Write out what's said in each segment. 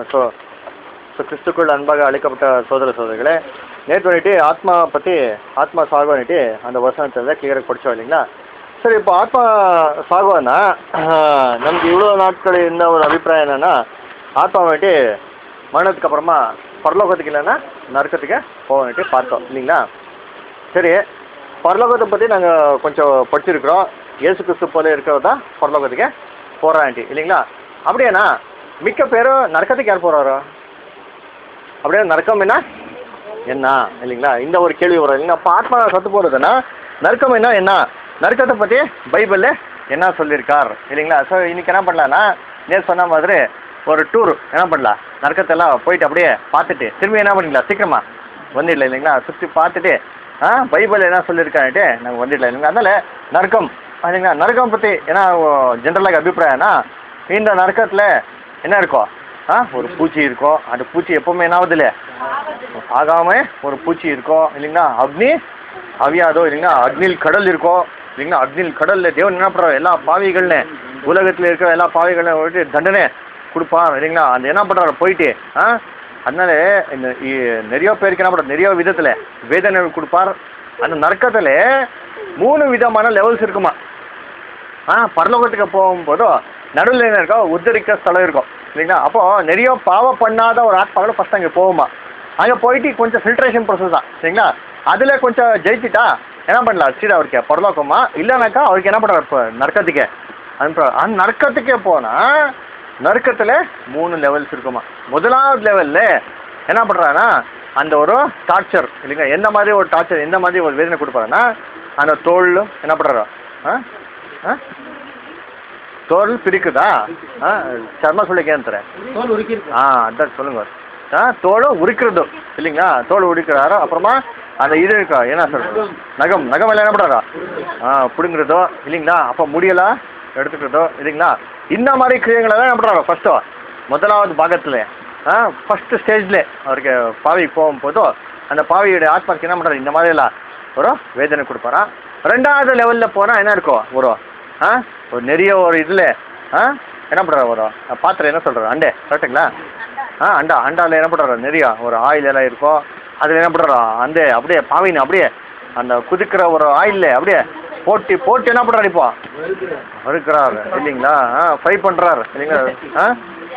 So so கிறிஸ்துக்குள் அன்பாக அழைக்கப்பட்ட சோதர சோதரிகளே நேற்று வந்துட்டு ஆத்மா பற்றி ஆத்மா சாகுவன்ட்டு அந்த வசனத்தில் கிளியராக படித்தோம் இல்லைங்களா சரி இப்போ ஆத்மா சாகுவானா நமக்கு இவ்வளோ நாட்கள் இருந்த ஒரு அபிப்பிராயம் என்னென்னா ஆத்மா வந்துட்டு மரணத்துக்கு அப்புறமா பரலோகத்துக்கு இல்லைன்னா நரக்கத்துக்கு போகணுன்ட்டு பார்த்தோம் இல்லைங்களா சரி பரலோகத்தை பற்றி நாங்கள் கொஞ்சம் படிச்சிருக்கிறோம் இயேசு கிறிஸ்து போல இருக்கிறது தான் பரலோகத்துக்கு போகிறான்ட்டு இல்லைங்களா அப்படியாண்ணா மிக்க பேரும் நரக்கத்துக்கு யார் போகிறாரோ அப்படியே நரக்கம் என்ன என்ன இல்லைங்களா இந்த ஒரு கேள்வி வரும் இல்லைங்களா அப்போ ஆத்மா சத்து போகிறதுன்னா நரக்கம் என்ன என்ன நரக்கத்தை பற்றி பைபிளில் என்ன சொல்லியிருக்கார் இல்லைங்களா ஸோ இன்னைக்கு என்ன பண்ணலான்னா நேற்று சொன்ன மாதிரி ஒரு டூர் என்ன பண்ணலாம் நரக்கத்தெல்லாம் போயிட்டு அப்படியே பார்த்துட்டு திரும்பி என்ன பண்ணிக்கலாம் சீக்கிரமா வந்துடல இல்லைங்களா சுற்றி பார்த்துட்டு ஆ பைபிள் என்ன சொல்லியிருக்கான்ட்டு நாங்கள் வந்துடல இல்லைங்களா அதனால நரக்கம் இல்லைங்களா நரக்கம் பற்றி என்ன ஜென்ரலாக அபிப்பிராயம்னா இந்த நரக்கத்தில் என்ன இருக்கும் ஆ ஒரு பூச்சி இருக்கும் அந்த பூச்சி எப்பவுமே என்ன ஆகுதுல்ல ஆகாம ஒரு பூச்சி இருக்கும் இல்லைங்களா அக்னி அவியாதோ இல்லைங்களா அக்னில் கடல் இருக்கும் இல்லைங்களா அக்னில் கடல்ல தேவன் என்ன பண்ணுறாரு எல்லா பாவிகள்னு உலகத்தில் இருக்கிற எல்லா பாவிகளையும் விட்டு தண்டனை கொடுப்பான் இல்லைங்களா அந்த என்ன பண்ணுறாரு போயிட்டு ஆ அதனால இந்த இ- நிறைய பேருக்கு என்ன பண்ணுறாரு நிறைய விதத்தில் வேதனை கொடுப்பார் அந்த நரக்கத்தில் மூணு விதமான லெவல்ஸ் இருக்குமா ஆ பரலோகத்துக்கு போகும்போது நடுவில் என்ன இருக்கோ உத்தரிக்க ஸ்தலம் இருக்கும் இல்லைங்களா அப்போ நிறைய பாவம் பண்ணாத ஒரு ஆத்மாவில் ஃபஸ்ட் அங்கே போகுமா அங்கே போயிட்டு கொஞ்சம் ஃபில்ட்ரேஷன் ப்ரொசஸ் தான் சரிங்களா அதில் கொஞ்சம் ஜெயிச்சிட்டா என்ன பண்ணலாம் சீடா அவருக்கு பரலோகமா இல்லைனாக்கா அவருக்கு என்ன பண்ணுறாரு இப்போ நரக்கத்துக்கே அனுப்புற அந்த நரக்கத்துக்கே போனால் நரக்கத்தில் மூணு லெவல்ஸ் இருக்குமா முதலாவது லெவலில் என்ன பண்ணுறாங்கன்னா அந்த ஒரு டார்ச்சர் இல்லைங்களா எந்த மாதிரி ஒரு டார்ச்சர் எந்த மாதிரி ஒரு வேதனை கொடுப்பாருன்னா அந்த தோல் என்ன பண்ணுறாரோ ஆ ஆ தோல் பிரிக்குதா ஆ சர்மா சொல்லிக்கேன்னுறேன் தோல் உரிக்கிறது ஆ அதான் சொல்லுங்க ஆ தோலை உரிக்கிறது இல்லைங்களா தோல் உரிக்கிறாரோ அப்புறமா அந்த இது இருக்கா என்ன சொல்றது நகம் நகம் எல்லாம் என்ன பண்ணுறாரா ஆ பிடுங்குறதோ இல்லைங்களா அப்போ முடியெல்லாம் எடுத்துக்கிறதோ இல்லைங்களா இந்த மாதிரி கிரியங்களை தான் என்ன பண்ணுறாரோ ஃபஸ்ட்டோ முதலாவது பாகத்தில் ஆ ஃபஸ்ட்டு ஸ்டேஜில் அவருக்கு பாவி போகும்போதோ அந்த பாவியோட ஆத்மாக்கு என்ன பண்ணுறாரு இந்த மாதிரியெல்லாம் ஒரு வேதனை கொடுப்பாரா ரெண்டாவது லெவலில் போனால் என்ன இருக்கும் ஒரு ஆ ஒரு நிறைய ஒரு இதில் ஆ என்ன பண்ணுறாரு ஒரு பாத்திரம் என்ன சொல்கிறாரு அண்டே கரெக்டுங்களா ஆ அண்டா அண்டாவில் என்ன பண்ணுறாரு நிறையா ஒரு ஆயில் எல்லாம் இருக்கும் அதில் என்ன பண்ணுறா அந்த அப்படியே பாவின் அப்படியே அந்த குதிக்கிற ஒரு ஆயிலில் அப்படியே போட்டு போட்டு என்ன பண்ணுறாரு இப்போ வறுக்கிறாரு இல்லைங்களா ஆ ஃப்ரை பண்ணுறாரு இல்லைங்களா ஆ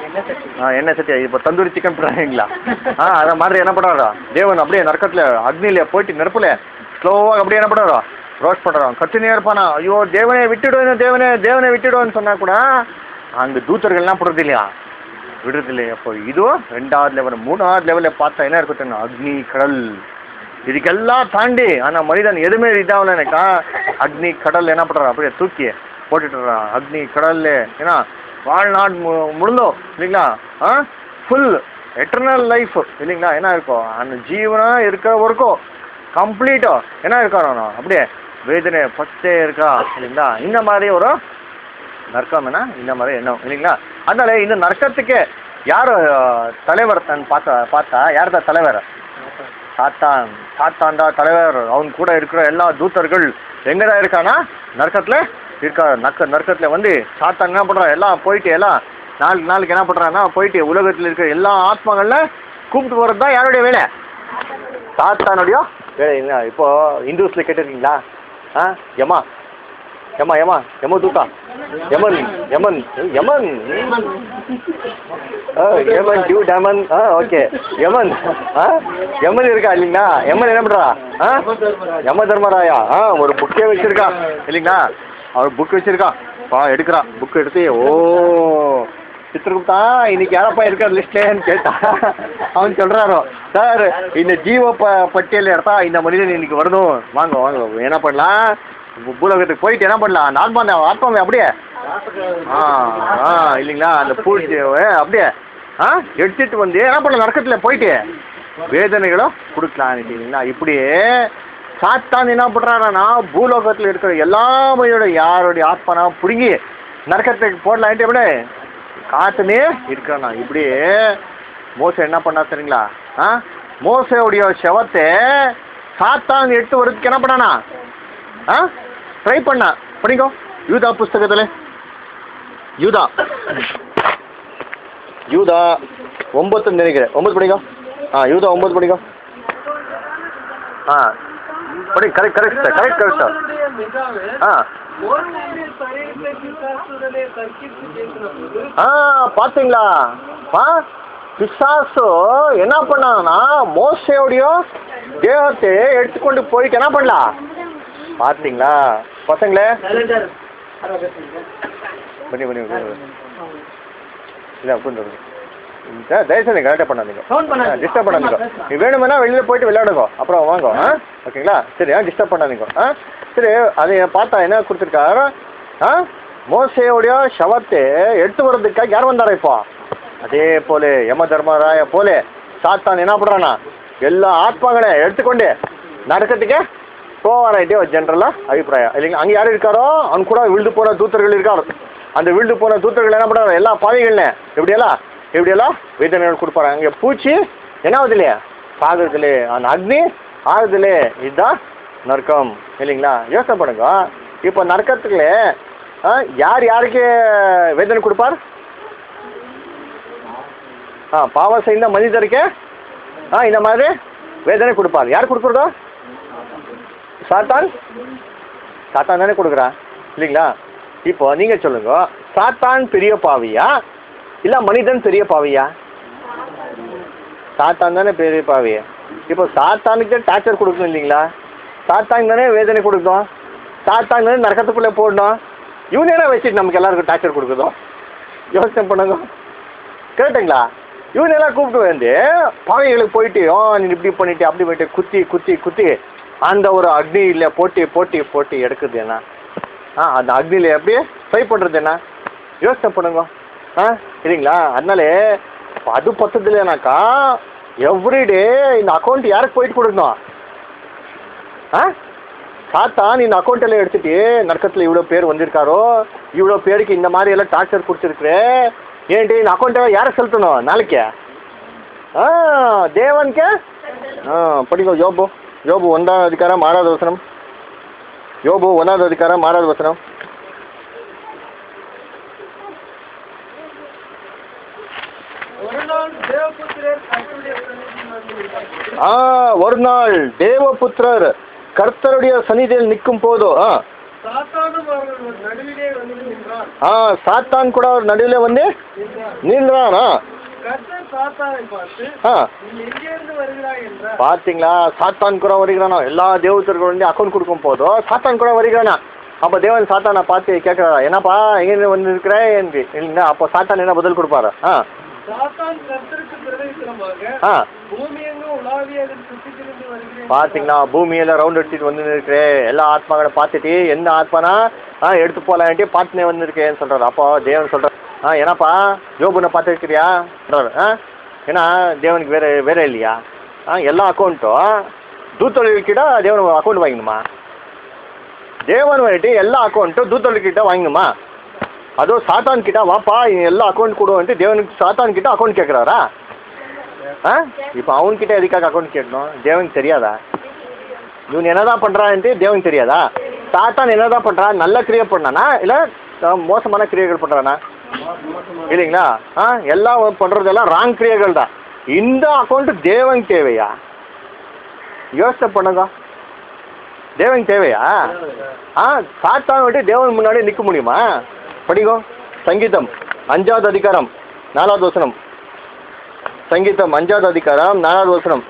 ஆ எண்ணெய் சட்டியா இப்போ தந்தூரி சிக்கன் பண்ணுறாங்களா ஆ அதை மாதிரி என்ன பண்ணுறாரா தேவன் அப்படியே நரக்கத்தில் அக்னியில் போயிட்டு நெருப்பில் ஸ்லோவாக அப்படியே என்ன பண்ணுறாரா ரோஸ்ட் பண்ணுறான் கத்தினே இருப்பானா ஐயோ தேவனே விட்டுடுவேன் தேவனே தேவனை விட்டுடுவேன்னு சொன்னால் கூட அங்கே தூத்தர்கள்லாம் போடுறது இல்லையா விடுறது இல்லையா அப்போ இதுவும் ரெண்டாவது லெவல் மூணாவது லெவலில் பார்த்தா என்ன இருக்கும் அக்னி கடல் இதுக்கெல்லாம் தாண்டி ஆனால் மனிதன் எதுவுமே இதாகலனாக்கா அக்னி கடல் என்ன பண்ணுறான் அப்படியே தூக்கி போட்டுட்டுறான் அக்னி கடல்ல ஏன்னா வாழ்நாள் மு முழுந்தோம் இல்லைங்களா ஆ ஃபுல் எட்டர்னல் லைஃப் இல்லைங்களா என்ன இருக்கும் அந்த ஜீவனாக இருக்கிற வரைக்கும் கம்ப்ளீட்டாக என்ன இருக்காரோ அப்படியே வேதனை பச்சே இருக்கா இல்லைங்களா இந்த மாதிரி ஒரு நரக்கம்னா இந்த மாதிரி எண்ணம் இல்லைங்களா அதனால இந்த நரக்கத்துக்கு யார் அஹ், தலைவர் தன் பார்த்தா பார்த்தா யார் தான் தலைவர் சாத்தான் சாத்தான் தான் தலைவர் அவன் கூட இருக்கிற எல்லா தூத்தர்கள் எங்க தான் இருக்கானா நரக்கத்தில் இருக்கா நக்க நரக்கத்தில் வந்து சாத்தான் என்ன பண்ணுறான் எல்லாம் போயிட்டு எல்லாம் நாளைக்கு நாளைக்கு என்ன பண்ணுறான்னா போயிட்டு உலகத்தில் இருக்கிற எல்லா ஆத்மாக்கள்ல கூப்பிட்டு போகிறது தான் யாருடைய வேலை சாத்தானுடைய வேலை என்ன இப்போ இந்துஸ்ல கேட்டிருக்கீங்களா ஆ யமா யமா யமா யம தூக்கா யமன் யமன் யமன் ஆ யமன் டியூ டேமன் ஆ ஓகே யமன் ஆ யமன் இருக்கா இல்லைங்களா யமன் என்ன பண்ணுறா ஆ யம தர்மராயா ஆ ஒரு புக்கே வச்சிருக்கா இல்லைங்களா அவர் புக் வச்சிருக்கா பா எடுக்கிறா புக் எடுத்து ஓ சித்திரகுப்தா இன்னைக்கு யாரப்பா இருக்கார் லிஸ்ட்லேன்னு கேட்டா அவன் சொல்கிறாரோ சார் இந்த ஜீவ ப பட்டியல் எடுத்தா இந்த மனிதன் இன்னைக்கு வரணும் வாங்க வாங்க என்ன பண்ணலாம் பூ- பூலோகத்துக்கு போயிட்டு என்ன பண்ணலாம் அந்த ஆத்மா அந்த ஆத்மாவை அப்படியே ஆ ஆ இல்லைங்களா அந்த பூச்சி அப்படியே ஆ எடுத்துட்டு வந்து என்ன பண்ணலாம் நரக்கத்தில் போயிட்டு வேதனைகளும் கொடுக்கலாம் இல்லைங்களா இப்படியே சாத்தான் என்ன பண்ணுறானா பூலோகத்தில் இருக்கிற எல்லாமையோட யாருடைய ஆத்மானா பிடுங்கி நரக்கத்துக்கு போடலான்ட்டு அப்படியே காத்துனே இருக்கிறானா இப்படியே மோசை என்ன பண்ணா சரிங்களா ஆ மோசையுடைய செவத்தை சாத்தான் எடுத்து வரதுக்கு என்ன பண்ணானா ஆ ட்ரை பண்ணா படிங்கோ யூதா புஸ்தகத்தில் யூதா யூதா ஒம்பத்துன்னு நினைக்கிறேன் ஒம்பது படிக்கும் ஆ யூதா ஒம்பது படிக்கும் ஆ படி correct correct sir correct correct sir கர்த்தருடைய மிகாவே ஆ ஒருவனுடைய சரீரத்தை பிசாசுடனே தர்க்கித்து பேசினபோது ஆ பார்த்தீங்களா ஆ பிசாசு என்ன பண்ணான்னா மோசையோடைய தேகத்தை எடுத்துக்கொண்டு போயிட்டு என்ன பண்ணலாம் பார்த்தீங்களா பசங்களே பண்ணி பண்ணி இல்லை அப்படின்னு தயவுசெய்து கரெக்டாக பண்ணாதீங்க டிஸ்டர்ப் பண்ணாதீங்க நீ வேணுமென்னா வெளியில் போயிட்டு விளையாடுங்க அப்புறம் வாங்க ஆ ஓகேங்களா சரி ஆ டிஸ்டர்ப் பண்ணாதீங்க ஆ சரி அதை பார்த்தா என்ன கொடுத்துருக்காரு ஆ மோசையோடைய ಶವத்தை எடுத்து வர்றதுக்காக யார் வந்தாரா இப்போ அதே போல யம தர்மராய போல சாத்தான் என்ன பண்ணுறானா எல்லா ஆத்மாங்களை எடுத்துக்கொண்டு நரக்கத்துக்கே போவாராயிட்டே ஒரு ஜென்ரலாக அபிப்பிராயம் இல்லைங்களா அங்கே யார் இருக்காரோ அவங்க கூட விழுந்து போன தூத்தர்கள் இருக்காரு அந்த விழுந்து போன தூத்தர்கள் என்ன பண்ணுறாரு எல்லா பாவிகள்னே எப்படியெல்லாம் எப்படியெல்லாம் வேதனைகள் கொடுப்பாரு அங்கே பூச்சி என்ன ஆகுது இல்லையா சாகுறதுலே அந்த அக்னி ஆகுதுலே இதுதான் நரக்கம் இல்லைங்களா யோசனை பண்ணுங்க இப்போ நரக்கத்துக்குள்ள ஆ, யார் யாருக்கு வேதனை கொடுப்பார் ஆ பாவம் செய்த மனிதருக்கு ஆ இந்த மாதிரி வேதனை கொடுப்பார் யார் கொடுக்குறதோ சாத்தான் சாத்தான் தானே கொடுக்குறான் இல்லைங்களா இப்போ நீங்கள் சொல்லுங்க சாத்தான் பெரிய பாவியா இல்லை மனிதன் பெரிய பாவியா சாத்தான் தானே பெரிய பாவி இப்போ சாத்தானுக்கு தான் டார்ச்சர் கொடுக்கணும் இல்லைங்களா சாத்தான் தானே வேதனை கொடுக்கணும் சாத்தான் தானே நரக்கத்துக்குள்ளே போடணும் இவனே வச்சுட்டு நமக்கு எல்லாருக்கும் டார்ச்சர் கொடுக்குதோ யோசனை பண்ணுங்க கேட்டுங்களா இவனெல்லாம் கூப்பிட்டு வந்து பாவைகளுக்கு போயிட்டு ஓ நீ இப்படி பண்ணிட்டு அப்படி பண்ணிட்டு குத்தி குத்தி குத்தி அந்த ஒரு அக்னியில் போட்டி போட்டி போட்டி எடுக்குது என்ன ஆ அந்த அக்னியில் எப்படி ஃப்ரை பண்ணுறது என்ன யோசனை பண்ணுங்க ஆ சரிங்களா அதனாலே இப்ப அது பத்தது இல்லைனாக்கா எவ்ரிடே இந்த அக்கௌண்ட் யாருக்கு போயிட்டு கொடுக்கணும் ஆ சாத்தான் இந்த அக்கௌண்ட் எல்லாம் எடுத்துட்டு நரக்கத்தில் இவ்வளோ பேர் வந்திருக்காரோ இவ்வளோ பேருக்கு இந்த மாதிரி எல்லாம் டார்ச்சர் கொடுத்துருக்குறே ఏంటి నా అకౌంట్ ಯಾರಿಗೆ ಸಲ್ತನೋ ನಾಲ್ಕೆ ಹಾಂ ದೇವನ್ಕೆ ಹಾಂ ಪಡಿಗೋ ಯೋಬು ಯೋಬು ಒಂದಾದ ಅಧಿಕಾರ ಮಾರಾದ ವಸನಂ ಯೋಬು ಒಂದಾದ ಅಧಿಕಾರ ಮಾರಾದ ವಸನಂ ஒரு நாள் தேவபுத்திரர் கர்த்தருடைய சந்நிதியில் வந்து நின்றார்கள். ஆ ஒரு நாள் தேவபுத்திரர் கர்த்தருடைய சந்நிதியில் நிற்கும் போதோ ஆ சாத்தானும் அவர்கள் நடுவிலே வந்து நின்றார் ஆ சாத்தான் கூட அவர் நடுவில் வந்து நின்றார். நின்றானா கர்த்தர் சாத்தானை பார்த்து ஆ நீ எங்கிருந்து வருகிறாய் என்றார் பார்த்தீங்களா சாத்தான் கூட வருகிறானோ எல்லா தேவதர்கள் வந்து அக்கௌண்ட் கொடுக்கும் போதோ சாத்தான் கூட வருகிறானா அப்போ தேவன் சாத்தானை பார்த்து கேட்குறாரா என்னப்பா எங்கேருந்து வந்து இருக்கிற என்று இல்லைங்களா அப்போ சாத்தான் என்ன பதில் கொடுப்பாரு ஆ சாத்தான் கர்த்தருக்கு பிரதேசமாக ஆ பூமி எங்கும் உலாவி அதில் சுற்றி திரிந்து வருகிறேன் பார்த்தீங்களா பூமியில் ரவுண்ட் அடிச்சுட்டு வந்து இருக்கிறே எல்லா ஆத்மாக்களை பார்த்துட்டு எந்த ஆத்மானா ஆ எடுத்து போகலான்ட்டு பார்த்துனே வந்திருக்கேன்னு சொல்கிறாரு அப்போ தேவன் சொல்கிறார் ஆ என்னப்பா யோபுனை பார்த்துருக்கிறியா சொல்கிறாரு ஆ ஏன்னா தேவனுக்கு வேறு வேற இல்லையா ஆ எல்லா அக்கௌண்ட்டும் தூத்தொழில்கிட்ட தேவன் அக்கௌண்ட் வாங்கணுமா தேவன் வந்துட்டு எல்லா அக்கௌண்ட்டும் தூத்தொழில்கிட்ட வாங்கணுமா அதுவும் சாத்தான் கிட்ட வாப்பா எல்லா அக்கௌண்ட் கொடுவோன்ட்டு தேவனுக்கு சாத்தான் கிட்ட அக்கௌண்ட் கேட்குறாரா ஆ இப்போ அவன்கிட்ட எதுக்காக அக்கௌண்ட் கேட்கணும் தேவனுக்கு தெரியாதா இவன் என்னதான் பண்ணுறான்ட்டு தேவனுக்கு தெரியாதா சாத்தான் என்னதான் பண்ணுறான் நல்ல கிரியை பண்ணானா இல்லை மோசமான கிரியைகள் பண்ணுறானா இல்லைங்களா ஆ எல்லாம் பண்ணுறதெல்லாம் ராங் கிரியைகள் தான் இந்த அக்கௌண்ட் தேவன் தேவையா யோசனை பண்ணுங்க தேவன் தேவையா ஆ சாத்தான் விட்டு தேவன் முன்னாடி நிற்க முடியுமா படிங்கோ சங்கீதம் அஞ்சாவது அதிகாரம் நாலாவது வசனம் சங்கீதம் அஞ்சாவது அதிகாரம் நாலாவது வசனம்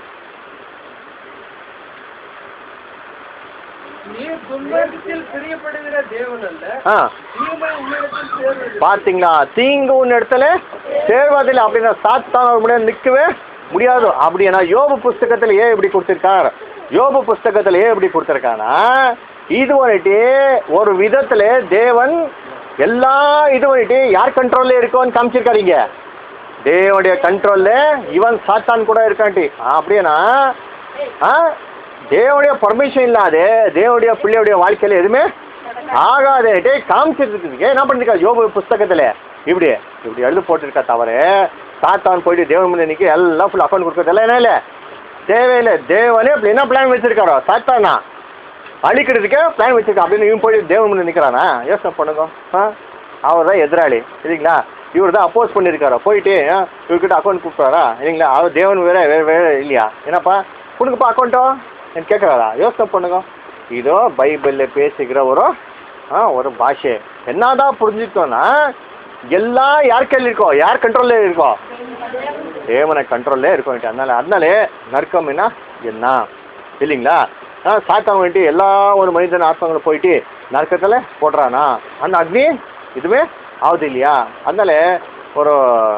நீ துன்பத்தில் பிரியப்படுகிற தேவன் அல்ல ஆ தீமை உன்னிடத்தில் சேர்வது பார்த்தீங்களா தீங்கு உன் இடத்துல சேர்வதில்லை அப்படின்னா சாத்தான் ஒரு முன்னாடி நிற்கவே முடியாது அப்படின்னா யோபு புஸ்தகத்தில் ஏன் இப்படி கொடுத்துருக்கார் யோபு புஸ்தகத்தில் ஏன் இப்படி கொடுத்துருக்கானா இது வந்துட்டு ஒரு விதத்தில் தேவன் எல்லா இது வந்துட்டு யார் கண்ட்ரோல்ல இருக்கோன்னு காமிச்சிருக்காருங்க தேவனுடைய கண்ட்ரோல்ல இவன் சாத்தான் கூட இருக்கான்ட்டி அப்படின்னா ஆ தேவனுடைய பர்மிஷன் இல்லாத தேவனுடைய பிள்ளையுடைய வாழ்க்கையில் எதுவுமே ஆகாதே காமிச்சிருக்கிறதுக்கு என்ன பண்ணிருக்கா யோபு புஸ்தகத்தில் இப்படி இப்படி எழுது போட்டிருக்கா தவிர சாத்தான் போயிட்டு தேவன் முன்னே நிற்க எல்லாம் ஃபுல் அக்கௌண்ட் கொடுக்கறதெல்லாம் என்ன இல்லை தேவையில்லை தேவனே இப்படி என்ன பிளான் வச்சிருக்காரோ சாத்தானா அழிக்கிறதுக்கே பிளான் வச்சிருக்கா அப்படின்னு இவன் போய் தேவன் முன்னே நிற்கிறானா யோசனை பண்ணுங்க ஆ அவர் தான் எதிராளி சரிங்களா இவர் தான் அப்போஸ் பண்ணியிருக்காரா போயிட்டு ஆ, இவர்கிட்ட அக்கௌண்ட் கூப்பிட்டாரா இல்லைங்களா அவர் தேவன் வேற வேற வேற இல்லையா என்னப்பா கொடுங்கப்பா அக்கௌண்ட்டோ எனக்கு கேட்குறாரா யோசனை பண்ணுங்க இதோ பைபிளில் பேசுகிற ஒரு ஆ ஒரு பாஷೆ என்னதான் புரிஞ்சுக்கிட்டோன்னா எல்லாம் யார் கையில் இருக்கோ யார் கண்ட்ரோல்ல இருக்கோ தேவனை கண்ட்ரோல்லே இருக்க வேண்டிய அதனால அதனாலே நற்கம்னா என்ன இல்லைங்களா ஆ சாத்தான் வேண்டி எல்லா ஒரு மனிதன் ஆத்மாங்களும் போயிட்டு நரக்கத்தில் போடுறானா அந்த அக்னி இதுவே ஆகுது இல்லையா அதனால ஒரு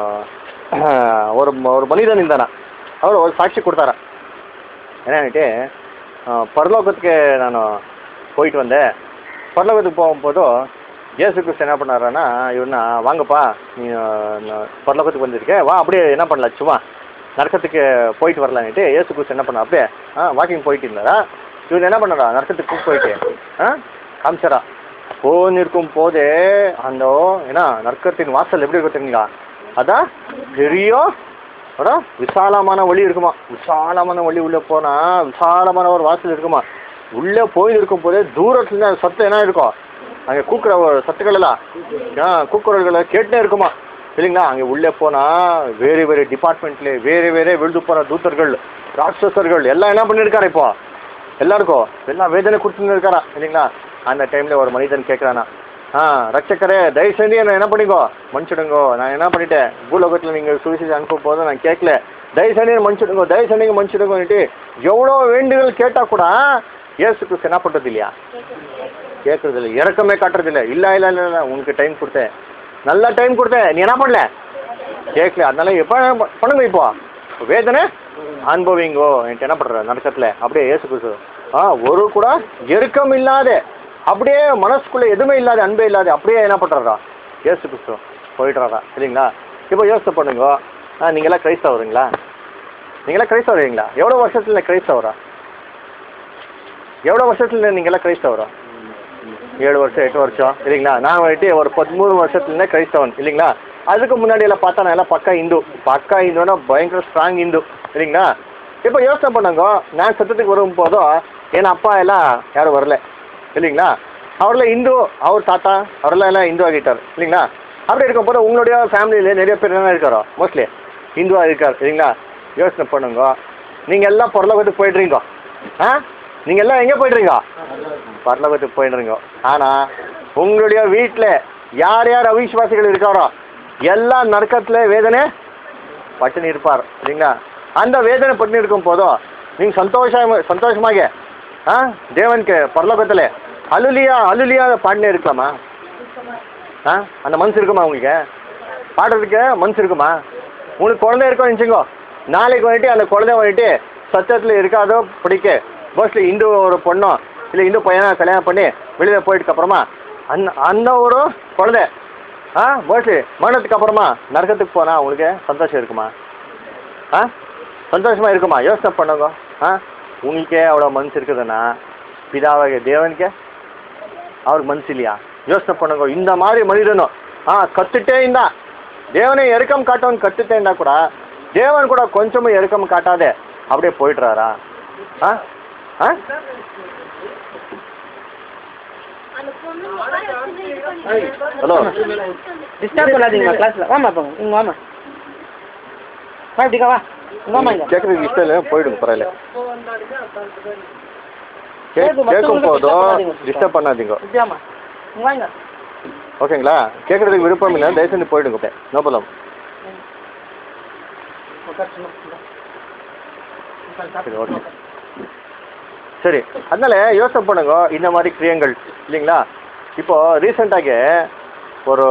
ஒரு ஒரு மனிதன் இருந்தானா அவர் ஒரு சாட்சி கொடுத்தாரா என்னன்னுட்டு பரலோகத்துக்கு நான் போயிட்டு வந்தேன் பரலோகத்துக்கு போகும்போது இயேசு கிறிஸ்து என்ன பண்ணாருன்னா இவனா வாங்கப்பா நீ நான் பரலோகத்துக்கு வந்திருக்கேன் வா அப்படியே என்ன பண்ணலாம் சும்மா நரக்கத்துக்கு போயிட்டு வரலான்ட்டு இயேசு கிறிஸ்து என்ன பண்ணா அப்படியே ஆ வாக்கிங் போயிட்டு இருந்தாரா இவர் என்ன பண்ணாரா நரக்கத்துக்கு கூப்பிட்டு போயிட்டு ஆ காமிச்சாரா போன் இருக்கும் போதே அந்த ஏன்னா நரக்கத்தின் வாசல் எப்படி இருக்கும் தெரியுங்களா அதான் பெரிய ஒரு விசாலமான வழி இருக்குமா விசாலமான வழி உள்ளே போனால் விசாலமான ஒரு வாசல் இருக்குமா உள்ளே போய் இருக்கும் போதே தூரத்துல இருந்து சத்தம் என்ன இருக்கும் அங்கே கூக்குற ஒரு சத்துக்கள் எல்லாம் ஆ கூக்குரல்களை கேட்டுனே இருக்குமா இல்லைங்களா அங்கே உள்ளே போனால் வேறு வேறு டிபார்ட்மெண்ட்ல வேறு வேறு விழுந்து போன தூத்தர்கள் ராட்சசர்கள் எல்லாம் என்ன பண்ணியிருக்காரு இப்போ எல்லாருக்கும் எல்லாம் வேதனை கொடுத்துன்னு இருக்காரா இல்லைங்களா அந்த டைமில் ஒரு மனிதன் கேட்குறானா ஆ ரட்சக்கரே தயவு செஞ்சு என்ன என்ன பண்ணிக்கோ மன்னிச்சிடுங்கோ நான் என்ன பண்ணிட்டேன் பூலோகத்தில் நீங்கள் சுவிசேஷம் அனுப்பும் போது நான் கேட்கல தயவு செஞ்சு என்னை மன்னிச்சிடுங்கோ தயவு செஞ்சு மன்னிச்சிடுங்கோன்ட்டு எவ்வளோ வேண்டுதல் கேட்டால் கூட ஏசு கிறிஸ்து என்ன பண்ணுறது இல்லையா கேட்கறது இல்லை இறக்கமே காட்டுறது இல்லை இல்லை இல்லை இல்லை இல்லை உனக்கு டைம் கொடுத்தேன் நல்லா டைம் கொடுத்தேன் நீ என்ன பண்ணல கேட்கல அதனால எப்போ பண்ணுங்க இப்போ வேதனை அனுபவிங்கோ என்கிட்ட என்ன பண்ணுற நடக்கத்தில் அப்படியே ஏசு கிறிஸ்து ஆ ஒரு கூட எருக்கம் இல்லாத அப்படியே மனசுக்குள்ளே எதுவுமே இல்லாத அன்பே இல்லாத அப்படியே என்ன பண்ணுறாரா ஏசு கிறிஸ்து போயிடுறாரா இல்லைங்களா இப்போ யோசனை பண்ணுங்க ஆ நீங்களாம் கிரைஸ்தவருங்களா நீங்களாம் கிரைஸ்தவருங்களா எவ்வளோ வருஷத்துல கிரைஸ்தவரா எவ்வளோ வருஷத்துல நீங்களாம் கிரைஸ்தவரா ஏழு வருஷம் எட்டு வருஷம் இல்லைங்களா நான் வந்துட்டு ஒரு பதிமூணு வருஷத்துலேருந்தே கிரைஸ்தவன் இல்லைங்களா அதுக்கு முன்னாடி எல்லாம் பார்த்தா நான் எல்லாம் பக்கா இந்து பக்கா இந்துனா பயங்கர ஸ்ட்ராங் இந்து இல்லைங்களா இப்போ யோசனை பண்ணுங்க நான் சத்தத்துக்கு வரும் போதும் என் அப்பா எல்லாம் யாரும் வரல இல்லைங்களா அவரெல்லாம் இந்து அவர் தாத்தா அவரெல்லாம் எல்லாம் இந்து ஆகிட்டார் இல்லைங்களா அப்படி இருக்கும் போது உங்களுடைய ஃபேமிலியில் நிறைய பேர் என்ன இருக்காரோ மோஸ்ட்லி இந்துவாக இருக்கார் இல்லைங்களா யோசனை பண்ணுங்க நீங்கள் எல்லாம் பொருளாதாரத்துக்கு போயிடுறீங்க ஆ நீங்கள் எல்லாம் எங்கே போயிடுறீங்க பரலோகத்துக்கு போயிடுறீங்க ஆனால் உங்களுடைய வீட்டில் யார் யார் அவிஸ்வாசிகள் இருக்காரோ எல்லாம் நரக்கத்தில் வேதனை பட்டினி இருப்பார் இல்லைங்களா அந்த வேதனை பட்டினி இருக்கும் போதும் நீங்கள் சந்தோஷம் சந்தோஷமாக ஆ தேவனுக்கு பரலோகத்தில் அலுலியா அலுலியா பாடினே இருக்கலாமா ஆ அந்த மனசு இருக்குமா உங்களுக்கு பாடுறதுக்கு மனசு இருக்குமா உங்களுக்கு குழந்தை இருக்கும் நினச்சிங்கோ நாளைக்கு வந்துட்டு அந்த குழந்தை வந்துட்டு சத்தியத்தில் இருக்காதோ பிடிக்க மோஸ்ட்லி இந்து ஒரு பொண்ணோ இல்லை இந்து பையனை கல்யாணம் பண்ணி வெளியில் போயிட்டுக்கு அப்புறமா அந்த அந்த ஒரு குழந்தை ஆ மோஸ்ட்லி மரணத்துக்கு அப்புறமா நரகத்துக்கு போனால் உங்களுக்கு சந்தோஷம் இருக்குமா ஆ சந்தோஷமாக இருக்குமா யோசனை பண்ணுங்க ஆ உங்களுக்கே அவ்வளோ மனசு இருக்குதுன்னா பிதாவாகிய தேவனுக்கே அவருக்கு மனசு இல்லையா யோசனை பண்ணுங்க இந்த மாதிரி மனிதனும் ஆ கற்றுட்டே இருந்தா தேவனை இறக்கம் காட்டவன் கற்றுட்டே இருந்தா கூட தேவன் கூட கொஞ்சமும் இறக்கம் காட்டாதே அப்படியே போயிடுறாரா ஆ ஆ ஹலோ டிஸ்டர்ப் பண்ணாதீங்கம்மா கிளாஸில் வாமா போங்க இங்கே வாமா வா இப்படிக்கா வா இங்க வாமா இங்க கேட்குறதுக்கு இஷ்டம் இல்லை போயிடுங்க பரவாயில்ல எப்போ வந்தாலுமே அந்த கே கேட்கும் கேட்கும் மத்தவங்களுக்கு போதும் disturb டிஸ்டர்ப் பண்ணாதீங்க இப்படி வாமா இங்க வாங்க ஓகேங்களா கேட்குறதுக்கு விருப்பம் இல்லை தயவு செஞ்சு போயிடுங்க நோ ப்ராப்ளம் உட்கார் சும்மா. சரி ஓகே சரி அதனால யோசனை பண்ணுங்க இந்த மாதிரி கிரியங்கள் இல்லைங்களா இப்போ ரீசெண்டாக ஒரு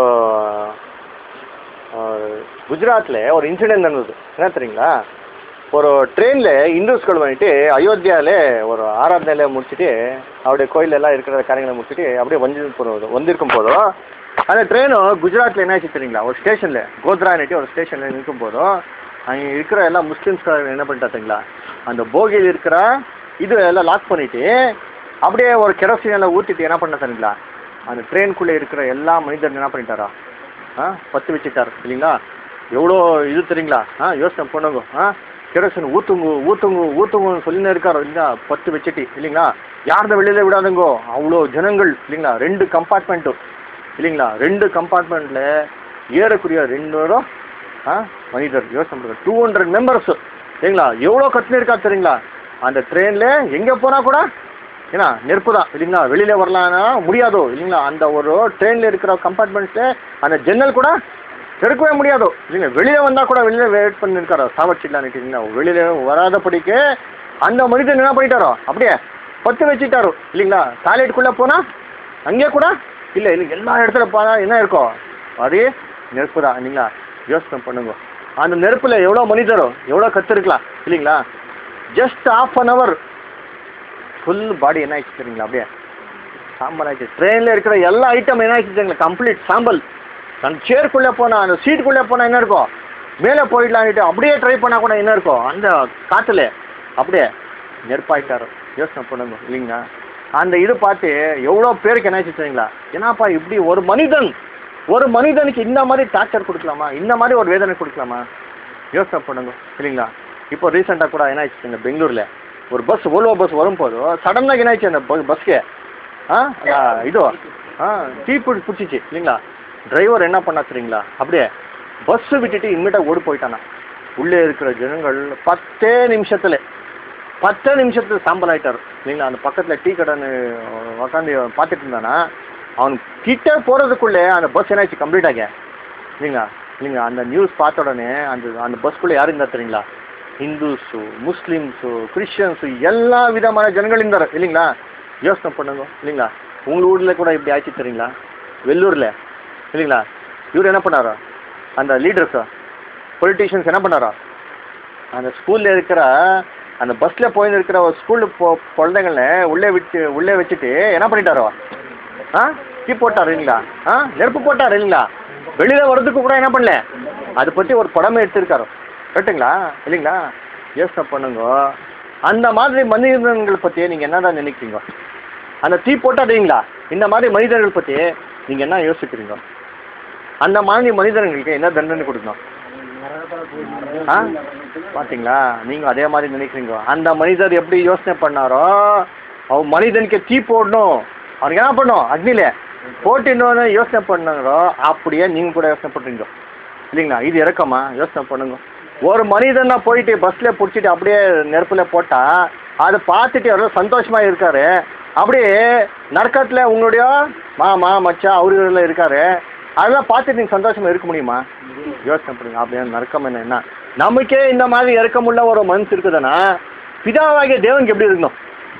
குஜராத்தில் ஒரு இன்சிடென்ட் நடந்தது என்ன தெரியுங்களா ஒரு ட்ரெயினில் இந்துஸ்கள் வந்துட்டு அயோத்தியாவில் ஒரு ஆராதனையில முடிச்சுட்டு அவருடைய கோயில் எல்லாம் இருக்கிற காரியங்களை முடிச்சுட்டு அப்படியே வந்து போகிறது வந்திருக்கும் போதும் அந்த ட்ரெயினும் குஜராத்தில் என்ன ஆச்சு தெரியுங்களா ஒரு ஸ்டேஷனில் கோத்ரான்ட்டு ஒரு ஸ்டேஷனில் நிற்கும் போதும் அங்கே இருக்கிற எல்லா முஸ்லீம்ஸ்காரங்க என்ன பண்ணிட்டாங்களா அந்த போகியில் இருக்கிற இது எல்லாம் லாக் பண்ணிட்டு அப்படியே ஒரு கெரோசின் எல்லாம் ஊற்றிட்டு என்ன பண்ண தெரியுங்களா அந்த ட்ரெயின்குள்ளே இருக்கிற எல்லா மனிதர்கள் என்ன பண்ணிட்டாரா ஆ பத்து வச்சுட்டார் இல்லைங்களா எவ்வளோ இது தெரியுங்களா ஆ யோசனை பண்ணுங்க ஆ கெரோசின் ஊற்றுங்க ஊற்றுங்க ஊற்றுங்கன்னு சொல்லினே இருக்காரு இல்லைங்களா பத்து வச்சுட்டு இல்லைங்களா யார்த வெளியில் விடாதுங்கோ அவ்வளோ ஜனங்கள் இல்லைங்களா ரெண்டு கம்பார்ட்மெண்ட்டு இல்லைங்களா ரெண்டு கம்பார்ட்மெண்ட்டில் ஏறக்குரிய ரெண்டோரும் ஆ மனிதர் யோசனை பண்ணுங்க டூ ஹண்ட்ரட் மெம்பர்ஸ் சரிங்களா எவ்வளோ கத்துன்னு இருக்கா தெரியுங்களா அந்த ட்ரெயினில் எங்கே போனால் கூட ஏன்னா நெருப்பு தான் இல்லைங்களா வெளியில் வரலான்னா முடியாதோ இல்லைங்களா அந்த ஒரு ட்ரெயினில் இருக்கிற கம்பார்ட்மெண்ட்ஸில் அந்த ஜன்னல் கூட திறக்கவே முடியாதோ இல்லைங்க வெளியில் வந்தால் கூட வெளியில் வெயிட் பண்ணிருக்காரோ சாவச்சிடலான்னு இல்லைங்களா வெளியில் வராதபடிக்கு அந்த மனிதன் என்ன பண்ணிட்டாரோ அப்படியே பத்து வச்சுட்டாரோ இல்லைங்களா டாய்லெட்டுக்குள்ளே போனால் அங்கே கூட இல்லை இல்லை எல்லா இடத்துல பார்த்தா என்ன இருக்கும் அதே நெருப்பு தான் இல்லைங்களா யோசனை பண்ணுங்க அந்த நெருப்பில் எவ்வளோ மனிதரோ எவ்வளோ கத்து இருக்கலாம் இல்லைங்களா just half an hour full body என்ன ஆயிடுச்சு தெரியுங்களா அப்படியே சாம்பல் ஆயிடுச்சு ட்ரெயினில் இருக்கிற எல்லா ஐட்டம் என்ன ஆயிடுச்சு தெரியுங்களா கம்ப்ளீட் சாம்பல் அந்த சேர்க்குள்ளே போனால் அந்த சீட்டுக்குள்ளே போனால் என்ன இருக்கும் மேலே போயிடலான்ட்டு அப்படியே ட்ரை பண்ணால் கூட என்ன இருக்கும் அந்த காற்றுல அப்படியே நெருப்பாயிட்டாரு யோசனை பண்ணுங்க இல்லைங்களா அந்த இது பார்த்து எவ்வளோ பேருக்கு என்ன ஆச்சு தெரியுங்களா ஏன்னாப்பா இப்படி ஒரு மனிதன் ஒரு மனிதனுக்கு இந்த மாதிரி டார்ச்சர் கொடுக்கலாமா இந்த மாதிரி ஒரு வேதனை கொடுக்கலாமா யோசனை பண்ணுங்க இல்லைங்களா இப்போ ரீசெண்டாக கூட என்ன ஆயிடுச்சு இந்த பெங்களூரில் ஒரு பஸ் ஓல்வோ பஸ் வரும்போது சடனாக என்ன ஆயிடுச்சு அந்த பஸ்க்கு ஆ ஆ, இது ஆ டீ பிடி பிடிச்சிச்சு இல்லைங்களா டிரைவர் என்ன பண்ணா தெரியுங்களா அப்படியே பஸ்ஸு விட்டுட்டு இம்மிடியாக ஓடி போயிட்டானா உள்ளே இருக்கிற ஜனங்கள் பத்தே நிமிஷத்துல பத்தே நிமிஷத்துல சாம்பல் ஆயிட்டாரு இல்லைங்களா அந்த பக்கத்தில் டீ கடைன்னு உக்காந்து பார்த்துட்டு இருந்தானா அவன் கிட்ட போகிறதுக்குள்ளே அந்த பஸ் என்னாச்சு கம்ப்ளீட் ஆக இல்லைங்களா இல்லைங்க அந்த நியூஸ் பார்த்த உடனே அந்த அந்த பஸ்க்குள்ளே யார் இருந்தா தெரியுங்களா ஹிந்துஸு முஸ்லீம்ஸு கிறிஸ்டியன்ஸு எல்லா விதமான ஜனங்கள் இருந்தார் இல்லைங்களா யோசனை பண்ணுங்க இல்லைங்களா உங்கள் ஊரில் கூட இப்படி ஆச்சு தெரியுங்களா வெள்ளூரில் இல்லைங்களா இவர் என்ன பண்ணாரோ அந்த லீடர்ஸு பொலிட்டீஷியன்ஸ் என்ன பண்ணாரோ அந்த ஸ்கூலில் இருக்கிற அந்த பஸ்ஸில் போயின்னு இருக்கிற ஒரு ஸ்கூலு போ குழந்தைங்கள உள்ளே விட்டு உள்ளே வச்சுட்டு என்ன பண்ணிட்டாரோ ஆ தீ போட்டார் இல்லைங்களா ஆ நெருப்பு போட்டார் இல்லைங்களா வெளியில் வர்றதுக்கு கூட என்ன பண்ணல அதை பற்றி ஒரு படமே எடுத்திருக்காரு கரெக்டுங்களா இல்லைங்களா யோசனை பண்ணுங்க அந்த மாதிரி மனிதர்கள் பற்றி நீங்கள் என்னதான் நினைக்கிறீங்க அந்த தீ போட்டாதீங்களா இந்த மாதிரி மனிதர்கள் பற்றி நீங்கள் என்ன யோசிக்கிறீங்க அந்த மாதிரி மனிதர்களுக்கு என்ன தண்டனை கொடுக்கணும் ஆ பார்த்தீங்களா நீங்கள் அதே மாதிரி நினைக்கிறீங்க அந்த மனிதர் எப்படி யோசனை பண்ணாரோ அவன் மனிதனுக்கு தீ போடணும் அவனுக்கு என்ன பண்ணும் அக்னியில் போட்டு இன்னொன்று யோசனை பண்ணாங்களோ அப்படியே நீங்கள் கூட யோசனை பண்ணுறீங்க இல்லைங்களா இது இறக்கமா யோசனை பண்ணுங்க ஒரு மனிதனை போயிட்டு பஸ்ஸில் பிடிச்சிட்டு அப்படியே நெருப்பில் போட்டால் அதை பார்த்துட்டு அவர் சந்தோஷமாக இருக்காரு அப்படியே நரக்கத்தில் உங்களுடைய மாமா மச்சான் அவர்கள் இருக்காரு அதெல்லாம் பார்த்துட்டு நீங்கள் சந்தோஷமாக இருக்க முடியுமா யோசனை பண்ணுங்க அப்படியே நரக்கம் என்ன என்ன நமக்கே இந்த மாதிரி இறக்கமுள்ள ஒரு மனசு இருக்குதுன்னா பிதாவாகிய தேவனுக்கு எப்படி இருக்கணும்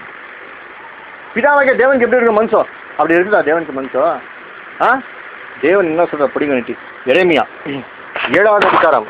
பிதாவாகிய தேவனுக்கு எப்படி இருக்கும் மனசோ அப்படி இருக்குதா தேவனுக்கு மனசோ ஆ தேவன் என்ன சொல்ற பிடிங்க நட்டி எரேமியா ஏழாவது அதிகாரம்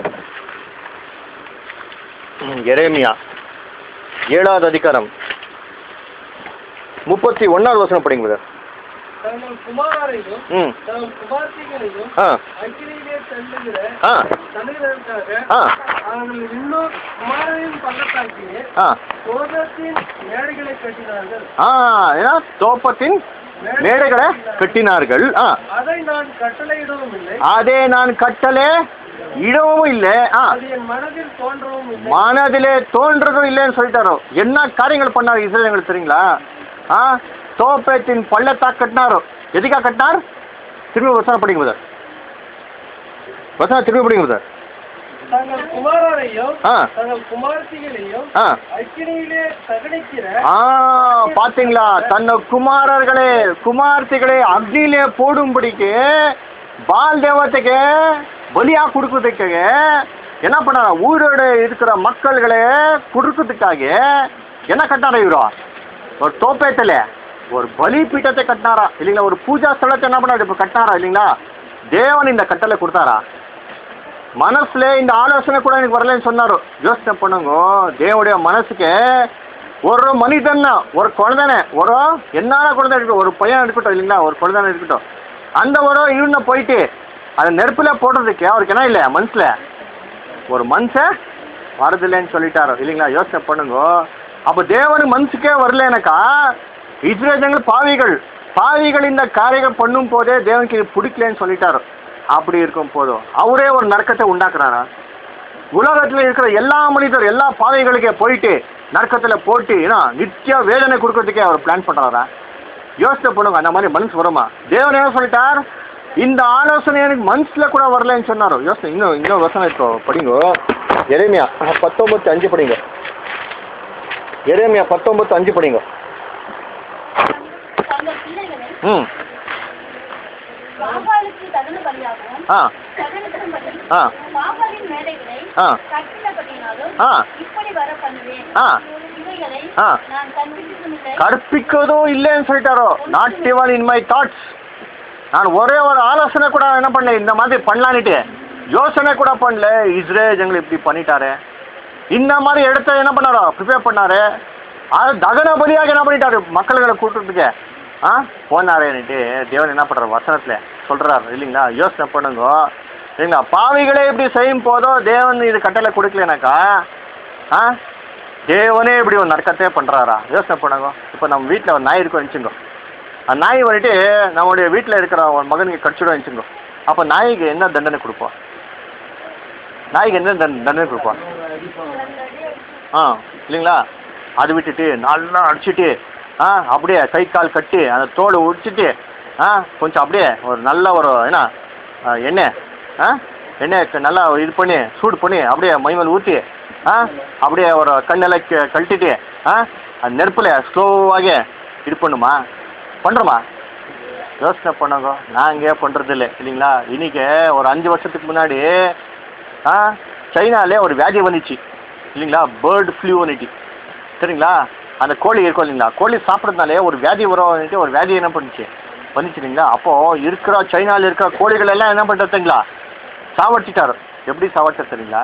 ம், எரேமியா ஏழாவது அதிகாரம் முப்பத்தி ஒன்றாவது வசனம் படிங்க brother. தங்கள் குமாரரையும் ம் தங்கள் குமார்த்திகளையும் ஆ அக்கினியிலே தள்ளுகிற ஆ தள்ளுகிறதற்காக ஆ அவர்கள் இன்னும் குமாரரின் பள்ளத்தாக்கிலே ஆ சோதத்தின் மேடைகளை கட்டினார்கள் ஆ ஏன்னா தோப்பத்தின் மேடைகளை கட்டினார்கள் ஆ அதை நான் கட்டளையிடவும் இல்லை அதே நான் கட்டளே இடவும் இல்லை ஆ அது என் மனதில் தோன்றவும் இல்லை மனதிலே தோன்றதும் இல்லைன்னு சொல்லிட்டாரோ என்ன காரியங்கள் பண்ணார் இஸ்ரேலுங்களுக்கு தெரியுங்களா ஆ தோப்பேத்தின் பள்ளத்தாக்கு கட்டினாரோ எதுக்காக கட்டினார் திரும்பி வசனம் படிங்க சார் வசனம் திரும்பி படிங்க சார் தங்கள் குமாரரையும் ஆ தங்கள் குமார்த்திகளையும் ஆ அக்கினியிலே தகனிக்கிற ஆ பாத்தீங்களா தன்னை குமாரர்களே குமார்த்திகளே அக்னியிலே போடும்படிக்கு பால் தேவத்துக்கு பலியா கொடுக்கறதுக்கு என்ன பண்ணாரா ஊரோட இருக்கிற மக்கள்களே கொடுக்கறதுக்காக என்ன கட்டினாரா இவரோ ஒரு தோப்பேத்தில் ஒரு பலி பீட்டத்தை கட்டினாரா இல்லைங்களா ஒரு பூஜா ஸ்தலத்தை என்ன பண்ணாரு இப்போ கட்டினாரா இல்லைங்களா தேவன் இந்த கட்டளை கொடுத்தாரா மனசுல இந்த ஆலோசனை கூட எனக்கு வரலன்னு சொன்னாரு யோசனை பண்ணுங்க தேவனுடைய மனசுக்கு ஒரு மனிதன் ஒரு குழந்தைன ஒரு என்னால குழந்தை இருக்கட்டும் ஒரு பையன் இருக்கட்டும் இல்லைங்களா ஒரு குழந்தை இருக்கட்டும் அந்த ஒரு இவனை போயிட்டு அதை நெருப்பில் போடுறதுக்கு அவருக்கு என்ன இல்லை மனசில் ஒரு மனுஷன் வரதில்லைன்னு சொல்லிட்டாரு இல்லைங்களா யோசனை பண்ணுங்க அப்போ தேவனுக்கு மனசுக்கே வரலனாக்கா இஸ்ரேஜங்கள் பாவிகள் பாவிகள் இந்த காரியங்கள் பண்ணும் போதே தேவனுக்கு இது பிடிக்கலன்னு சொல்லிட்டாரு அப்படி இருக்கும் போதும் அவரே ஒரு நரக்கத்தை உண்டாக்குறாரா உலகத்தில் இருக்கிற எல்லா மனிதர் எல்லா பாதைகளுக்கே போயிட்டு நரக்கத்தில் போட்டு ஏன்னா நித்திய வேதனை கொடுக்கறதுக்கே அவர் பிளான் பண்ணுறாரா யோசனை பண்ணுங்க அந்த மாதிரி மனசு வருமா தேவன் என்ன சொல்லிட்டார் இந்த ஆலோசனை எனக்கு மனசில் கூட வரலன்னு சொன்னார் யோசனை இன்னும் இன்னும் வசனம் இப்போ படிங்க எரேமியா பத்தொம்பத்து அஞ்சு படிங்க எரேமியா பத்தொம்பத்து அஞ்சு படிங்க தங்கள் பிள்ளைகளை ம் பாபாலுக்கு தகன பலியாகவும் ஆ தகனத்தின்படி ஆ பாபாலின் மேடைகளை ஆ கட்டினபடினாலும் ஆ இப்படி வர பண்ணுவேன் ஆ இவைகளை ஆ. நான் கற்பித்ததும் இல்லை கற்பிக்கிறதும் இல்லைன்னு சொல்லிட்டாரோ நாட் இவன் இன் மை தாட்ஸ் நான் ஒரே ஒரு ஆலோசனை கூட என்ன பண்ணல இந்த மாதிரி பண்ணலான்னுட்டு யோசனை கூட பண்ணல இஸ்ரேல் ஜனங்கள் இப்படி பண்ணிட்டாரு இந்த மாதிரி இடத்த என்ன பண்ணாரோ ப்ரிப்பேர் பண்ணாரு அது தகன பலியாக என்ன பண்ணிட்டாரு மக்கள்களை கூட்டுறதுக்கு ஆ போனாரேன்னுட்டு தேவன் என்ன பண்ணுறாரு வசனத்தில் சொல்கிறாரு இல்லைங்களா யோசனை பண்ணுங்க இல்லைங்களா பாவிகளே இப்படி செய்யும் போதோ தேவன் இது கட்டளை கொடுக்கலனாக்கா ஆ தேவனே இப்படி ஒரு நரக்கத்தே பண்ணுறாரா யோசனை பண்ணுங்க இப்போ நம்ம வீட்டில் ஒரு நாய் இருக்கும் நினச்சிங்கோ அந்த நாய் வந்துட்டு நம்மளுடைய வீட்டில் இருக்கிற ஒரு மகனுக்கு கடிச்சிடும் நினச்சிங்கோ அப்போ நாய்க்கு என்ன தண்டனை கொடுப்போம் நாய்க்கு என்ன தண்ட தண்டனை கொடுப்போம் ஆ இல்லைங்களா அது விட்டுட்டு நல்லா அடிச்சிட்டு ஆ அப்படியே கை கால் கட்டி அந்த தோலை உடிச்சிட்டு ஆ கொஞ்சம் அப்படியே ஒரு நல்ல ஒரு என்ன ஆ, எண்ணெய் ஆ எண்ணெய் க- நல்லா இது பண்ணி சூடு பண்ணி அப்படியே மைமல் ஊற்றி ஆ அப்படியே ஒரு கண்ணெல்லாம் க- கழட்டிட்டு ஆ அந்த நெருப்பில் ஸ்லோவாக இது பண்ணுமா பண்ணுறோமா யோசனை பண்ணுங்க நாங்கள் பண்ணுறதில்ல இல்லைங்களா இன்னைக்கு ஒரு அஞ்சு வருஷத்துக்கு முன்னாடி ஆ சைனாலே ஒரு வியாதி வந்துச்சு இல்லைங்களா பேர்டு ஃப்ளூ வந்துச்சு சரிங்களா அந்த கோழி இருக்கும் இல்லைங்களா கோழி சாப்பிட்றதுனாலே ஒரு வியாதி வரும் ஒரு வியாதி என்ன பண்ணுச்சு வந்துச்சு இல்லைங்களா அப்போது இருக்கிற சைனாவில் இருக்கிற கோழிகள் எல்லாம் என்ன பண்ணுறதுங்களா சாவடிச்சிட்டாரு எப்படி சாவடிச்சார் சரிங்களா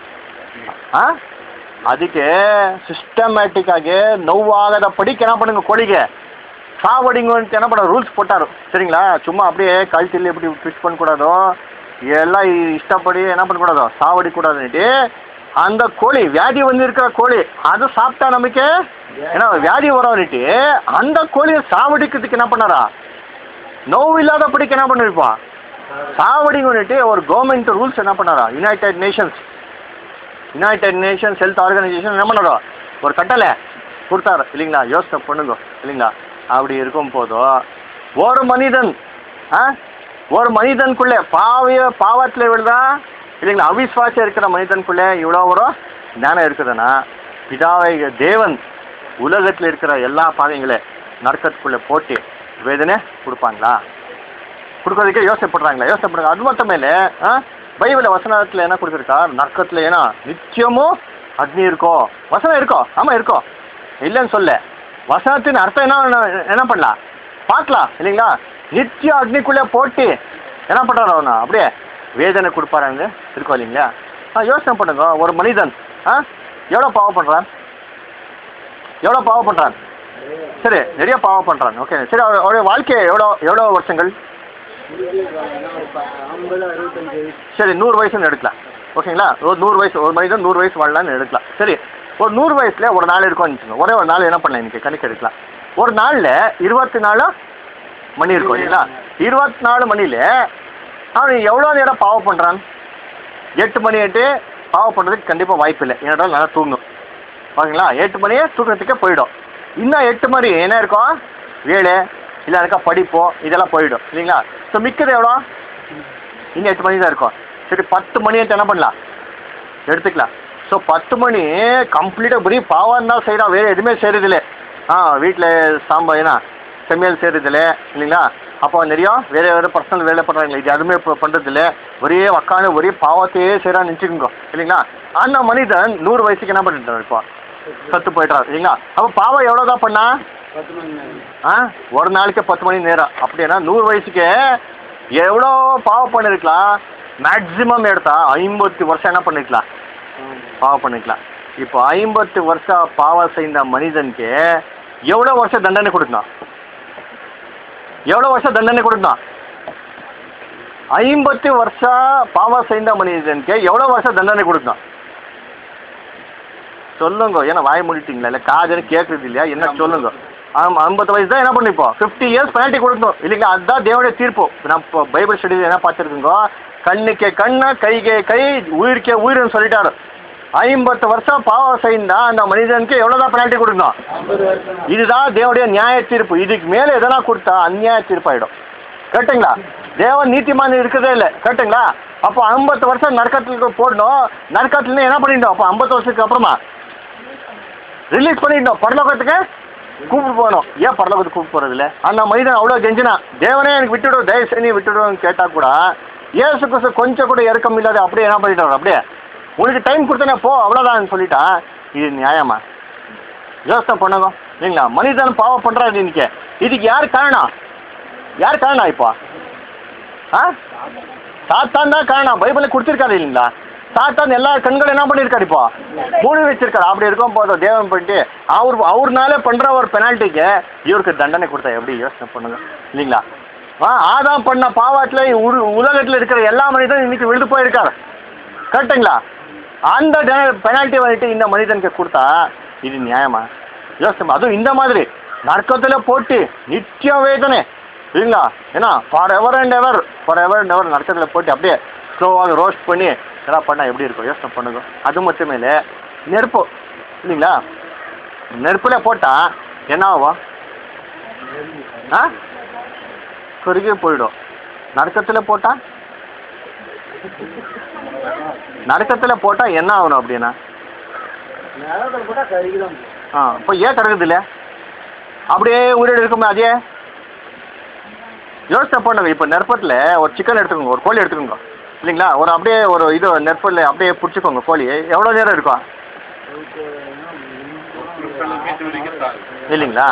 ಆ ಅದಕ್ಕೆ ಸಿಸ್ಟಮ್ಯಾಟಿಕ್ ಆಗಿ ನೋವಾಗದ ಪಡಿಗೆ என்ன பண்ணுங்க கோழிಗೆ சாவடிங்க என்ன பண்ண ரூல்ஸ் போட்டாரு சரிங்களா சும்மா அப்படியே கழுத்தில் எப்படி ட்விஸ்ட் பண்ணக்கூடாதோ எல்லாம் இஷ்டப்படி என்ன பண்ணக்கூடாதோ சாவடி கூடாதுன்னுட்டு அந்த கோழி வியாதி வந்து இருக்கிற கோழி அது சாப்பிட்டா நமக்கு ஏன்னா வியாதி வரும்னுட்டு அந்த கோழியை சாவடிக்கிறதுக்கு என்ன பண்ணாரா நோவு இல்லாதபடிக்கு என்ன பண்ணிருப்பான் சாவடிங்கன்னுட்டு ஒரு கவர்மெண்ட் ரூல்ஸ் என்ன பண்ணாரா United Nations United Nations Health Organisation என்ன பண்ணாரோ ஒரு கட்டளை கொடுத்தாரு இல்லைங்களா யோசனை பண்ணுங்க இல்லைங்களா அப்படி இருக்கும் போதும் ஒரு மனிதன் ஆ ஒரு மனிதனுக்குள்ளே பாவிய பாவத்தில் விழுதா இல்லைங்களா அவிஸ்வாசம் இருக்கிற மனிதனுக்குள்ளே இவ்வளோ ஒரு ஞானம் இருக்குதுன்னா பிதாவை தேவன் உலகத்தில் இருக்கிற எல்லா பாதைங்களே நரக்கத்துக்குள்ளே போட்டு வேதனை கொடுப்பாங்களா கொடுக்கறதுக்கே யோசனை பண்ணுறாங்களா யோசனை பண்ணுறாங்க அது மட்டும் மேலே ஆ பைபிள் வசனத்தில் என்ன கொடுத்துருக்கா நரக்கத்தில் ஏன்னா நித்தியமும் அக்னி இருக்கும் வசனம் இருக்கும் ஆமாம் இருக்கும் இல்லைன்னு சொல்ல வசனத்தின் அர்த்தம் என்ன என்ன பண்ணலாம் பார்க்கலாம் இல்லைங்களா நித்தியம் அக்னிக்குள்ளே போட்டு என்ன பண்ணுறாரு அவனா அப்படியே வேதனை கொடுப்பாராங்க இருக்கும் இல்லைங்களா ஆ யோசனை பண்ணுங்க ஒரு மனிதன் ஆ எவ்வளோ பாவம் பண்ணுறான் எவ்வளோ பாவம் பண்ணுறான் சரி நிறைய பாவம் பண்ணுறான் ஓகே சரி அவர் அவருடைய வாழ்க்கை எவ்வளோ எவ்வளோ வருஷங்கள் சரி நூறு வயசுன்னு எடுக்கலாம் ஓகேங்களா ஒரு நூறு வயசு ஒரு மனிதன் நூறு வயசு வாழலாம்னு எடுக்கலாம் சரி ஒரு நூறு வயசுல ஒரு நாள் இருக்கும்னு வச்சுக்கோங்க ஒரே ஒரு நாள் என்ன பண்ணலாம் இன்னைக்கு கணக்கு எடுக்கலாம் ஒரு நாளில் இருபத்தி நாலு மணி இருக்கும் இல்லைங்களா இருபத்தி நாலு மணியில் அவன் எவ்வளோ நேரம் பாவம் பண்ணுறான் எட்டு மணி எட்டு பாவம் பண்ணுறதுக்கு கண்டிப்பாக வாய்ப்பு இல்லை ஏன்னா நல்லா தூங்கும் ஓகேங்களா எட்டு மணியே தூக்கத்துக்கே போயிடும் இன்னும் எட்டு மணி என்ன இருக்கும் வேலை இல்லை இருக்கா படிப்போ இதெல்லாம் போயிடும் இல்லைங்களா ஸோ மிக்கது எவ்வளோ இன்னும் எட்டு மணி தான் இருக்கும் சரி பத்து மணி என்ன பண்ணலாம் எடுத்துக்கலாம் ஸோ பத்து மணி கம்ப்ளீட்டாக பரி பாவம் தான் செய்கிறான் வேறு எதுவுமே செய்கிறதில்ல ஆ வீட்டில் சாம்பார் ஏன்னா சமையல் செய்கிறதில்ல இல்லைங்களா அப்போ நிறைய வேறு வேறு பர்சனல் வேலை பண்ணுறாங்க இது எதுவுமே இப்போ பண்ணுறதில்ல ஒரே உக்காந்து ஒரே பாவத்தையே செய்கிறான்னு நினச்சிக்கோங்க இல்லைங்களா அந்த மனிதன் நூறு வயசுக்கு என்ன பண்ணிட்டார் இப்போ சத்து போயிட்டார் இல்லைங்களா அப்போ பாவம் எவ்வளோ தான் பண்ணா ஆ ஒரு நாளைக்கு பத்து மணி நேரம் அப்படின்னா நூறு வயசுக்கு எவ்வளோ பாவம் பண்ணிருக்கலாம் மேக்ஸிமம் எடுத்தா ஐம்பத்து வருஷம் என்ன பண்ணிருக்கலாம் பாவம் பண்ணிக்கலாம் இப்போ ஐம்பத்து வருஷம் பாவம் செய்த மனிதனுக்கு எவ்வளோ வருஷம் தண்டனை கொடுக்கணும் எவ்வளோ வருஷம் தண்டனை கொடுக்கணும் ஐம்பத்து வருஷம் பாவம் செய்த மனிதனுக்கு எவ்வளோ வருஷம் தண்டனை கொடுக்கணும் சொல்லுங்க ஏன்னா வாய் மூடிட்டீங்களா இல்லை காதுன்னு கேட்குறது இல்லையா என்ன சொல்லுங்க ஆமாம் ஐம்பது வயசு தான் என்ன பண்ணிப்போம் ஃபிஃப்டி இயர்ஸ் பெனால்ட்டி கொடுக்கணும் இல்லைங்களா அதுதான் தேவனுடைய தீர்ப்பு நான் இப்போ பைபிள் ஸ்டடியில் என்ன பார்த்துருக்குங்கோ கண்ணுக்கே கண்ணு கைக்கே கை உயிருக்கே உயிர்னு சொல்லிட்டாரு ஐம்பத்து வருஷம் பாவம் செய்தா அந்த மனிதனுக்கு எவ்வளோ தான் பெனால்ட்டி கொடுக்கணும் இதுதான் தேவனுடைய நியாய தீர்ப்பு இதுக்கு மேலே எதனா கொடுத்தா அந்நியாய தீர்ப்பாயிடும் கரெக்டுங்களா தேவன் நீதிமான் இருக்கிறதே இல்லை கரெக்டுங்களா அப்போ ஐம்பத்து வருஷம் நரக்கத்துக்கு போடணும் நரக்கத்துல என்ன பண்ணிட்டோம் அப்போ ஐம்பது வருஷத்துக்கு அப்புறமா ரிலீஸ் பண்ணிட்டோம் பரலோகத்துக்கு கூப்பிட்டு போகணும் ஏன் பரலோகத்துக்கு கூப்பிட்டு போகிறதில்ல அந்த மனிதன் அவ்வளோ கெஞ்சினா தேவனே எனக்கு விட்டுவிடும் தயவு செஞ்சு விட்டுவிடுன்னு கேட்டால் கூட ஏசு கிறிஸ்து கொஞ்சம் கூட இறக்கம் இல்லாத அப்படியே என்ன பண்ணிட்டாரு அப்படியே உனக்கு டைம் கொடுத்தனே போ அவ்வளோதான் சொல்லிட்டா இது நியாயமா யோசனை பண்ணுங்க இல்லைங்களா மனிதன் பாவம் பண்ணுறாரு இன்னைக்கு இதுக்கு யார் காரணம் யார் காரணம் இப்போ ஆ சாத்தான் தான் காரணம் பைபிளில் கொடுத்துருக்காரு இல்லைங்களா சாத்தான் எல்லா கண்களும் என்ன பண்ணியிருக்காரு இப்போ மூடி வச்சிருக்காரு அப்படி இருக்கும் போதும் தேவன் பண்ணிட்டு அவர் அவர்னால பண்ணுற ஒரு பெனால்ட்டிக்கு இவருக்கு தண்டனை கொடுத்தா எப்படி யோசனை பண்ணுங்க இல்லைங்களா ஆ ஆதாம் பண்ண பாவத்தில் உரு உலகத்தில் இருக்கிற எல்லா மனிதனும் இன்னைக்கு விழுந்து போயிருக்காரு கரெக்டுங்களா அந்த பெனால்ட்டி வந்துட்டு இந்த மனிதனுக்கு கொடுத்தா இது நியாயமா யோசனை அதுவும் இந்த மாதிரி நரக்கத்தில் போட்டு நித்திய வேதனை இல்லைங்களா ஏன்னா for ever and ever for ever and ever நரக்கத்தில் போட்டு அப்படியே ஸ்லோவாக ரோஸ்ட் பண்ணி எல்லாம் பண்ணால் எப்படி இருக்கும் யோசனை பண்ணுங்க அது மட்டுமே இல்லை நெருப்பு இல்லைங்களா நெருப்பில் போட்டால் என்ன ஆகும் ஆ கருகே போயிடும் நரக்கத்தில் போட்டால் நரக்கத்தில் போட்டால் என்ன ஆகணும் அப்படின்னா நரகத்தில் போட்டால் கருகிதான் ஆ இப்போ ஏன் கறக்குது இல்லை அப்படியே உயிரோடு இருக்குமே அதே யோசனை பண்ணுங்க இப்போ நெருப்பத்தில் ஒரு சிக்கன் எடுத்துக்கோங்க ஒரு கோழி எடுத்துக்கோங்க இல்லைங்களா ஒரு அப்படியே ஒரு இது நெருப்பில் அப்படியே பிடிச்சிக்கோங்க கோழி எவ்வளோ நேரம் இருக்கும் இல்லைங்களா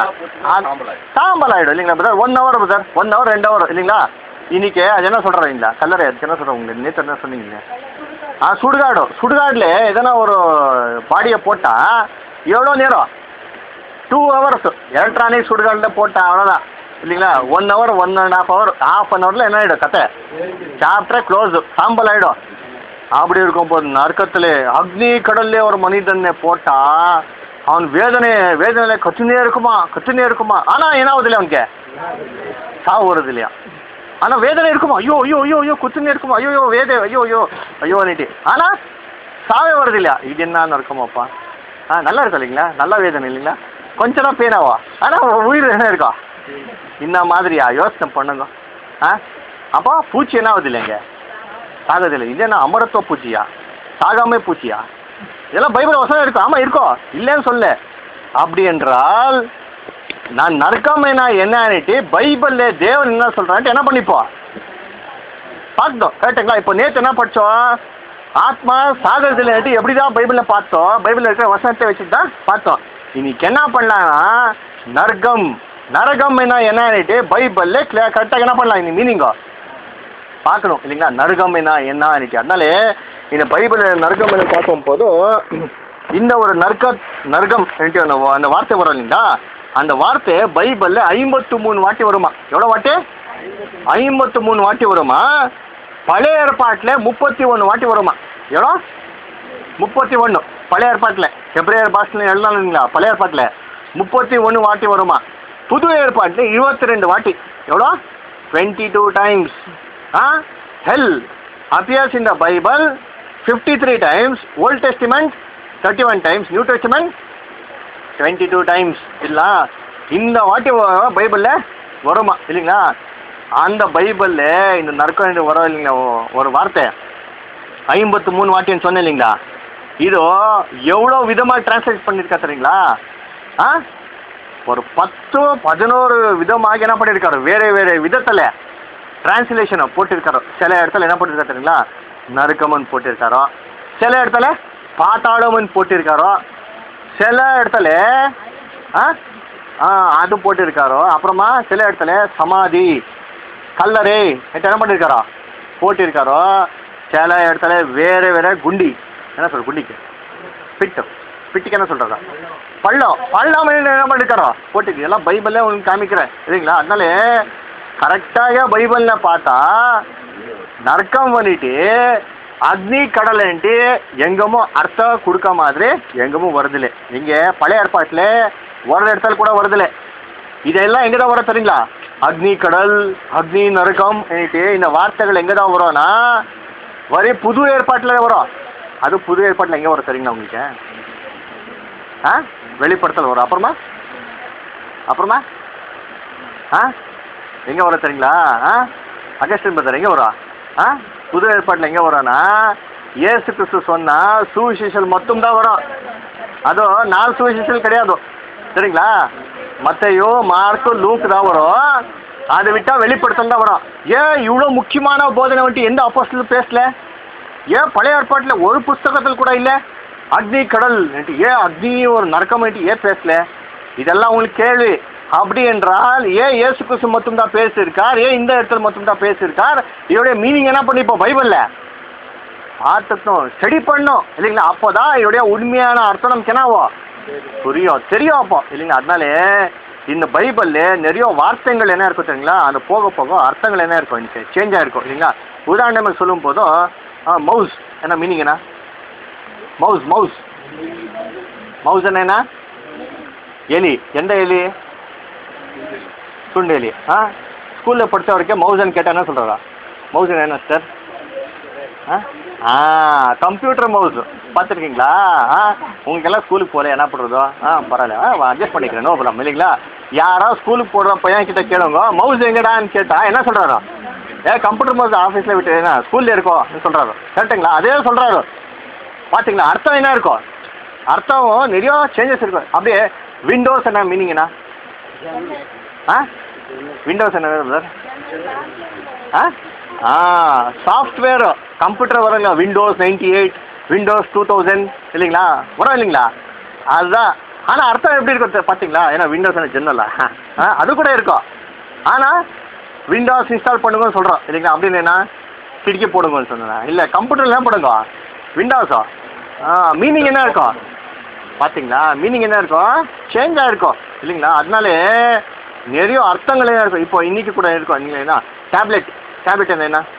சாம்பல் ஆகிடும் இல்லைங்களா brother one hour brother one hour ரெண்டு ஹவர் இல்லைங்களா இன்னைக்கு அது என்ன சொல்கிறீங்களா கல்லறை அதுக்கு என்ன சொல்கிறேன் உங்களுக்கு நேற்று என்ன சொன்னீங்க ஆ சுடுகாடு சுடுகாடில் எதனா ஒரு பாடியை போட்டால் எவ்வளோ நேரம் டூ ஹவர்ஸ் எலக்ட்ரானிக் சுடுகாடில் போட்டால் அவ்வளோதான் இல்லைங்களா one hour one and half hour half an ஹவரில் என்ன ஆகிடும் கதை சாப்டர் க்ளோஸ் சாம்பல் ஆகிடும் அப்படி இருக்கும் போது நரக்கத்தில் அக்னி கடல்லே ஒரு மனிதனை போட்டால் அவன் வேதனை வேதனையில் கத்துனே இருக்குமா கத்துனே இருக்குமா ஆனால் என்ன ஆகுது இல்லையா அவனுக்கு சாவு வருது இல்லையா ஆனால் வேதனை இருக்குமா ஐயோ ஐயோ ஐயோ ஐயோ குத்துனே இருக்குமா ஐயோ ஐயோ வேத ஐயோ ஐயோ ஐயோ நீட்டி ஆனால் சாவே வருது இல்லையா இது என்ன இருக்குமாப்பா ஆ நல்லா இருக்கும் இல்லைங்களா நல்ல வேதனை இல்லைங்களா கொஞ்சம் தான் பெயினாவா ஆனால் உயிர் என்ன இருக்கா இந்த மாதிரியா யோசனை பண்ணுங்க ஆ அப்போ பூச்சி என்ன ஆகுது இல்லைங்க சாகுதில்லை இது என்ன அமரத்துவ பூச்சியா சாகாமே பூச்சியா இதெல்லாம் பைபிள் வசனம் இருக்கும் ஆமாம் இருக்கும் இல்லைன்னு சொல்ல அப்படி என்றால் நான் நரக்கமைனா என்னன்னுட்டு பைபிளில் தேவன் என்ன சொல்கிறான்ட்டு என்ன பண்ணிப்போம் பார்த்தோம் கரெக்டுங்களா இப்போ நேற்று என்ன படித்தோம் ஆத்மா சாகிறதுலன்ட்டு எப்படி தான் பைபிளில் பார்த்தோம் பைபிளில் இருக்கிற வசனத்தை வச்சுட்டு தான் பார்த்தோம் இன்னைக்கு என்ன பண்ணலாம்னா நரகம் நரகம் என்ன என்னன்னுட்டு பைபிளில் கிளியர் கரெக்டாக என்ன பண்ணலாம் இந்த மீனிங்கோ பார்க்கணும் இல்லைங்களா நரகம் என்ன என்னன்னுட்டு அதனால இந்த பைபிள் நரகம் என்ன பார்க்கும் போதும் இந்த ஒரு நர்க்க நரகம் சொல்லிட்டு அந்த வா- அந்த வார்த்தை வரும் இல்லைங்களா அந்த வார்த்தை பைபிளில் ஐம்பத்து மூணு வாட்டி வருமா எவ்வளோ வாட்டி ஐம்பத்து மூணு வாட்டி வருமா பழைய ஏற்பாட்டில் முப்பத்தி ஒன்று வாட்டி வருமா எவ்வளோ முப்பத்தி ஒன்று பழைய ஏற்பாட்டில் எப்ரேயர் பாஷையில் எழுதலாம் இல்லைங்களா பழைய ஏற்பாட்டில் முப்பத்தி ஒன்று வாட்டி வருமா புது ஏற்பாட்டில் இருபத்தி ரெண்டு வாட்டி எவ்வளோ twenty two times uh hell appears in the Bible 53 times, Old Testament 31 times, New Testament 22 times இல்லா இந்த வாட்டி வ- பைபிளில் வருமா இல்லைங்களா அந்த பைபிளில் இந்த நற்கொண்டு வரும் இல்லைங்களா ஒ- ஒரு வார்த்தை ஐம்பத்து மூணு வாட்டின்னு சொன்னேன் இல்லைங்களா இதோ எவ்வளோ விதமாக டிரான்ஸ்லேட் பண்ணியிருக்கா தெரியுங்களா ஆ ஒரு பத்து பதினோரு விதமாக என்ன பண்ணியிருக்காரு வேறு வேறு விதத்தில் டிரான்ஸ்லேஷனை போட்டிருக்காரோ சில இடத்துல என்ன போட்டிருக்காரு தெரியுங்களா நறுக்கமன் போட்டிருக்காரோ சில இடத்துல பாத்தாளமன் போட்டிருக்காரோ சில இடத்துல ஆ ஆ அது போட்டிருக்காரோ அப்புறமா சில இடத்துல சமாதி கல்லறை இது என்ன பண்ணியிருக்காரோ போட்டிருக்காரோ சில இடத்துல வேறு வேறு குண்டி என்ன சொல்ற குண்டிக்கு பிட்டு பிட்டுக்கு என்ன சொல்கிறதா பள்ளம் பள்ளம் என்ன பண்ணிருக்காரோ போட்டுக்கு எல்லாம் பைபிளில் உங்களுக்கு காமிக்கிறேன் இல்லைங்களா அதனால கரெக்டாக பைபிளில் பார்த்தா நரக்கம் பண்ணிட்டு அக்னி கடலைன்ட்டு எங்கமோ அர்த்தம் கொடுக்க மாதிரி எங்கமும் வருதில்ல இங்கே பழைய ஏற்பாட்டில் ஒரு இடத்துல கூட வருதில்ல இதெல்லாம் எங்கே தான் வரும் தெரியுங்களா அக்னி கடல் அக்னி நரகம் என்னட்டு இந்த வார்த்தைகள் எங்கே தான் வரும்னா வரி புது ஏற்பாட்டில் வரும் அது புது ஏற்பாட்டில் எங்கே வரும் தெரியுங்களா உங்களுக்கு ஆ வெளிப்படுத்தல் வரும் அப்புறமா அப்புறமா ஆ எங்கே வரும் தெரியுங்களா ஆ அகஸ்டின் பிரதர் எங்கே வரும் ஆ புது ஏற்பாட்டில் எங்கே வரும்னா ஏசு கிறிஸ்து சொன்னா சுவிசேஷல் மட்டும் தான் வரும் அதுவும் நாலு சுவிசேஷல் கிடையாது சரிங்களா மத்தையோ மார்க்கு லூக்கு தான் வரும் அதை விட்டால் வெளிப்படுத்தல் தான் வரும் ஏன் இவ்வளோ முக்கியமான போதனை வந்துட்டு எந்த அப்போஸ்டலும் பேசல ஏன் பழைய ஏற்பாட்டில் ஒரு புஸ்தகத்தில் கூட இல்லை அக்னி கடல் என்று ஏன் அக்னி ஒரு நரக்கம் என்று ஏன் பேசல இதெல்லாம் உங்களுக்கு கேள்வி அப்படி என்றால் ஏன் இயேசு கிறிஸ்து மட்டும் தான் பேசியிருக்கார் ஏன் இந்த இடத்துல மட்டும் தான் பேசியிருக்கார் இதோடைய மீனிங் என்ன பண்ணிப்போம் பைபிளில் பார்த்துக்கணும் ஸ்டடி பண்ணணும் இல்லைங்களா அப்போ தான் இதோடைய உண்மையான அர்த்தம் நமக்கு என்னவோ புரியும் தெரியும் அப்போ இல்லைங்களா அதனாலே இந்த பைபிளில் நிறைய வார்த்தைகள் என்ன இருக்கும் தெரியுங்களா அந்த போக போக அர்த்தங்கள் என்ன இருக்கும் எனக்கு சேஞ்ச் ஆகிருக்கும் இல்லைங்களா உதாரணமாக சொல்லும் போதும் மவுஸ் என்ன மீனிங் என்ன மவுஸ் மவுஸ் மவுஸ் என்ன எலி எந்த எலி சுண்டு எலி ஆ ஸ்கூலில் படித்த வரைக்கும் மவுஸ்ன்னு கேட்டால் என்ன சொல்கிறா மவுஸ் என்ன சார் ஆ ஆ கம்ப்யூட்டர் மவுஸ் பார்த்துருக்கீங்களா ஆ உங்களுக்கெல்லாம் ஸ்கூலுக்கு போகல என்ன பண்ணுறதோ ஆ பரவாயில்ல ஆ அட்ஜஸ்ட் பண்ணிக்கிறேன் நோ ப்ராப்ளம் இல்லைங்களா யாரோ ஸ்கூலுக்கு போடுற பையன் கிட்ட கேளுங்க மவுஸ் எங்கடான்னு கேட்டால் என்ன சொல்கிறாரோ ஏ கம்ப்யூட்டர் மவுஸ் ஆஃபீஸில் விட்டு என்ன ஸ்கூலில் இருக்கோம் சொல்கிறாரு கரெக்டுங்களா அதே சொல்கிறாரு பார்த்தீங்களா அர்த்தம் என்ன இருக்கும் அர்த்தம் நிறைய சேஞ்சஸ் இருக்கும் அப்படியே விண்டோஸ் என்ன மீனிங் என்ன ஆ விண்டோஸ் என்ன சார் ஆ ஆ சாஃப்ட்வேர் கம்ப்யூட்டர் வருங்க Windows ninety eight Windows two thousand இல்லைங்களா வரும் இல்லைங்களா அதுதான் ஆனால் அர்த்தம் எப்படி இருக்கும் தெ- பார்த்தீங்களா ஏன்னா விண்டோஸ் என்ன ஜென்னலா ஆ அது கூட இருக்கும் ஆனால் விண்டோஸ் இன்ஸ்டால் பண்ணுங்கன்னு சொல்கிறோம் இல்லைங்களா அப்படின்னு என்ன கிடிக்கி போடுங்கன்னு சொன்னேன் இல்லை கம்ப்யூட்டரில் என்ன போடுங்க விண்டோஸோ ஆ மீனிங் என்ன இருக்கும் பார்த்தீங்களா மீனிங் என்ன இருக்கும் சேஞ்ச் ஆகிருக்கும் இல்லைங்களா அதனாலே நிறைய அர்த்தங்கள் என்ன இருக்கும் இப்போ இன்னைக்கு கூட இருக்கும் நீங்கள் என்ன டேப்லெட் டேப்லெட் என்ன என்ன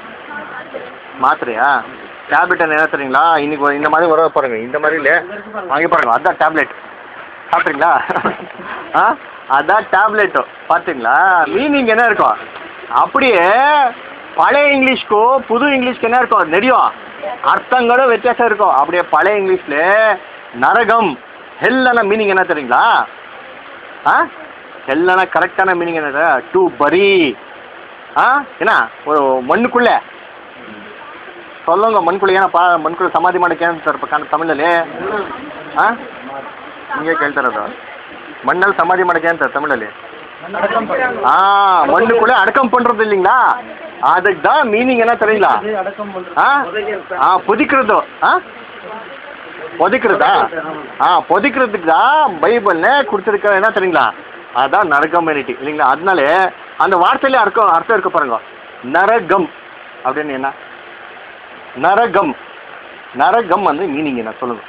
மாத்திரையா டேப்லெட் என்ன தெரியுங்களா இன்னைக்கு ஒரு- இந்த மாதிரி வர பாருங்க இந்த மாதிரி இல்லை வாங்கி பாருங்க அதான் டேப்லெட் சாப்பிட்றீங்களா ஆ அதான் டேப்லெட்டு பார்த்தீங்களா மீனிங் என்ன இருக்கும் அப்படியே பழைய இங்கிலீஷ்க்கும் புது இங்கிலீஷ்க்கு என்ன இருக்கும் நிறைய அர்த்தங்களும் வித்தியாசம் இருக்கும் அப்படியே பழைய இங்கிலீஷில் நரகம் ஹெல்லான மீனிங் என்ன தெரியுங்களா ஆ ஹெல்லான கரெக்டான மீனிங் என்ன டு பரி ஆ என்ன ஒரு மண்ணுக்குள்ளே சொல்லுங்க ಮನ್ಕುಳು ಏನಪ್ಪ ಮನ್ಕುಳು ಸಮಾಧಿ ಮಾಡಕ್ಕೆ ಏನಂತಾರೆ ಕಾಣ ತಮಿಳಲ್ಲಿ ಆ ಹಿಂಗೆ ಕೇಳ್ತಾ ಇರೋದು மண்ணಲ್ಲಿ சமாதி ಮಾಡಕ್ಕೆ ಅಂತಾರೆ ತಮಿಳಲ್ಲಿ ஆ மண்ணுக்குள்ளே அடக்கம் பண்ணுறது இல்லைங்களா அதுக்கு தான் மீனிங் என்ன தெரியுங்களா ஆ ஆ புதிக்கிறது ஆ புதைக்கிறதா ஆ புதைக்கிறதுக்கு தான் பைபிளில் கொடுத்துருக்க என்ன தெரியுங்களா அதான் நரகம்யூனிட்டி இல்லைங்களா அதனால அந்த வார்த்தையிலே அர்த்தம் அர்த்தம் இருக்கு பாருங்க நரகம் அப்படின்னு என்ன நரகம் நரகம் வந்து மீனிங் என்ன சொல்லுங்க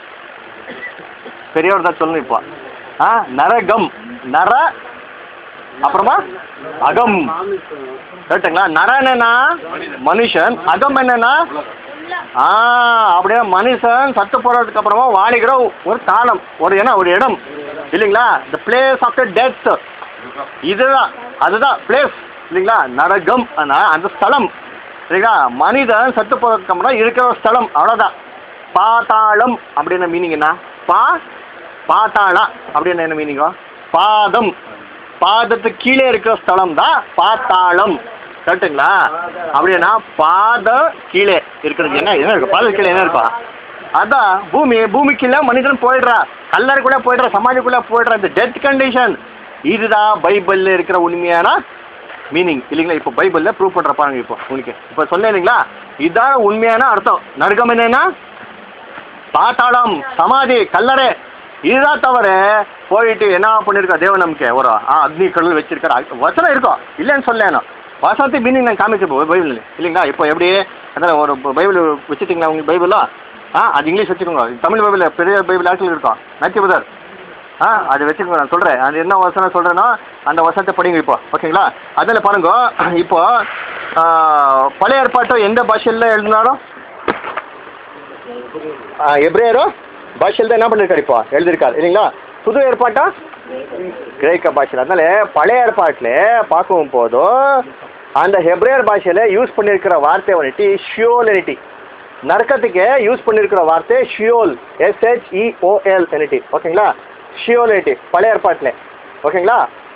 பெரியவர் தான் சொல்லணும் இப்போ ஆ நரகம் நர அப்புறமா அகம் கரெக்டுங்களா நர என்னன்னா மனுஷன் அகம் என்னன்னா ஆ அப்படியே மனுஷன் சத்து போகிறதுக்கு அப்புறமா வாழிக்கிற ஒரு தாளம் ஒரு இடம் ஒரு இடம் இல்லைங்களா the place of the death இதுதான் அதுதான் பிளேஸ் இல்லைங்களா நரகம் ஆனா அந்த ஸ்தலம் சரிங்களா மனிதன் சத்து போகிறதுக்கு அப்புறம் இருக்கிற ஒரு ஸ்தலம் அவ்வளோதான் பாதாளம் அப்படின்னு மீனிங் என்ன பா பாத்தாளா அப்படின்னு என்ன மீனிங்கோ பாதம் பாதத்துக்கு கீழே இருக்கிற ஸ்தலம் தான் பாத்தாளம் கரெக்டுங்களா அப்படின்னா பாத கீழே இருக்கிறது என்ன என்ன இருக்கும் பாத கீழே என்ன இருக்கும் அதான் பூமி பூமிக்குள்ள மனிதன் போயிடுறா கல்லறைக்குள்ளே போயிடுறா சமாதிக்குள்ளே போயிடுறா இந்த டெத் கண்டிஷன் இதுதான் பைபிளில் இருக்கிற உண்மையான மீனிங் இல்லைங்களா இப்போ பைபிளில் ப்ரூவ் பண்ணுற பாருங்க இப்போ உங்களுக்கு இப்போ சொன்னேன் இல்லைங்களா இதுதான் உண்மையான அர்த்தம் நரகம் என்னன்னா பாத்தாளம் சமாதி கல்லறை இதுதான் தவிர போயிட்டு என்ன பண்ணியிருக்கா தேவ நம்பிக்கை ஒரு ஆ அக்னி கடல் வச்சிருக்காரு அ- வசனம் இருக்கும் இல்லைன்னு சொல்லேனோ வசனத்தை மீனிங் நான் காமிச்சு பைபிள் இல்லைங்களா இப்போ எப்படி அதான் ஒரு பைபிள் வச்சுட்டிங்களா உங்களுக்கு பைபிளா ஆ அது இங்கிலீஷ் வச்சுக்கோங்க தமிழ் பைபிள் பெரிய பைபிள் ஆட்கள் இருக்கும் நத்தி பதர் ஆ அது வச்சுக்கோங்க நான் சொல்கிறேன் அது என்ன வசனம் சொல்கிறேனோ அந்த வசனத்தை படிங்க இப்போ ஓகேங்களா அதில் பாருங்க இப்போ ஆ, பழைய ஏற்பாட்டை எந்த பாஷையில் எழுதினாரோ எப்ரேயரோ பாஷையில் தான் என்ன பண்ணிருக்காரு இப்போ எழுதியிருக்காரு இல்லைங்களா புது ஏற்பாட்டா கிரேக்க பாஷையில் அதனால பழைய ஏற்பாட்டில் பார்க்கும் போதும் அந்த ஹெப்ரேயர் பாஷையில் யூஸ் பண்ணியிருக்கிற வார்த்தை வந்துட்டு ஷியோலினிட்டி நரக்கத்துக்கு யூஸ் பண்ணியிருக்கிற வார்த்தை ஷியோல் எஸ்ஹெச்இஓஎல் எனிட்டி ஓகேங்களா ஷியோலினிட்டி பழைய ஏற்பாட்டில் ஓகேங்களா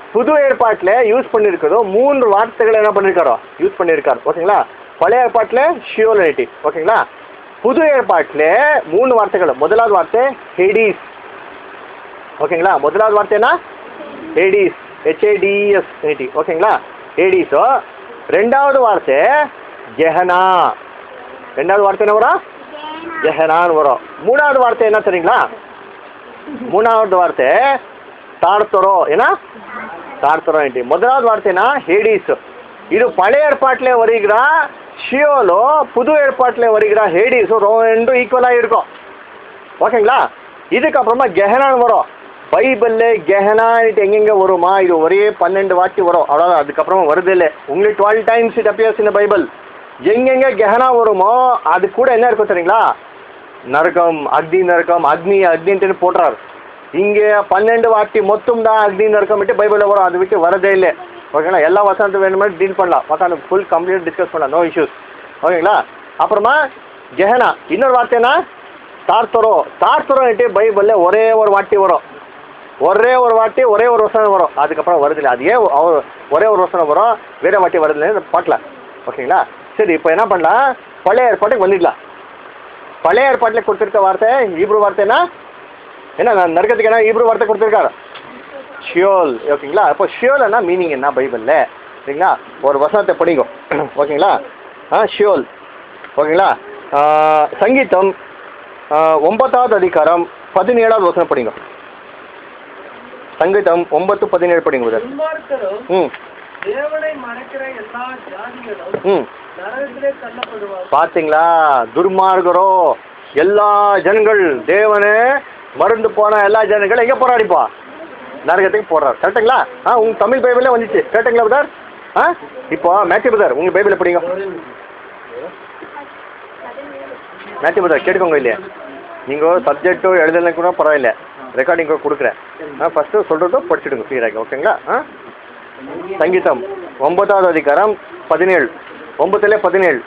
புது ஏற்பாட்டில் யூஸ் பண்ணியிருக்கிறதோ மூன்று வார்த்தைகளை என்ன பண்ணியிருக்காரோ யூஸ் பண்ணியிருக்காரு ஓகேங்களா பழைய ஏற்பாட்டில் ஷியோலிட்டி ஓகேங்களா புது ஏற்பாட்டில் மூணு வார்த்தைகள் முதலாவது வார்த்தை ஹெடிஸ் ஓகேங்களா முதலாவது வார்த்தைனா ஹேடிஸ் ஹெச்ஏடிஎஸ் ஏடி ஓகேங்களா ஹேடிஸோ ரெண்டாவது வார்த்தை ஜெஹனா ரெண்டாவது வார்த்தை என்ன வரும் ஜெஹனான்னு வரும் மூணாவது வார்த்தை என்ன தெரியுங்களா மூணாவது வார்த்தை தாழ்த்தரோ என்ன தாழ்த்தரோ ఏంటి முதலாவது வார்த்தைனா ஹேடிஸ் இது பழைய ஏற்பாட்டில் வருகிற ஷியோலோ புது ஏற்பாட்டில் வருகிற ஹேடிஸும் ரெண்டும் ஈக்குவலாக இருக்கும் ஓகேங்களா இதுக்கப்புறமா கெஹனான்னு வரும் பைபிளில் கெஹனான்ட்டு எங்கெங்கே வருமா இது ஒரே பன்னெண்டு வாட்டி வரும் அவ்வளோதான் அதுக்கப்புறமா வருது இல்லை உங்களுக்கு டுவெல் டைம்ஸ் இட் அப்பியர்ஸ் இந்த பைபிள் எங்கெங்கே கெஹனா வருமோ அது கூட என்ன இருக்கும் தெரியுங்களா நரகம் அக்னி நரகம் அக்னி அக்னின்ட்டு போட்டுறாரு இங்கே பன்னெண்டு வாட்டி மொத்தம் தான் அக்னி நரகம்ட்டு பைபிளில் வரும் அது விட்டு வரதே இல்லை ஓகேங்களா எல்லா வசனத்து வேணுமே டீல் பண்ணலாம் வசனம் ஃபுல் கம்ப்ளீட் டிஸ்கஸ் பண்ணலாம் நோ இஷ்யூஸ் ஓகேங்களா அப்புறமா கெஹனா இன்னொரு வார்த்தைனா தார்த்தரோ தார்த்தரோன்ட்டு பைபிளில் ஒரே ஒரு வாட்டி வரும் ஒரே ஒரு வாட்டி ஒரே ஒரு வசனம் வரும் அதுக்கப்புறம் வருதில்லை அது ஏன் அவ- ஒரே ஒரு வசனம் வரும் வேற வாட்டி வருதில்லைன்னு பார்க்கலாம் ஓகேங்களா சரி இப்போ என்ன பண்ணலாம் பழைய ஏற்பாட்டுக்கு வந்துடலாம் பழைய ஏற்பாட்டில் கொடுத்துருக்க வார்த்தை ஈப்ரு வார்த்தைனா என்ன நான் நரகத்துக்கு என்ன ஈப்ரு வார்த்தை கொடுத்துருக்காரு ஷியோல் ஓகேங்களா அப்போ ஷியோல்னா மீனிங் என்ன பைபிளில் சரிங்களா ஒரு வசனத்தை படிங்க ஓகேங்களா ஆ ஷியோல் ஓகேங்களா ஆ, சங்கீதம் ஆ, ஒன்பதாவது அதிகாரம் பதினேழாவது வசனம் படிங்க சங்கீதம் ஒன்பத்து பதினேழு படிங்க brother. துன்மார்க்கரும் ம் தேவனை மறைக்கிற எல்லா ஜாதிகளும் ம் நரகத்திலே தள்ளப்படுவார் பார்த்தீங்களா துர்மார்கரோ எல்லா ஜனங்கள் தேவனே மறந்து போன எல்லா ஜனங்களும் எங்கே போராடிப்பா நரகத்துக்கு போடுறாரு கரெக்டுங்களா ஆ உங்க தமிழ் பைபிளே வந்துச்சு கரெக்டுங்களா பிரதர் ஆ இப்போ மேத்யூ பிரதர் உங்க பைபிளை படிங்க மேத்யூ பிரதர் கேட்டுக்கோங்க இல்லையா நீங்கள் சப்ஜெக்ட்டோ எழுதலாம் கூட பரவாயில்ல ரெக்கார்டிங் கூட கொடுக்குறேன் ஆ ஃபஸ்ட்டு சொல்கிறதோ படிச்சுடுங்க ஃப்ரீயாக ஓகேங்களா ஆ சங்கீதம் ஒன்பதாவது அதிகாரம் பதினேழு ஒன்பதுல பதினேழு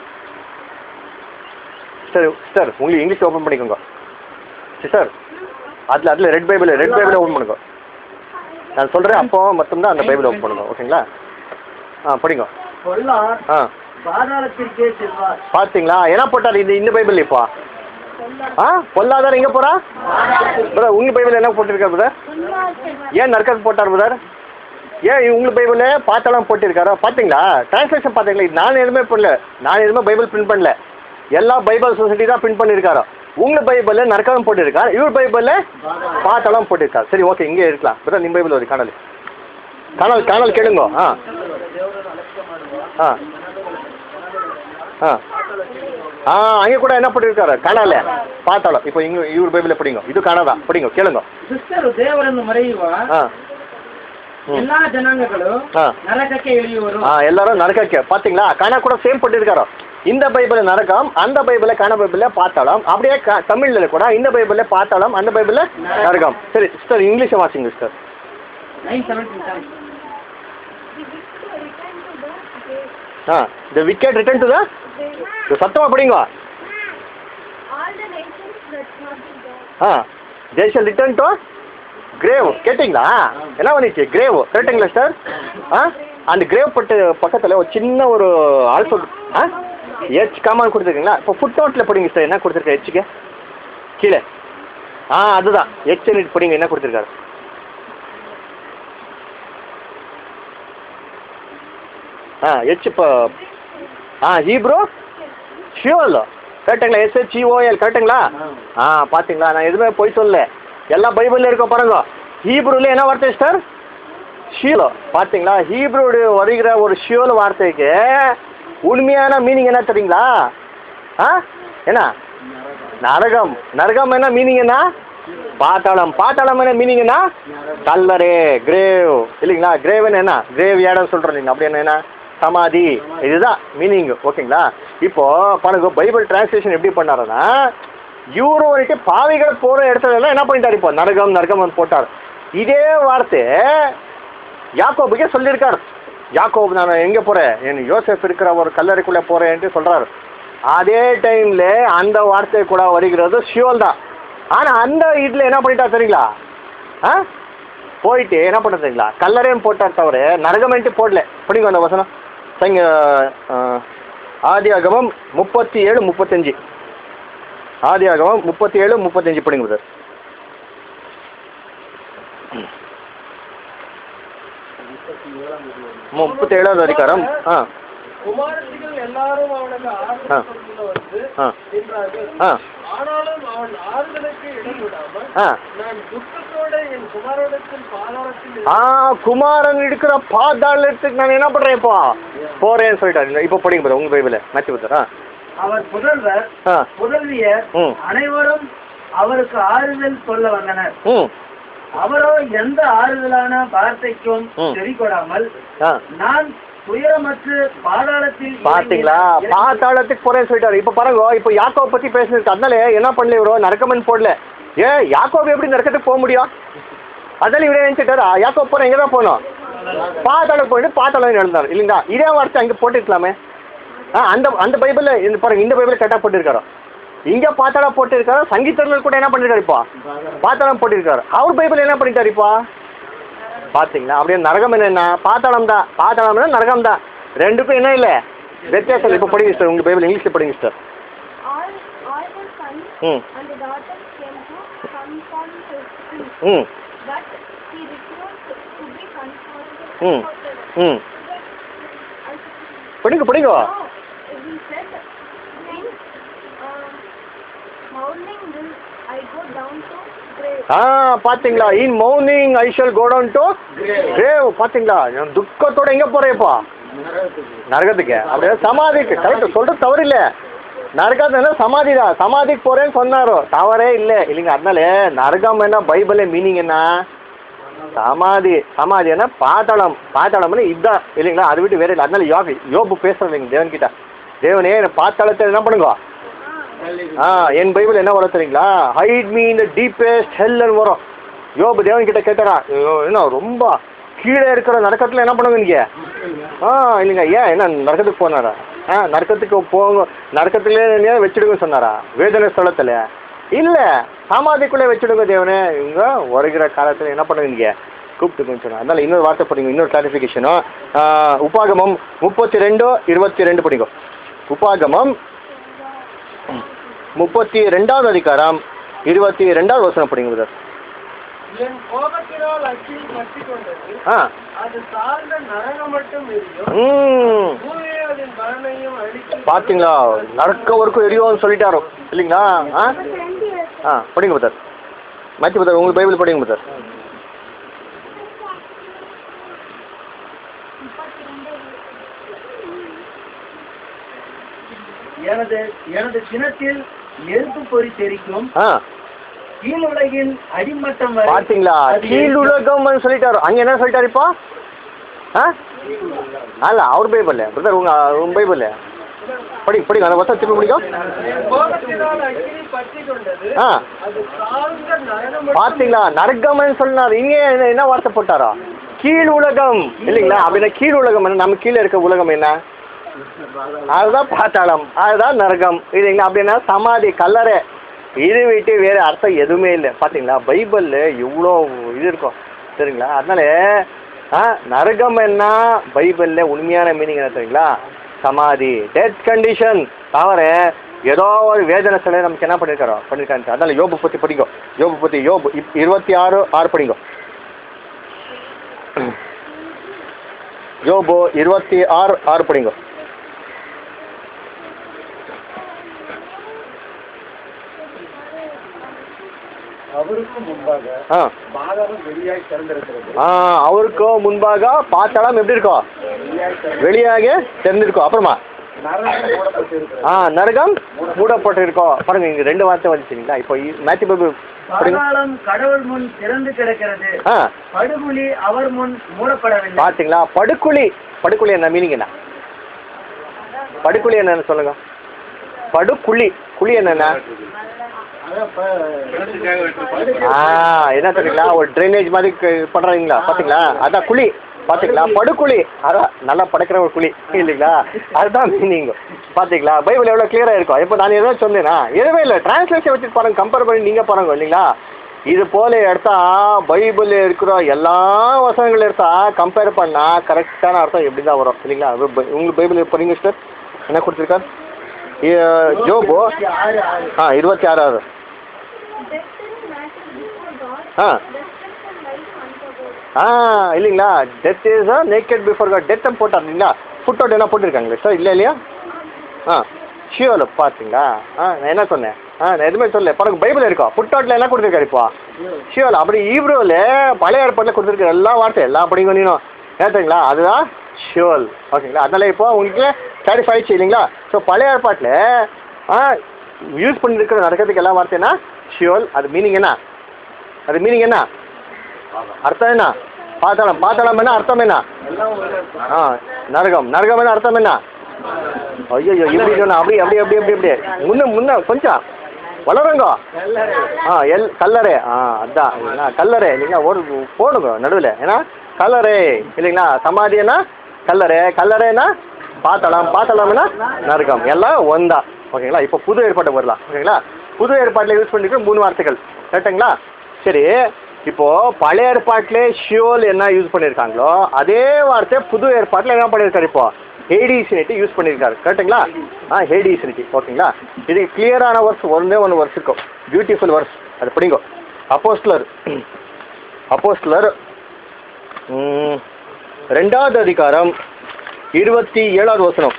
சார் சார் உங்களுக்கு இங்கிலீஷ் ஓப்பன் பண்ணிக்கோங்க சார் அதில் அதில் ரெட் பைபிள் ரெட் பைபிளை ஓப்பன் பண்ணுங்க நான் சொல்கிறேன் அப்போ மட்டும்தான் அந்த பைபிளை ஓப்பன் பண்ணுங்க ஓகேங்களா ஆ படிங்க கொல்லார் ஆ பாதாளத்திற்கே செல்வார் பார்த்தீங்களா என்ன போட்டார் இந்த இந்த பைபிள் இப்போ ஆ பொல்லாதார் எங்கே போகிறா பிரதர் உங்கள் பைபிள் என்ன போட்டிருக்காரு பிரதர் ஏன் நரக்கத்துக்கு போட்டார் பிரதர் ஏன் உங்களுக்கு பைபிளில் பாத்தெல்லாம் போட்டிருக்காரோ பார்த்தீங்களா டிரான்ஸ்லேஷன் பார்த்தீங்களா இது நான் எதுவுமே பண்ணல நான் எதுவுமே பைபிள் பிரிண்ட் பண்ணல எல்லா பைபிள் சொசைட்டி தான் பிரிண்ட் பண்ணியிருக்காரோ உங்கள் பைபிளில் நரக்கம் போட்டிருக்காரு இவர் பைபிளில் பாத்தெல்லாம் போட்டிருக்காரு சரி ஓகே இங்கே இருக்கலாம் பிரதர் ನಿಮ್ಮ பைபிள் ஒரு காணல் காணல் காணல் கேளுங்க ஆ ஆ ஆ ஆ அங்கே கூட என்ன பண்ணிருக்காரு ಕಾಣಲ್ಲ ಪಾತಾಳ இப்போ இங்க ಇವ್ರ ಬೈಬಲ್ படிங்க ಇದು ಕಾಣದ படிங்க ಕೇಳುங்க ದುಷ್ಟರು ದೇವರನ್ನು ಮರೆಯುವ ಹಾ ಹ್ಮ್. ಎಲ್ಲಾ ಜನಾಂಗಗಳು ಹಾ ನರಕಕ್ಕೆ ಇಳಿಯುವರು ஆ எல்லாரும் நரகಕ್ಕೆ பாத்தீங்களா காண கூட சேம் பண்ணிருக்காரோ இந்த பைபிள் நரகம் அந்த பைபிள் காண பைபிள்ல பாத்தாளம் அப்படியே க- தமிழ்ல கூட இந்த பைபிள்ல பாத்தாளம் அந்த பைபிள்ல நரகம் சரி சிஸ்டர் இங்கிலீஷ் வாசிங்க sister nine seventeen uh the wicked return to the சத்தமா படிங்க All the nations that not be there. Uh they shall return to grave கேட்டிங்களா என்ன வந்துச்சு கிரேவ் கரெக்டுங்களா சார் ஆ அந்த கிரேவ் பட்டு பக்கத்தில் ஒரு சின்ன ஒரு ஆல்ஃபோ ஆ ஹெச் காமான் கொடுத்துருக்கீங்களா இப்போ ஃபுட் நோட்டில் படிங்க சார் என்ன கொடுத்துருக்க ஹெச்சுக்கு கீழே ஆ அதுதான் ஹெச் படிங்க என்ன கொடுத்துருக்காரு ஆ ஹெச் இப்போ ஆ ஹீப்ரோ ஷியோல் கரெக்டுங்களா எஸ்ஹெச்இஓஎல் கரெக்டுங்களா ஆ பார்த்தீங்களா நான் எதுவுமே போய் சொல்லல எல்லா பைபிளில் இருக்க பாருங்க ஹீப்ரூல என்ன வார்த்தை சார் ஷியோலோ பார்த்தீங்களா ஹீப்ரூடு வருகிற ஒரு ஷியோல் வார்த்தைக்கு உண்மையான மீனிங் என்ன தெரியுங்களா ஆ என்ன நரகம் நரகம் என்ன மீனிங் என்ன பாத்தாளம் பாத்தாளம் என்ன மீனிங் என்ன கல்லறை கிரேவ் இல்லைங்களா கிரேவ்னு என்ன கிரேவ் இடம் சொல்கிறோம் நீங்கள் அப்படி என்ன சமாதி இதுதான் மீனிங் ஓகேங்களா இப்போ பாருங்க பைபிள் டிரான்ஸ்லேஷன் எப்படி பண்ணாருன்னா இவரு வந்துட்டு பாவிகள் போகிற இடத்துல எல்லாம் என்ன பண்ணிட்டாரு இப்போ நரகம் நரகம் வந்து போட்டார் இதே வார்த்தை யாக்கோபுக்கே சொல்லியிருக்கார் யாக்கோபு நான் எங்கே போகிறேன் என் யோசப் இருக்கிற ஒரு கல்லறைக்குள்ளே போகிறேன்ட்டு சொல்கிறாரு அதே டைமில் அந்த வார்த்தை கூட வருகிறது ஷியோல் தான் ஆனால் அந்த இதில் என்ன பண்ணிட்டா தெரியுங்களா ஆ போயிட்டு என்ன பண்ணுறதுங்களா கல்லறையும் போட்டார் தவிர நரகமென்ட்டு போடல படிங்க அந்த வசனம் சங்க ஆதி ஆகமம் முப்பத்தி ஏழு முப்பத்தஞ்சு ஆதி ஆகமம் முப்பத்தி ஏழு முப்பத்தஞ்சு படிங்க சார் முப்பத்தி ஏழாவது அதிகாரம் ஆ குமாரத்திகள் எல்லாரும் அவனுக்கு ஆ. ஆறுதல் வந்து ஆ நின்றார்கள் ஆ ஆனாலும் அவன் ஆறுதலுக்கு இடம் விடாமல் ஆ நான் துக்கத்தோட என் குமாரோடத்தில் பாதாளத்தில் ஆ குமாரன் இருக்கிற பாதாளத்துக்கு நான் என்ன பண்ணுறேன் இப்போ போகிறேன்னு சொல்லிட்டாரு இப்போ படிங்க பாரு உங்கள் பைபிளை மேட்ச் பத்தரா அவர் புதல்வர் ஆ புதல்வியர் ம் அனைவரும் அவருக்கு ஆறுதல் சொல்ல வந்தனர் ம் அவரோ எந்த ஆறுதலான வார்த்தைக்கும் ம். செவி கொடாமல் ஆ நான் துயரமற்று பாதாளத்தில் இறங்கி- பாத்தீங்களா பாத்தாளத்துக்கு போறேன்னு சொல்லிட்டாரு இப்ப பாருங்க இப்போ யாக்கோவை பத்தி பேசினிருக்கு அதனால என்ன பண்ணல இவரோ நரக்கமன் போடல ஏ யாக்கோப் எப்படி நரக்கத்துக்கு போக முடியும் அதனால இவரே நினைச்சிட்டாரு யாக்கோ போறேன் எங்க தான் போகணும் பாத்தாளம் போயிட்டு பாத்தாளம் நடந்தார் இல்லைங்களா இதே வார்த்தை அங்க போட்டுருக்கலாமே ஆ அந்த அந்த பைபிள்ல இந்த பாருங்க இந்த பைபிள் கரெக்டாக போட்டிருக்காரோ இங்க பாத்தாளம் போட்டிருக்காரு சங்கீதர்கள் கூட என்ன பண்ணிருக்காரு இப்போ பாத்தாளம் போட்டிருக்காரு அவர் பைபிள் என்ன பண்ணிட்டாரு இப்போ பாத்தீங்களா அப்படியே நரகம் என்ன பாத்தாளம் தான் பாத்தாளம்னா நரகம் தான் ரெண்டுக்கும் என்ன இல்லை வித்தியாசம் இல்லை இப்போ படிங்க சார் உங்க பைபிள் இங்கிலீஷ்ல படிங்க sir All, all the sons ம் and the daughters came to conform to him, ம் but he refused to be conformed. ம் ம் And படிங்க படிங்க so he said, "In uh, mourning will I go down to grave." ஆ பாத்தீங்களா in மௌனிங் I shall go down to grave பாத்தீங்களா நான் துக்கத்தோட எங்க போறேப்பா நரகத்துக்கு அப்படியே சமாதிக்கு கரெக்ட் சொல்றது தவறு இல்ல நரகத்துல சமாதி தான் சமாதிக்கு போறேன்னு சொன்னாரோ தவறே இல்லை இல்லைங்க அதனால நரகம் என்ன பைபிள் மீனிங் என்ன சமாதி சமாதி என்ன பாத்தாளம் பாத்தாளம்னு இதுதான் இல்லைங்களா அதை விட்டு வேற இல்லை அதனால யோக யோபு பேசுறது இல்லைங்க தேவன் கிட்ட தேவனே என்னை பாத்தாளத்தை என்ன பண்ணுங்க ஆ என் பைபிள் என்ன வரும் தெரியுங்களா ஹைட் மீ இந்த டீப்பஸ்ட் ஹெல்னு வரும் யோபு தேவன் கிட்ட கேட்குறான் என்ன ரொம்ப கீழே இருக்கிற நரக்கத்தில் என்ன பண்ணுங்க நீங்க ஆ இல்லைங்க ஏன் என்ன நரக்கத்துக்கு போனாரா ஆ நரக்கத்துக்கு போங்க நரக்கத்திலே வச்சுடுங்கன்னு சொன்னாரா வேதனை ஸ்தலத்தில் இல்லை சமாதிக்குள்ளே வச்சுடுங்க தேவனே இவங்க உரைகிற காலத்தில் என்ன பண்ணுங்க நீங்க கூப்பிட்டுக்குன்னு சொன்னாங்க அதனால இன்னொரு வார்த்தை படிங்க இன்னொரு கிளாரிஃபிகேஷனும் உபாகமம் முப்பத்தி ரெண்டு இருபத்தி ரெண்டு படிங்க உபாகமம் முப்பத்தி ரெண்டாவது அதிகாரம் இருபத்தி ரெண்டாவது வசனம் படிங்க சார் என் கோபத்தினால் அக்கி பற்றி கொண்டது ஆ அது சார்ந்த நரகம் மட்டும் எரியும் ம் பூமியை அதன் பலனையும் அழித்து பார்த்தீங்களா நடக்க வரைக்கும் எரியும்னு சொல்லிட்டாரோ இல்லைங்களா ஆ ஆ படிங்க பத்தார் மத்தி பத்தார் உங்களுக்கு பைபிள் படிங்க பத்தார் எனது எனது சினத்தில் நெருப்பு பொறி தெரிக்கும் ஆ கீழ் உலகின் அடிமட்டம் வரை பார்த்தீங்களா அது கீழ் உலகம்னு சொல்லிட்டாரு அங்கே என்ன சொல்லிட்டாரு இப்போ ஆ அல்ல அவர் பைபிள் பிரதர் உங்க உங்க பைபிள் படிங்க படிங்க அந்த வசனம் திருப்பி படிக்கும் என் கோபத்தினால் அக்கினி பற்றி கொண்டது ஆ அது சார்ந்த நரகம் மட்டும் பாத்தீங்களா நரகம்னு சொன்னார் இங்கே என்ன- என்ன வார்த்தை போட்டாரா கீழ் உலகம் இல்லைங்களா அப்படின்னா கீழ் உலகம் என்ன நம்ம கீழே இருக்க உலகம் என்ன அதுதான் பாத்தாளம் அதுதான் நரகம் இல்லைங்களா அப்படின்னா சமாதி கல்லறை இது விட்டு வேறு அர்த்தம் எதுவுமே இல்லை பார்த்தீங்களா பைபிளில் இவ்வளோ இது இருக்கும் சரிங்களா அதனால ஆ நரகம் என்ன பைபிளில் உண்மையான மீனிங் என்ன தெரியுங்களா சமாதி டெத் கண்டிஷன் தவிர ஏதோ ஒரு வேதனை சிலை நமக்கு என்ன பண்ணியிருக்காரோ பண்ணியிருக்காங்க அதனால யோபு பற்றி படிங்க யோபு பற்றி யோபு இப் இருபத்தி ஆறு ஆறு படிங்க யோபு இருபத்தி ஆறு ஆறு படிங்க அவருக்கு முன்பாக ஆ பாதாளம் வெளியாய் திறந்திருக்கிறது ஆ அவருக்கு முன்பாக பார்த்தாலும் எப்படி இருக்கும் வெளியாக தெரிஞ்சிருக்கும் அப்புறமா நரகம் மூடப்பட்டிருக்கிறது ஆ நரகம் மூடப்பட்டிருக்கோம் பாருங்க இங்க ரெண்டு வார்த்தை வந்துச்சுங்களா இப்போ மேத்தி பாபு படிங்க பாதாளம் கடவுள் முன் திறந்து கிடக்கிறது ஆ படுகுழி அவர் முன் மூடப்படவில்லை பார்த்தீங்களா படுக்குழி படுக்குழி என்ன மீனிங் என்ன படுக்குழி என்னன்னு சொல்லுங்க படுக்குழி குழி என்னென்ன ஆ என்ன தெரியுங்களா ஒரு ட்ரைனேஜ் மாதிரி க- பண்றாங்களா பாத்தீங்களா அதான் குழி பாத்தீங்களா படுக்குழி அதான் நல்லா படுக்கிற ஒரு குழி இல்லைங்களா அதுதான் மீனிங் பாத்தீங்களா பைபிள் எவ்வளோ கிளியரா இருக்கும் இப்போ நான் எதாவது சொன்னேனா எதுவுமே இல்லை டிரான்ஸ்லேஷன் வச்சுட்டு பாருங்க கம்பேர் பண்ணி நீங்க பாருங்க இல்லைங்களா இது போல எடுத்தா பைபிள் இருக்கிற எல்லா வசனங்கள் எடுத்தா கம்பேர் பண்ணா கரெக்டான அர்த்தம் எப்படி தான் வரும் இல்லைங்களா அது பை- உங்களுக்கு பைபிள் படிங்க சார் என்ன கொடுத்துருக்கார் ஜோபு ஆறு ஆறு ஆ இருபத்தி ஆறாவது Death is matter before God. Ah Destruction lies unto God. ஆ இல்லைங்களா death is naked before God டெத்தை போட்டார் இல்லைங்களா ஃபுட் அவுட் என்ன போட்டிருக்காங்களே சார் இல்லை இல்லையா ஆ ஷியோல பார்த்தீங்களா ஆ நான் என்ன சொன்னேன் ஆ நான் எதுவுமே சொல்லல பாருங்க பைபிள் இருக்கா ஃபுட் அவுட்ல என்ன கொடுத்துருக்காரு இப்போ ஷியோல் அப்படி ஈப்ரோவில் பழைய ஏற்பாட்டில் கொடுத்துருக்க எல்லா வார்த்தை எல்லா படிங்க நீனும் ஏற்றுங்களா அதுதான் ஷியோல் ஓகேங்களா அதனால இப்போ உங்களுக்கு சாட்டிஸ்ஃபை ஆயிடுச்சு இல்லைங்களா ஸோ பழைய ஏற்பாட்டில் ஆ யூஸ் பண்ணிருக்கிற நடக்கிறதுக்கு எல்லா வார்த்தைனா ஷியோல் அது மீனிங் என்ன அது மீனிங் என்ன அர்த்தம் என்ன பாத்தாளம் பாத்தாளம் என்ன அர்த்தம் என்ன ஆ நரகம் நரகம் என்ன அர்த்தம் என்ன ஐயோ இப்படி சொன்னா அப்படி அப்படி அப்படி அப்படி அப்படி முன்ன முன்ன கொஞ்சம் வளருங்க ஆ எல் கல்லறை ஆ அதான் இல்லைங்களா கல்லறை இல்லைங்களா ஒரு போடுங்க நடுவில் ஏன்னா கல்லறை இல்லைங்களா சமாதினா கல்லறை கல்லறைனா பாத்தளம் பாத்தளம்னா நரகம் எல்லாம் ஒன்றா ஓகேங்களா இப்போ புது ஏற்பாட்டுக்கு வரலாம் ஓகேங்களா புது ஏற்பாட்டில் யூஸ் பண்ணிருக்க மூணு வார்த்தைகள் கரெக்டுங்களா சரி இப்போ பழைய ஏற்பாட்டிலே ஷியோல் என்ன யூஸ் பண்ணியிருக்காங்களோ அதே வார்த்தை புது ஏற்பாட்டில் என்ன பண்ணியிருக்காரு இப்போ ஹேடிஸ்னிட்டி யூஸ் பண்ணியிருக்காரு கரெக்டுங்களா ஆ ஹேடிஸ்னிட்டி ஓகேங்களா இது கிளியரான வர்ஸ் ஒன்றே ஒன்று வர்ஸ் இருக்கும் பியூட்டிஃபுல் வர்ஸ் அது படிங்கோ அப்போஸ்லர் அப்போஸ்லர் ம், ரெண்டாவது அதிகாரம் இருபத்தி ஏழாவது வசனம்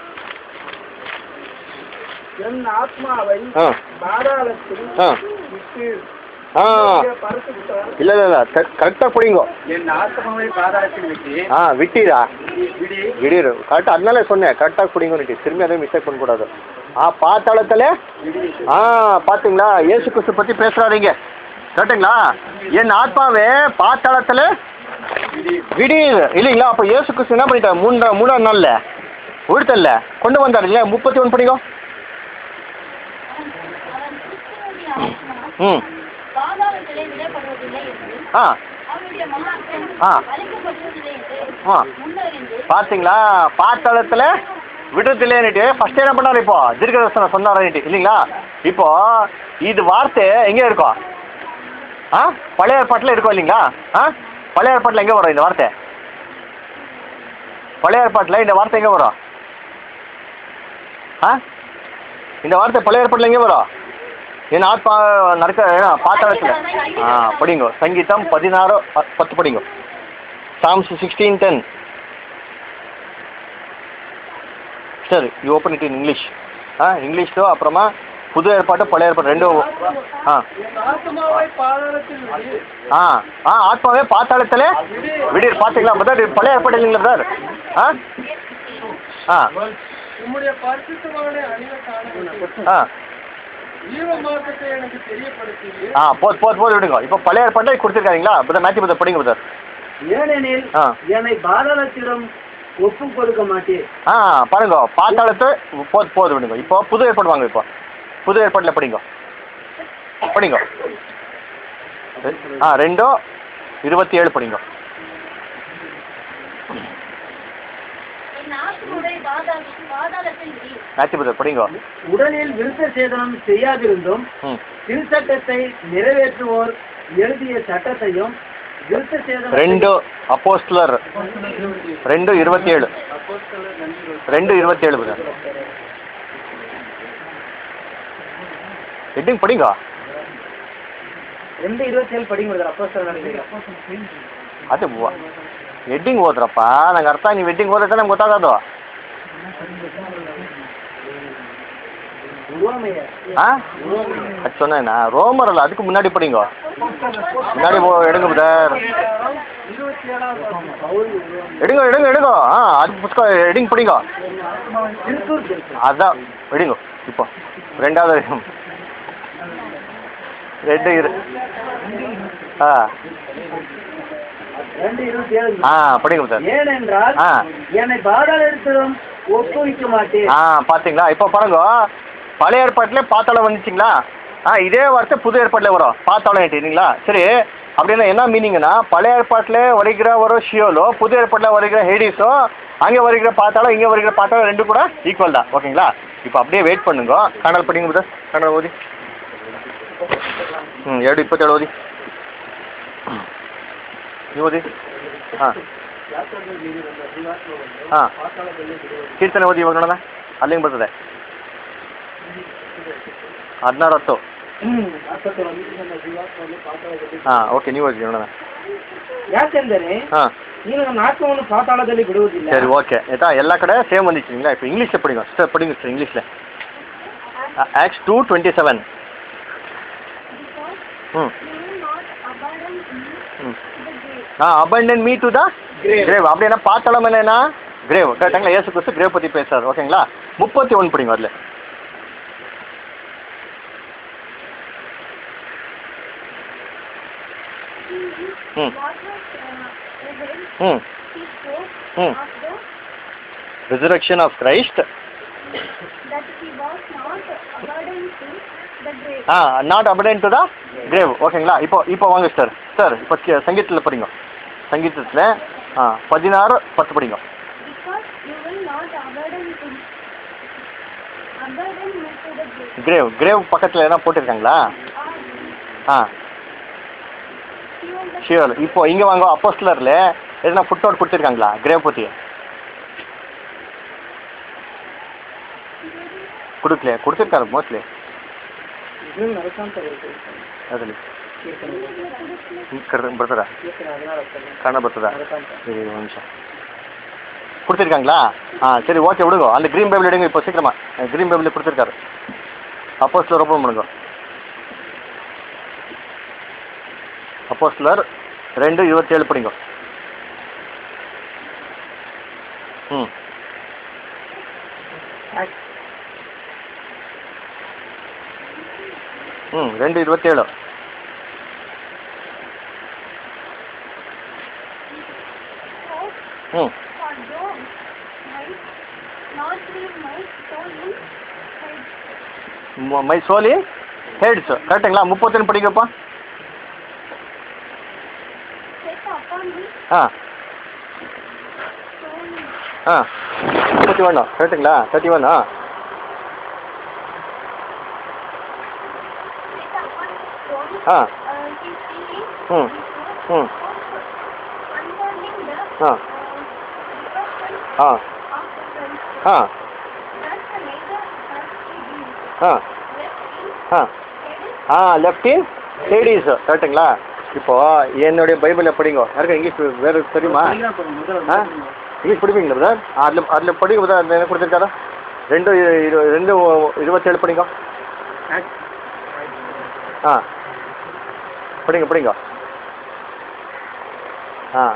என் ஆத்மாவை ஆ பாதாளத்தில் ஆ விட்டு ஆ பறத்து விட்டார் இல்லை இல்லை இல்லை கரெக்டாக படிங்கோ என் ஆத்மாவை பாதாளத்தில் விட்டு ஆ விட்டீரா விடி திடீர் கரெக்டாக அதனால சொன்னேன் கரெக்டாக குடிங்கன்னு திரும்பி அதை மிஸ்டேக் பண்ணக்கூடாது ஆ பாத்தாளத்தில் ஆ பார்த்தீங்களா இயேசு கிறிஸ்து பற்றி பேசுகிறாருங்க கரெக்டுங்களா என் ஆத்மாவே பாத்தாளத்தில் திடீர் இல்லைங்களா அப்போ இயேசு கிறிஸ்து என்ன பண்ணிட்டார் மூணு மூணாவது நாளில் உயிர்த்தல்ல கொண்டு வந்தார் இல்லையா முப்பத்தி ஒன்று படிங்க ம் பாதாளத்திலே விடப்படுவதில்லை என்று ஆ அவருடைய மகாத்மன் ஆ. அழைக்கப்படுவதில்லை என்று ஆ முன்னறிந்து பார்த்தீங்களா பாத்தாளத்தில் விடுதலைன்னுட்டு ஃபர்ஸ்ட் என்ன பண்ணார் இப்போ தீர்க்கதர்சனம் சொன்னார்னுட்டு இல்லைங்களா இப்போ இது வார்த்தை எங்கே இருக்கும் ஆ பழைய ஏற்பாட்டில் இருக்கும் இல்லைங்களா ஆ பழைய ஏற்பாட்டில் எங்கே வரும் இந்த வார்த்தை பழைய ஏற்பாட்டில் இந்த வார்த்தை எங்கே வரும் ஆ இந்த வார்த்தை பழைய ஏற்பாட்டில் எங்கே வரும் என் ஆத்மா நடக்க ஏன்னா பாத்தாளத்தில் ஆ படிங்கோ சங்கீதம் பதினாறு ப- பத்து படிங்கோ சாம்ஸ் சிக்ஸ்டீன் டென் சரி you open it in English ஆ இங்கிலீஷ்லோ அப்புறமா புது ஏற்பாடு பழைய ஏற்பாடு ரெண்டும் ஆ என் ஆத்மாவை பாதாளத்தில் விடு ஆ ஆ ஆத்மாவே பாத்தாளத்தில் விடீர் பார்த்தீங்களா பிரதர் இது பழைய ஏற்பாடு இல்லைங்களா பிரதர் ஆ ஆ உம்முடைய பரிசுத்தமான அணிவ காண ஆ ஜீவ மார்க்கத்தை எனக்கு தெரியப்படுத்தி ஆ போது போது போது விடுங்க இப்போ பழைய ஏற்பாட்டில் கொடுத்துருக்காங்களா பிரதர் மேத்யூ பிரதர் படிங்க பிரதர் ஏனெனில் ஆ. என்னை பாதாளத்திடம் ஒப்பு கொடுக்க மாட்டேன் ஆ பாருங்க பாத்தாளத்து போது போது விடுங்க இப்போ புது ஏற்பாடு வாங்க இப்போ புது ஏற்பாட்டில் படிங்க படிங்க ஆ ரெண்டோ இருபத்தி ஏழு படிங்க என் ஆத்மாவை பாதாள பாதாளத்தில் விடு மேத்யூ பிரதர் படிங்க உடலில் விருத்த சேதனம் செய்யாதிருந்தும் ம் திருச்சட்டத்தை நிறைவேற்றுவோர் எழுதிய சட்டத்தையும் விருத்த சேதனம் ரெண்டு அப்போஸ்லர் ரெண்டு இருபத்தி ஏழு ரெண்டு இருபத்தி ஏழு பிரதர் ஹெட்டிங் படிங்க ரெண்டு இருபத்தி ஏழு படிங்க அப்போ ಅದು ವೆಡ್ಡಿಂಗ್ ಹೋದ್ರಪ್ಪ ನಂಗೆ ಅರ್ಥ ನೀವು ವೆಡ್ಡಿಂಗ್ ಹೋದ್ರೆ ನಮ್ಗೆ ಗೊತ್ತಾಗೋದು ஆ அது சொன்னேண்ணா ரோமர் அல்ல அதுக்கு முன்னாடி படிங்க முன்னாடி போ எடுங்க பிரதர் இருபத்தி ஏழாவது எடுங்க எடுங்க எடுங்க ஆ அது புஸ்தகம் எடுங்க படிங்க அதான் எடுங்க இப்போ ரெண்டாவது ரெண்டு இரு ஆ ரெண்டு இருபத்தி ஏழு ஆ படிங்க பிரதர் ஏனென்றால் ஆ. என்னை பாதாளத்திடம் ஒப்புவிக்க மாட்டேன் ஆ பார்த்தீங்களா இப்போ பாருங்க பழைய ஏற்பாட்டில் பாத்தாளம் வந்துச்சுங்களா ஆ இதே வார்த்தை புது ஏற்பாட்டில் வரும் பாத்தாளம் இல்லைங்களா சரி அப்படின்னா என்ன மீனிங்னா பழைய ஏற்பாட்டில் வருகிற ஒரு ஷியோலோ புது ஏற்பாட்டில் வருகிற ஹேடிஸோ அங்கே வருகிற பாத்தாளம் இங்கே வருகிற பாத்தாளம் ரெண்டு கூட ஈக்குவல் தான் ஓகேங்களா இப்போ அப்படியே வெயிட் பண்ணுங்க கனல் படிங்க புதர் கனல் ஓதி ಹ್ಞೂ ಎರಡು ಇಪ್ಪತ್ತೇಳು ಓದಿ ನೀವು ಓದಿ ಹಾಂ ಹಾಂ ಕೀರ್ತನೆ ಓದಿ ಇವಾಗ ನೋಡೋಣ ಅಲ್ಲಿಂಗೆ ಬರ್ತದೆ ಹದಿನಾರು ಹತ್ತು ಹಾಂ ಓಕೆ ನೀವು ಓದಿ ನೋಡೋಣ ಯಾಕೆಂದರೆ ಹಾಂ ನೀನು ನನ್ನ ಆತ್ಮವನ್ನು ಪಾತಾಳದಲ್ಲಿ ಬಿಡುವುದಿಲ್ಲ சரி ஓகே ஏதா எல்லா கடை சேம் வந்துச்சுங்களா இப்போ இங்கிலீஷில் படிங்க சார் படிங்க சார் இங்கிலீஷில் Acts two twenty seven hmm You will not abandon me ம் to the grave. Uh abandon me to the grave அப்படின்னா பாத்தாளம் என்னன்னா கிரேவ் கரெக்டாங்களா ஏசு கிறிஸ்து கிரேவ் பற்றி பேசுறாரு ஓகேங்களா முப்பத்தி ஒன்று படிங்க அதில் ம் What was uh, revealed, ம் he spoke Hmm. of the resurrection of Christ that he was not abandoned to the grave. Uh not abandon to the grave ஓகேங்களா இப்போ இப்போ வாங்க சார் சார் இப்போ கி- சங்கீதத்தில் படிங்க சங்கீதத்தில் ஆ பதினாறு பத்து படிங்க Because you will not abandon to abandon me to the grave. Grave grave பக்கத்தில் எதனா போட்டிருக்காங்களா Or uh you will the sure இப்போ இங்கே வாங்க அப்போஸ்லரில் எதனா ஃபுட் அவுட் கொடுத்துருக்காங்களா கிரேவ் பற்றி கொடுக்கல கொடுத்துருக்காரு மோஸ்ட்லி ಇದನ್ನು ನರಕಾಂತ ಬರುತ್ತೆ. ಅದ್ರಲ್ಲಿ ಕೀರ್ತನೆ ಕರೆದು ಬರ್ತಾರಾ ಕೀರ್ತನೆ ಹದಿನಾರು ಹತ್ತಲ್ಲಿ. ಕನ್ನಡ ಬರ್ತದಾ ನರಕಾಂತ சரி ஒரு நிமிஷம் கொடுத்துருக்காங்களா ஆ சரி ஓகே விடுங்க அந்த க்ரீன் பைபிள் எடுங்க இப்போ சீக்கிரமா க்ரீன் பைபிள் கொடுத்துருக்காரு அப்போஸ்லர் ஓப்பன் பண்ணுங்க அப்போஸ்லர் ரெண்டு இருபத்தேழு படிங்க ம் ಆಕ್ಟ್ ம் ரெண்டு இருபத்தேழு hope ம் for those might not leave my soul in hell. My soul heads கரெக்டுங்களா முப்பத்தொன்று படிங்கப்பா Set upon me ஆ soul ஆ முப்பத்தி ஒன்று கரெக்டுங்களா thirty one uh set upon his soul uh uh, his healing hmm hmm unfolding the ah uh, devotion uh of the Christ. Uh Thus the later has he been uh left in uh heaven uh left in ladies கரெக்டுங்களா இப்போ என்னுடைய பைபிளில் படிங்க யாருக்கும் English வேறு தெரியுமா ஆ English படிப்பீங்களா brother அதில் அதில் படிங்க பிரதர் அதில் என்ன கொடுத்துருக்காரா ரெண்டு இரு- இரு- ரெண்டு இருபத்தேழு படிங்க ஆ படிங்க படிங்க ஆ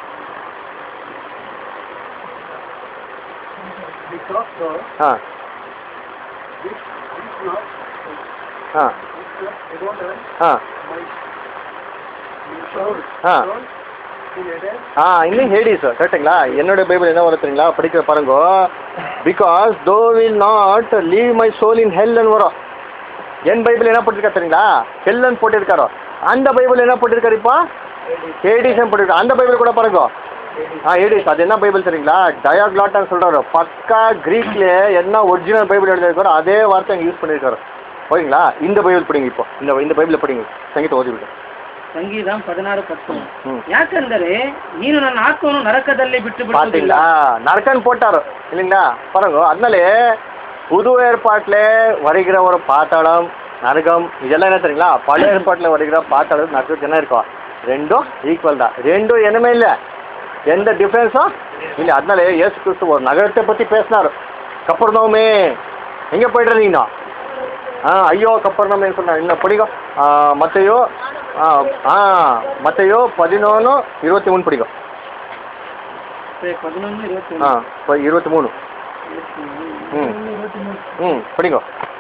Because uh, ah this, this not, ah this not about ah my, my soul. Ah Soul in Eden. ஆ இன்னும் ஹேடிஸ் கரெக்டுங்களா என்னோட பைபிள் என்ன வரும் தெரியுங்களா படிக்கிற பாருங்க because thou will not leave my soul in ஹெல்னு வரும் என் பைபிள் என்ன போட்டிருக்கா தெரியுங்களா ஹெல்லன் போட்டிருக்காரோ அந்த பைபிள் என்ன போட்டிருக்காரு இப்போ ஹேடிஸ் போட்டிருக்காரு அந்த பைபிள் கூட பாருங்க ஆ ஹேடிஸ் அது என்ன பைபிள் தெரியுங்களா டயாக்லாட்டான்னு சொல்கிறாரு பக்கா கிரீக்ல என்ன ஒரிஜினல் பைபிள் எழுதியிருக்காரோ அதே வார்த்தை அங்கே யூஸ் பண்ணியிருக்காரு ஓகேங்களா இந்த பைபிள் படிங்க இப்போ இந்த இந்த பைபிளை படிங்க சங்கீத ஓதி விடு ಸಂಗೀತ ಹದಿನಾರು ಪತ್ತು ಹ್ಮ್. ಯಾಕಂದರೆ ನೀನು ನನ್ನ ಆತ್ಮವನ್ನು ನರಕದಲ್ಲಿ ಬಿಟ್ಟು ಬಿಡುವುದಿಲ್ಲ பார்த்தீங்களா நரக்கன் போட்டார் இல்லைங்களா பாருங்க அதனால புது ஏற்பாட்டில் வருகிற ஒரு பாத்தாளம் நரகம் இதெல்லாம் என்ன தெரியுங்களா பழைய ஏற்பாட்டில் வருகிற பாத்தாளம் நரகம் என்ன இருக்கும் ரெண்டும் ஈக்குவல் தான் ரெண்டும் என்னமே இல்லை எந்த டிஃப்ரென்ஸும் இல்லை அதனால இயேசு கிறிஸ்து ஒரு நகரத்தை பற்றி பேசினார் கப்பர்னோமே எங்கே போய்ட்டு இருந்தீங்கன்னா ஆ ஐயோ கப்பர்னோமே சொன்னார் இன்னும் பிடிக்கும் மத்தையோ ஆ ஆ மத்தையோ பதினொன்று இருபத்தி மூணு பிடிக்கும் பதினொன்று இருபத்தி ஆ இப்போ இருபத்தி மூணு ம் ம் படிங்க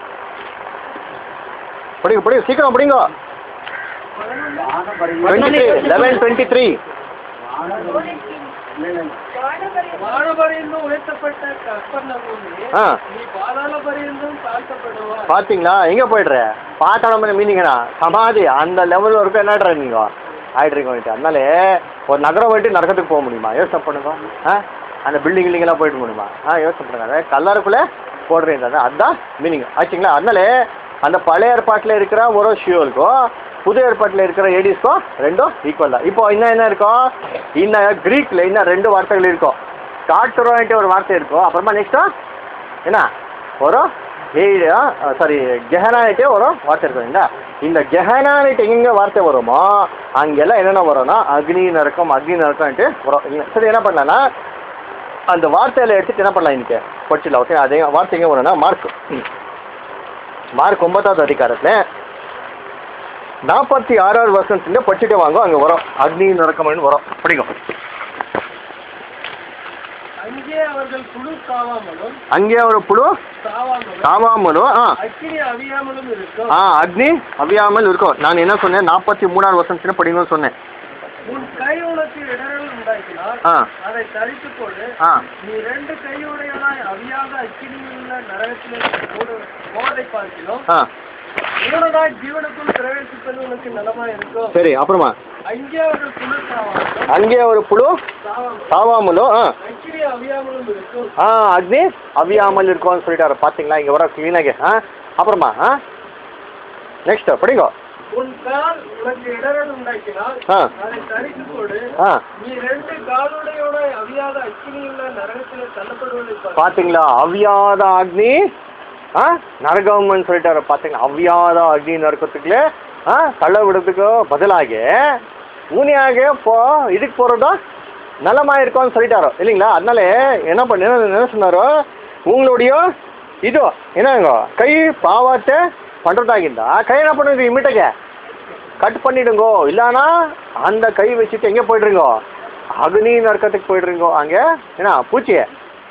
படிங்க படிங்க சீக்கிரம் படிங்க twenty three eleven twenty three வானபரியந்தம் உயர்த்தப்பட்ட கப்பர்நகூமே, ஆ நீ பாதாள பரியந்தம் தாழ்த்தப்படுவாய் பார்த்தீங்களா எங்கே போய்டுற பாத்தாளம் மீனிங்கண்ணா சமாதி அந்த லெவலில் இருக்க என்னடுற நீங்கள் ஆயிடுறீங்க வந்துட்டு அதனால ஒரு நகரம் போயிட்டு நரகத்துக்கு போக முடியுமா யோசனை பண்ணுங்க ஆ அந்த பில்டிங் கில்டிங்கெல்லாம் போயிட்டு முடியுமா ஆ யோசனை பண்ணுங்க அதே கல்லாருக்குள்ளே போடுறீங்க அதான் அதுதான் மீனிங் ஆச்சுங்களா அதனால அந்த பழைய ஏற்பாட்டில் இருக்கிற ஒரு ஷியோலுக்கும் புது ஏற்பாட்டில் இருக்கிற ஏடிஸ்க்கும் ரெண்டும் ஈக்குவல் தான் இப்போ இன்னும் என்ன இருக்கும் இன்னும் கிரீக்கில் இன்னும் ரெண்டு வார்த்தைகள் இருக்கும் காட்டுறோன்ட்டு ஒரு வார்த்தை இருக்கும் அப்புறமா நெக்ஸ்ட்டு என்ன ஒரு சாரி கெஹனானிட்டே ஒரு வார்த்தை இருக்கும் இல்லைங்களா இந்த கெஹனானிட்டு எங்கெங்க வார்த்தை வருமோ அங்கெல்லாம் என்னென்ன வரும்னா அக்னி நரக்கம் அக்னி நரக்கம்ட்டு வரும் இல்லைங்களா? சரி என்ன பண்ணலாம்னா அந்த வார்த்தையில எடுத்துட்டு என்ன பண்ணலாம் இன்னைக்கு படிச்சிடலாம் ஓகே அதே வார்த்தை எங்கே வரும்னா மார்க் மார்க் ஒன்பதாவது அதிகாரத்தில் நாற்பத்தி ஆறாவது வருஷத்துல படிச்சுட்டு வாங்க அங்கே வரும் அக்னி நரக்கம்னு வரும் படிக்கும் அங்கே அவர்கள் குழு சாவாமலும் அங்கே ஒரு புழு சாவாமலும் சாவாமலும் ஆ அக்கினி அவியாமலும் இருக்கும் ஆ அக்னி அவியாமல் இருக்கும் நான் என்ன சொன்னேன் நாற்பத்தி மூணாவது வருஷத்துல படிக்கணும்னு சொன்னேன் உன் கை உனக்கு இடரல் உண்டாக்கினால் ஆ அதை தரித்துக் கொண்டு ஆ நீ ரெண்டு கையுடையவனாய் அவியாத அக்கினியுள்ள நரகத்திலே போடு- போவதை பார்க்கிறோம் ஆ மூடனாய் ஜீவனுக்குள் பிரவேசிப்பது உனக்கு நலமாய் இருக்கும் சரி அப்புறமா அங்கே அவர்கள் குழு சாவாமலும் அங்கே ஒரு புழு சாவாமலும் சாவாமலும் ஆ அக்கினி அவியாமலும் இருக்கும் ஆ அக்னி அவியாமல் இருக்கும்னு சொல்லிட்டாரு பார்த்தீங்களா இங்கே வர க்ளீனாக ஆ அப்புறமா ஆ நெக்ஸ்ட் படிங்கோ உன் கால் உனக்கு இடரல் உண்டாக்கினால் ஆ அதை தரித்துக் கொடு ஆ நீ ரெண்டு காலுடையவனாய் அவியாத அக்கினியுள்ள நரகத்திலே தள்ளப்படுவதை பார் பார்த்தீங்களா அவ்வியாத அக்னி ஆ நரகம்னு சொல்லிட்டாரு பார்த்தீங்களா அவ்வியாத அக்னி நரக்கத்துக்குள்ளே ஆ தள்ள விடுறதுக்கு பதிலாக ஊனியாக போ இதுக்கு போகிறதா நலமாக இருக்கும்னு சொல்லிட்டாரு இல்லைங்களா அதனால என்ன பண்ண என்ன என்ன சொன்னாரோ உங்களுடைய இது என்னங்க கை பாவத்தை பண்ணுறதாகிந்தா கை என்ன பண்ணுங்க இம்மிட்டங்க கட் பண்ணிடுங்கோ இல்லைனா அந்த கை வச்சுட்டு எங்கே போய்டுறீங்கோ அக்னி நரக்கத்துக்கு போய்டுறீங்கோ அங்கே என்ன பூச்சியை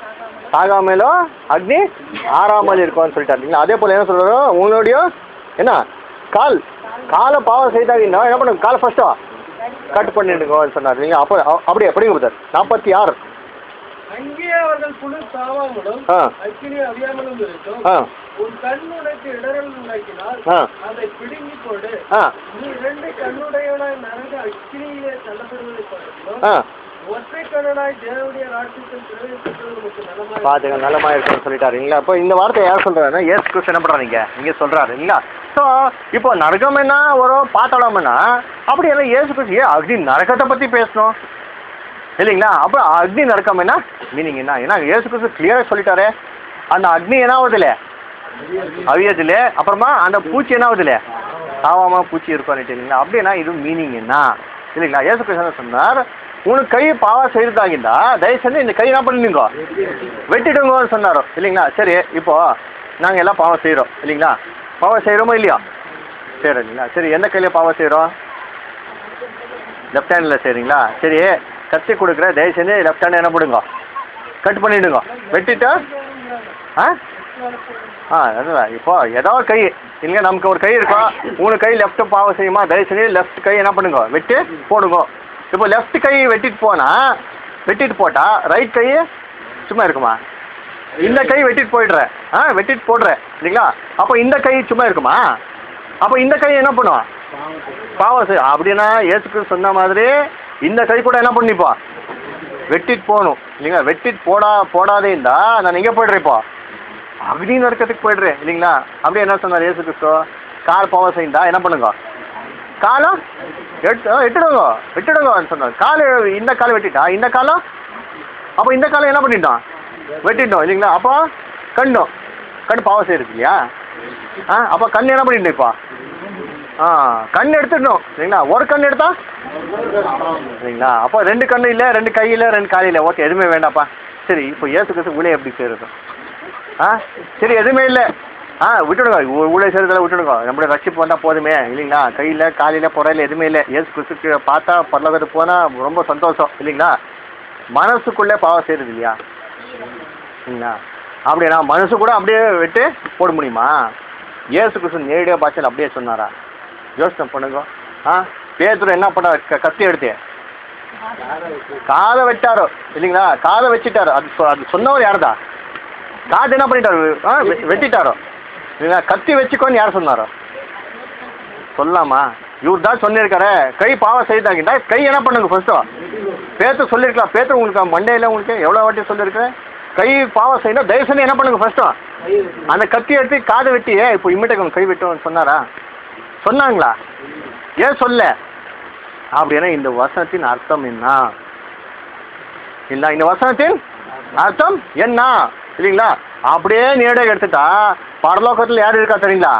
சாகாமலோ அக்னி ஆறாமல் இருக்கும்னு சொல்லிட்டாரு இல்லைங்களா அதே போல் என்ன சொல்றாரு உங்களுடைய என்ன கால் காலை பாவம் செய்தாங்கன்னா என்ன பண்ணுங்க காலை ஃபஸ்ட்டோ கட் பண்ணிடுங்கன்னு சொன்னார் இல்லைங்களா அப்போ அ- அப்படியே அப்படிங்க பிரதர் நாற்பத்தி ஆறு அங்கே அவர்கள் குழு சாவாமலும் ஆ அக்கினி அவியாமலும் இருக்கும் ஆ உன் கண் உனக்கு இடரல் உண்டாக்கினால் ஆ அதை பிடுங்கி கொடு ஆ நீ ரெண்டு கண்ணுடையவனாய் நரக அக்கினியிலே தள்ளப்படுவதை பார்க்கிறோம் ஆ ஒற்றை கண்ணனாய் தேவனுடைய ராட்சியத்தில் பிரவேசிப்பது உனக்கு நலமாய் பாத்துங்க நல்லமா இருக்கும்னு சொல்லிட்டாரு இல்லைங்களா அப்போ இந்த வார்த்தை யார் சொல்றாருன்னா ஏசு கிறிஸ்து என்ன பண்றாரு இங்க இங்க சொல்றாரு இல்லைங்களா ஸோ இப்போ நரகம் என்ன ஒரு பாத்தாளம்னா அப்படி எல்லாம் ஏசு கிறிஸ்து ஏன் அக்னி நரகத்தை பத்தி பேசணும் இல்லைங்களா அப்போ அக்னி நரக்கம் என்ன மீனிங் என்ன ஏன்னா ஏசு கிறிஸ்து கிளியராக சொல்லிட்டாரு அந்த அக்னி என்ன ஆகுதுல அவியதில்ல அப்புறமா அந்த பூச்சி என்ன ஆகுதுல சாவாம பூச்சி இருக்கும் இல்லைங்களா அப்படின்னா இது மீனிங் என்ன இல்லைங்களா ஏசு கிறிஸ்து என்ன சொன்னார் உனக்கு கை பாவா செய்யறதாகிந்தா தயவு செஞ்சு இந்த கை என்ன பண்ணுங்க வெட்டிடுங்கன்னு சொன்னாரோ இல்லைங்களா சரி இப்போ நாங்கள் எல்லாம் பாவம் செய்கிறோம் இல்லைங்களா பாவம் செய்கிறோமோ இல்லையா சரி இல்லைங்களா சரி எந்த கையில பாவம் செய்கிறோம் லெஃப்ட் ஹேண்டில் செய்கிறீங்களா சரி கத்தி கொடுக்குற தயவு செஞ்சு லெஃப்ட் ஹேண்ட் என்ன பண்ணுங்க கட் பண்ணிவிடுங்க வெட்டிட்டு ஆ ஆ அதுதான் இப்போ ஏதோ ஒரு கை இல்லைங்க நமக்கு ஒரு கை இருக்கா மூணு கை லெஃப்ட் பாவம் செய்யுமா தயவு செஞ்சு லெஃப்ட் கை என்ன பண்ணுங்க வெட்டி போடுங்க இப்போ லெஃப்ட் கை வெட்டிட்டு போனால் வெட்டிட்டு போட்டா ரைட் கை சும்மா இருக்குமா இந்த கை வெட்டிட்டு போயிடுற ஆ வெட்டிட்டு போடுற இல்லைங்களா அப்போ இந்த கை சும்மா இருக்குமா அப்போ இந்த கை என்ன பண்ணும் பாவம் செய் அப்படின்னா ஏசுக்கு சொன்ன மாதிரி இந்த கை கூட என்ன பண்ணிப்பா வெட்டிட்டு போகணும் இல்லைங்களா வெட்டிட்டு போடா போடாதே இருந்தா நான் எங்கே போய்டுறேன் இப்போ அக்னி நரக்கத்துக்கு போய்டுறேன் இல்லைங்களா அப்படியே என்ன சொன்னார் ஏசு கிறிஸ்து கால் பாவம் செய்யுந்தா என்ன பண்ணுங்க காலம் எட்டு எட்டுடுங்க வெட்டிடுங்கன்னு சொன்னார் கால் இந்த கால் வெட்டிட்டா இந்த காலம் அப்போ இந்த காலம் என்ன பண்ணிட்டோம் வெட்டிட்டோம் இல்லைங்களா அப்போ கண்ணும் கண் பாவம் செய்யுது இல்லையா ஆ அப்போ கண் என்ன பண்ணிட்டோம் இப்போ ஆ கண் எடுத்துடணும் இல்லைங்களா ஒரு கண் எடுத்தா சரிங்களா அப்போ ரெண்டு கண்ணு இல்லை ரெண்டு கை இல்லை ரெண்டு கால் இல்லை ஓகே எதுவுமே வேண்டாப்பா சரி இப்போ ஏசு கிறிஸ்து ஊழியம் எப்படி செய்கிறது ஆ சரி எதுவுமே இல்லை ஆ விட்டுடுங்க ஊ- ஊழியம் செய்கிறதெல்லாம் விட்டுடுங்க நம்மளுடைய ரட்சிப்பு வந்தால் போதுமே இல்லைங்களா கையில் காலையில் புறையில் எதுவுமே இல்லை ஏசு கிறிஸ்துக்கு பார்த்தா பரலோகத்துக்கு போனால் ரொம்ப சந்தோஷம் இல்லைங்களா மனசுக்குள்ளே பாவம் செய்கிறது இல்லையா சரிங்களா அப்படியா மனசு கூட அப்படியே விட்டு போட முடியுமா ஏசு கிறிஸ்து நேரடியாக பாஷையில் அப்படியே சொன்னாரா யோசனை பண்ணுங்க ஆ பேதுரு என்ன பண்ண கத்தி எடுத்து காதை வெட்டாரோ இல்லைங்களா காதை வச்சுட்டாரோ அது சொ- அது சொன்னவர் யாருதா காது என்ன பண்ணிட்டாரு ஆ வெ- வெட்டிட்டாரோ இல்லைங்களா கத்தி வச்சுக்கோன்னு யார் சொன்னாரோ சொல்லாமா இவர் தான் சொல்லியிருக்காரு கை பாவம் செய்தாங்கிட்டா கை என்ன பண்ணுங்க ஃபர்ஸ்ட்டோ பேத்து சொல்லியிருக்கலாம் பேத்து உங்களுக்கு மண்டையில் உங்களுக்கு எவ்வளோ வாட்டி சொல்லியிருக்கேன் கை பாவம் செய்யணும் தயவு செஞ்சு என்ன பண்ணுங்க ஃபர்ஸ்ட்டோ அந்த கத்தி எடுத்து காதை வெட்டி "ஏய், இப்போ இம்மிட்டக்கு கை வெட்டும்னு சொன்னாரா சொன்னாங்களா ஏன் சொல்ல அப்படின்னா இந்த வசனத்தின் அர்த்தம் என்ன இல்ல இந்த வசனத்தின் அர்த்தம் என்ன இல்லைங்களா அப்படியே நேரடியாக எடுத்துட்டா பரலோகத்தில் யார் இருக்கா தெரியுங்களா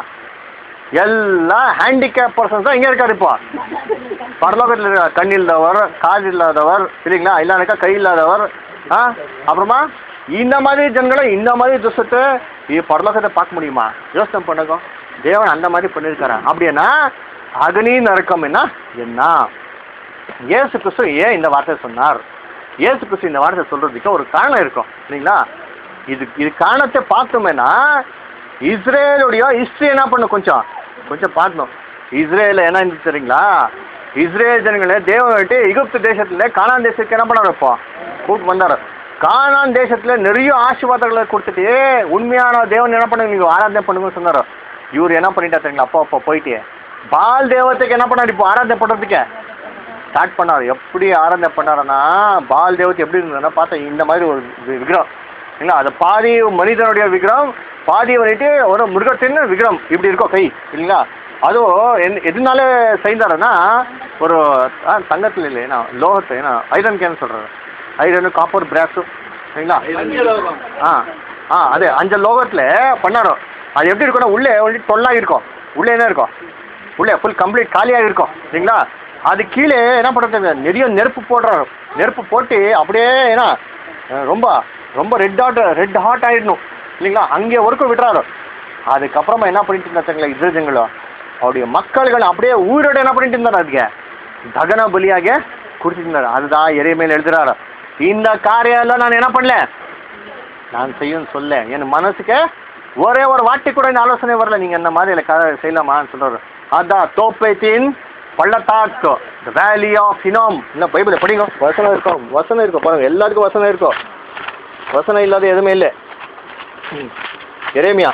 எல்லா ஹேண்டிகேப் பர்சன்ஸ் தான் இங்கே இருக்காரு இப்போ பரலோகத்தில் இருக்க கண் இல்லாதவர் காது இல்லாதவர் இல்லைங்களா இல்லைனாக்கா கை இல்லாதவர் ஆ அப்புறமா இந்த மாதிரி ஜனங்களும் இந்த மாதிரி துசத்தை இது பரலோகத்தை பார்க்க முடியுமா யோசனை பண்ணுங்க தேவன் அந்த மாதிரி பண்ணியிருக்காரா அப்படின்னா அக்னி நரக்கம் என்ன என்ன இயேசு கிறிஸ்து ஏன் இந்த வார்த்தை சொன்னார் இயேசு கிறிஸ்து இந்த வார்த்தை சொல்றதுக்கு ஒரு காரணம் இருக்கும் இல்லைங்களா இது இது காரணத்தை பார்த்தோமேனா இஸ்ரேலுடைய ஹிஸ்ட்ரி என்ன பண்ணும் கொஞ்சம் கொஞ்சம் பார்க்கணும் இஸ்ரேல என்ன இருந்துச்சு தெரியுங்களா இஸ்ரேல் ஜனங்களே தேவன் விட்டு எகிப்து தேசத்துல கானான் தேசத்துக்கு என்ன பண்ணார் இப்போ கூப்பிட்டு வந்தார் கானான் தேசத்துல நிறைய ஆசீர்வாதங்களை கொடுத்துட்டு உண்மையான தேவன் என்ன பண்ணுங்க நீங்க ஆராதனை பண்ணுங்கன்னு சொன்னார் இவர் என்ன பண்ணிட்டா தெரியுங்களா அப்பா அப்பா போயிட்டு பால் தேவத்துக்கு என்ன பண்ணார் இப்போ ஆராதனை பண்ணுறதுக்கு ஸ்டார்ட் பண்ணார் எப்படி ஆராதனை பண்ணாருன்னா பால் தேவத்தை எப்படி இருந்ததுன்னா பார்த்தா இந்த மாதிரி ஒரு வி- விக்கிரம் இல்லைங்களா அது பாதி மனிதனுடைய விக்கிரம் பாதி வந்துட்டு ஒரு மிருகத்தின் விக்கிரம் இப்படி இருக்கும் கை இல்லைங்களா அதுவும் என் எதனால செய்தாருன்னா ஒரு ஆ தங்கத்தில் இல்லை ஏன்னா லோகத்தை ஏன்னா ஐரன் கேன் சொல்கிறாரு ஐரனு காப்பர் பிராஸு சரிங்களா ஆ ஆ அதே அஞ்சு லோகத்தில் பண்ணாரோ அது எப்படி இருக்கும்னா உள்ளே வந்துட்டு தொல்லாக இருக்கும் உள்ளே என்ன இருக்கும் உள்ளே ஃபுல் கம்ப்ளீட் காலியாக இருக்கும் சரிங்களா அது கீழே என்ன பண்ணுறது நிறைய நெருப்பு போடுறாரு நெருப்பு போட்டு அப்படியே ஏன்னா அஹ், ரொம்ப ரொம்ப ரெட் ஹாட் ரெட் ஹாட் ஆகிடணும் இல்லைங்களா அங்கே ஒர்க்கு விட்டுறாரு அதுக்கப்புறமா என்ன பண்ணிட்டு இருந்தாங்களா இஸ்ரேஜங்களும் அவருடைய மக்கள்கள் அப்படியே உயிரோட என்ன பண்ணிட்டு இருந்தாரு அதுக்கு தகன பலியாக கொடுத்துட்டு இருந்தாரு அதுதான் இறைமையில் எழுதுறாரு இந்த காரியம் எல்லாம் நான் என்ன பண்ணல நான் செய்யும் சொல்ல என் மனசுக்கு ஒரே ஒரு வாட்டி கூட இந்த ஆலோசனை வரல நீங்க இந்த மாதிரி இல்லை க- செய்யலாமான்னு சொல்றாரு அதான் தோப்பேத்தின் பள்ளத்தாக்கு வேலி ஆஃப் இனாம் இல்லை பைபிளை படிங்க வசனம் இருக்கும் வசனம் இருக்கும் பாருங்க எல்லாத்துக்கும் வசனம் இருக்கும் வசனம் இல்லாத எதுவுமே இல்லை ம். எரேமியா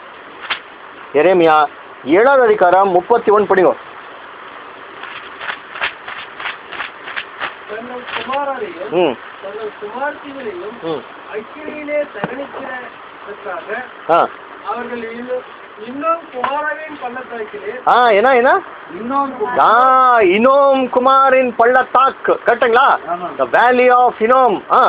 எரேமியா ஏழாவது அதிகாரம் முப்பத்தி ஒன்று படிங்க தங்கள் குமாரரையும் ம் தங்கள் குமார்த்திகளையும் ம் அக்கினியிலே தகனிக்கிறதற்காக ஆ அவர்கள் இன்னும் இன்னும் குமாரவின் பள்ளத்தாக்கிலே ஆ என்ன என்ன இன்னொரு ஆ இனோம் குமாரின் பள்ளத்தாக்கு கரெக்டுங்களா த வேலி ஆஃப் இனோம் ஆ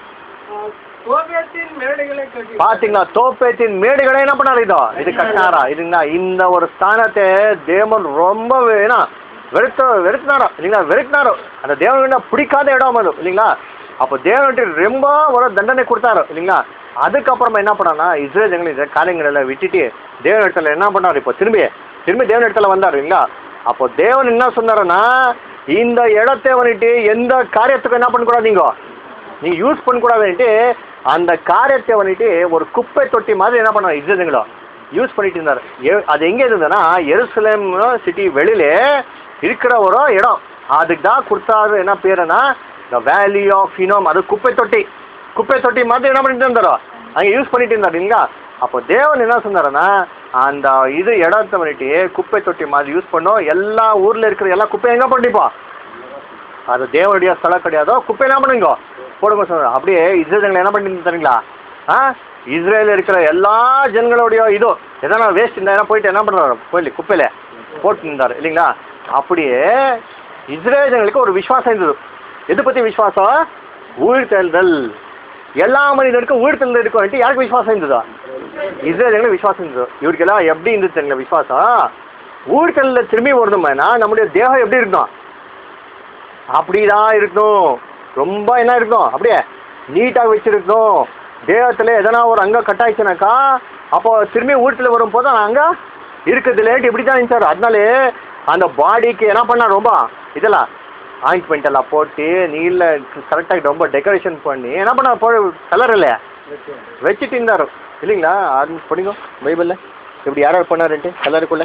கோபியத்தின் மேடைகளை கட்டி பாத்தீங்களா தோப்பேத்தின் மேடுகளே என்ன பண்ணாரு இதோ இது கட்டினாரா இதுங்களா இந்த ஒரு ஸ்தானத்தை தேவன் ரொம்ப ஏன்னா வெறுத்த வெறுத்தினாரோ இல்லைங்களா வெறுத்தினாரோ அந்த தேவனுக்கு பிடிக்காத இடம் அது இல்லைங்களா அப்போ தேவன்ட்டு ரொம்ப ஒரு தண்டனை கொடுத்தாரு இல்லைங்களா அதுக்கப்புறமா என்ன பண்ணானா இஸ்ரேல் ஜனங்கள் இந்த காரியங்களை விட்டுட்டு தேவன் இடத்துல என்ன பண்ணாரு இப்போ திரும்பி திரும்பி தேவன் இடத்துல வந்தார் இல்லைங்களா அப்போ தேவன் என்ன சொன்னாருன்னா இந்த இடத்தை வந்துட்டு எந்த காரியத்துக்கும் என்ன பண்ணக்கூடாது நீங்க நீங்க யூஸ் பண்ணக்கூடாதுன்ட்டு அந்த காரியத்தை வந்துட்டு ஒரு குப்பை தொட்டி மாதிரி என்ன பண்ணாரு இஸ்ரேலுங்களோ யூஸ் பண்ணிட்டு இருந்தார் எ- அது எங்கே இருந்ததுன்னா எருசலேம் சிட்டி வெளியிலே இருக்கிற ஒரு இடம் அதுக்கு தான் கொடுத்தாரு என்ன பேருனா த வேலி ஆஃப் இனோம் அது குப்பை தொட்டி குப்பை தொட்டி மாதிரி என்ன பண்ணிட்டு இருந்தாரோ அங்கே யூஸ் பண்ணிட்டு இருந்தார் இல்லைங்களா அப்போ தேவன் என்ன சொன்னாருன்னா அந்த இது இடத்த வந்துட்டு குப்பை தொட்டி மாதிரி யூஸ் பண்ணோம் எல்லா ஊரில் இருக்கிற எல்லா குப்பையும் எங்கே பண்ணிப்போம் அது தேவனுடைய ஸ்தலம் கிடையாதோ குப்பை என்ன பண்ணுங்க போடுங்க சொல்லுங்க அப்படியே இஸ்ரேல் என்ன பண்ணிட்டு தரீங்களா ஆ இஸ்ரேல இருக்கிற எல்லா ஜனங்களுடைய இதோ எதனா வேஸ்ட் இருந்தா போயிட்டு என்ன பண்ணுறாரு கோயில் குப்பையில போட்டு இருந்தார் இல்லைங்களா அப்படியே இஸ்ரேல் ஜனங்களுக்கு ஒரு விசுவாசம் இருந்தது எது பற்றி விசுவாசம் உயிர் தெழுதல் எல்லா மனிதனுக்கும் உயிர் தெழுதல் இருக்கும் யாருக்கு விசுவாசம் இருந்ததா இஸ்ரேல் ஜனங்களுக்கு விசுவாசம் இருந்தது இவருக்கெல்லாம் எப்படி இருந்தது தெரியுங்களா விசுவாசம் உயிர் தெழுதல் திரும்பி வரணுமானா நம்முடைய தேகம் எப்படி இருக்கணும் அப்படிதான் இருக்கணும் ரொம்ப என்ன இருக்கணும் அப்படியே நீட்டாக வச்சிருக்கணும் தேகத்தில் எதனா ஒரு அங்கே கட்டாயிச்சுனாக்கா அப்போ திரும்பி வீட்டில் வரும்போது அங்கே இருக்குது லேட் இப்படி தான் இருந்துச்சார் அதனாலே அந்த பாடிக்கு என்ன பண்ணார் ரொம்ப இதெல்லாம் ஆயின்ட்மெண்ட் எல்லாம் போட்டு நீல கரெக்டாக ரொம்ப டெக்கரேஷன் பண்ணி என்ன பண்ணார் போ கலர் இல்லை வச்சுட்டு இருந்தார் இல்லைங்களா அது படிங்க பைபிளில் இப்படி யாராவது பண்ணாருன்ட்டு கலருக்குள்ளே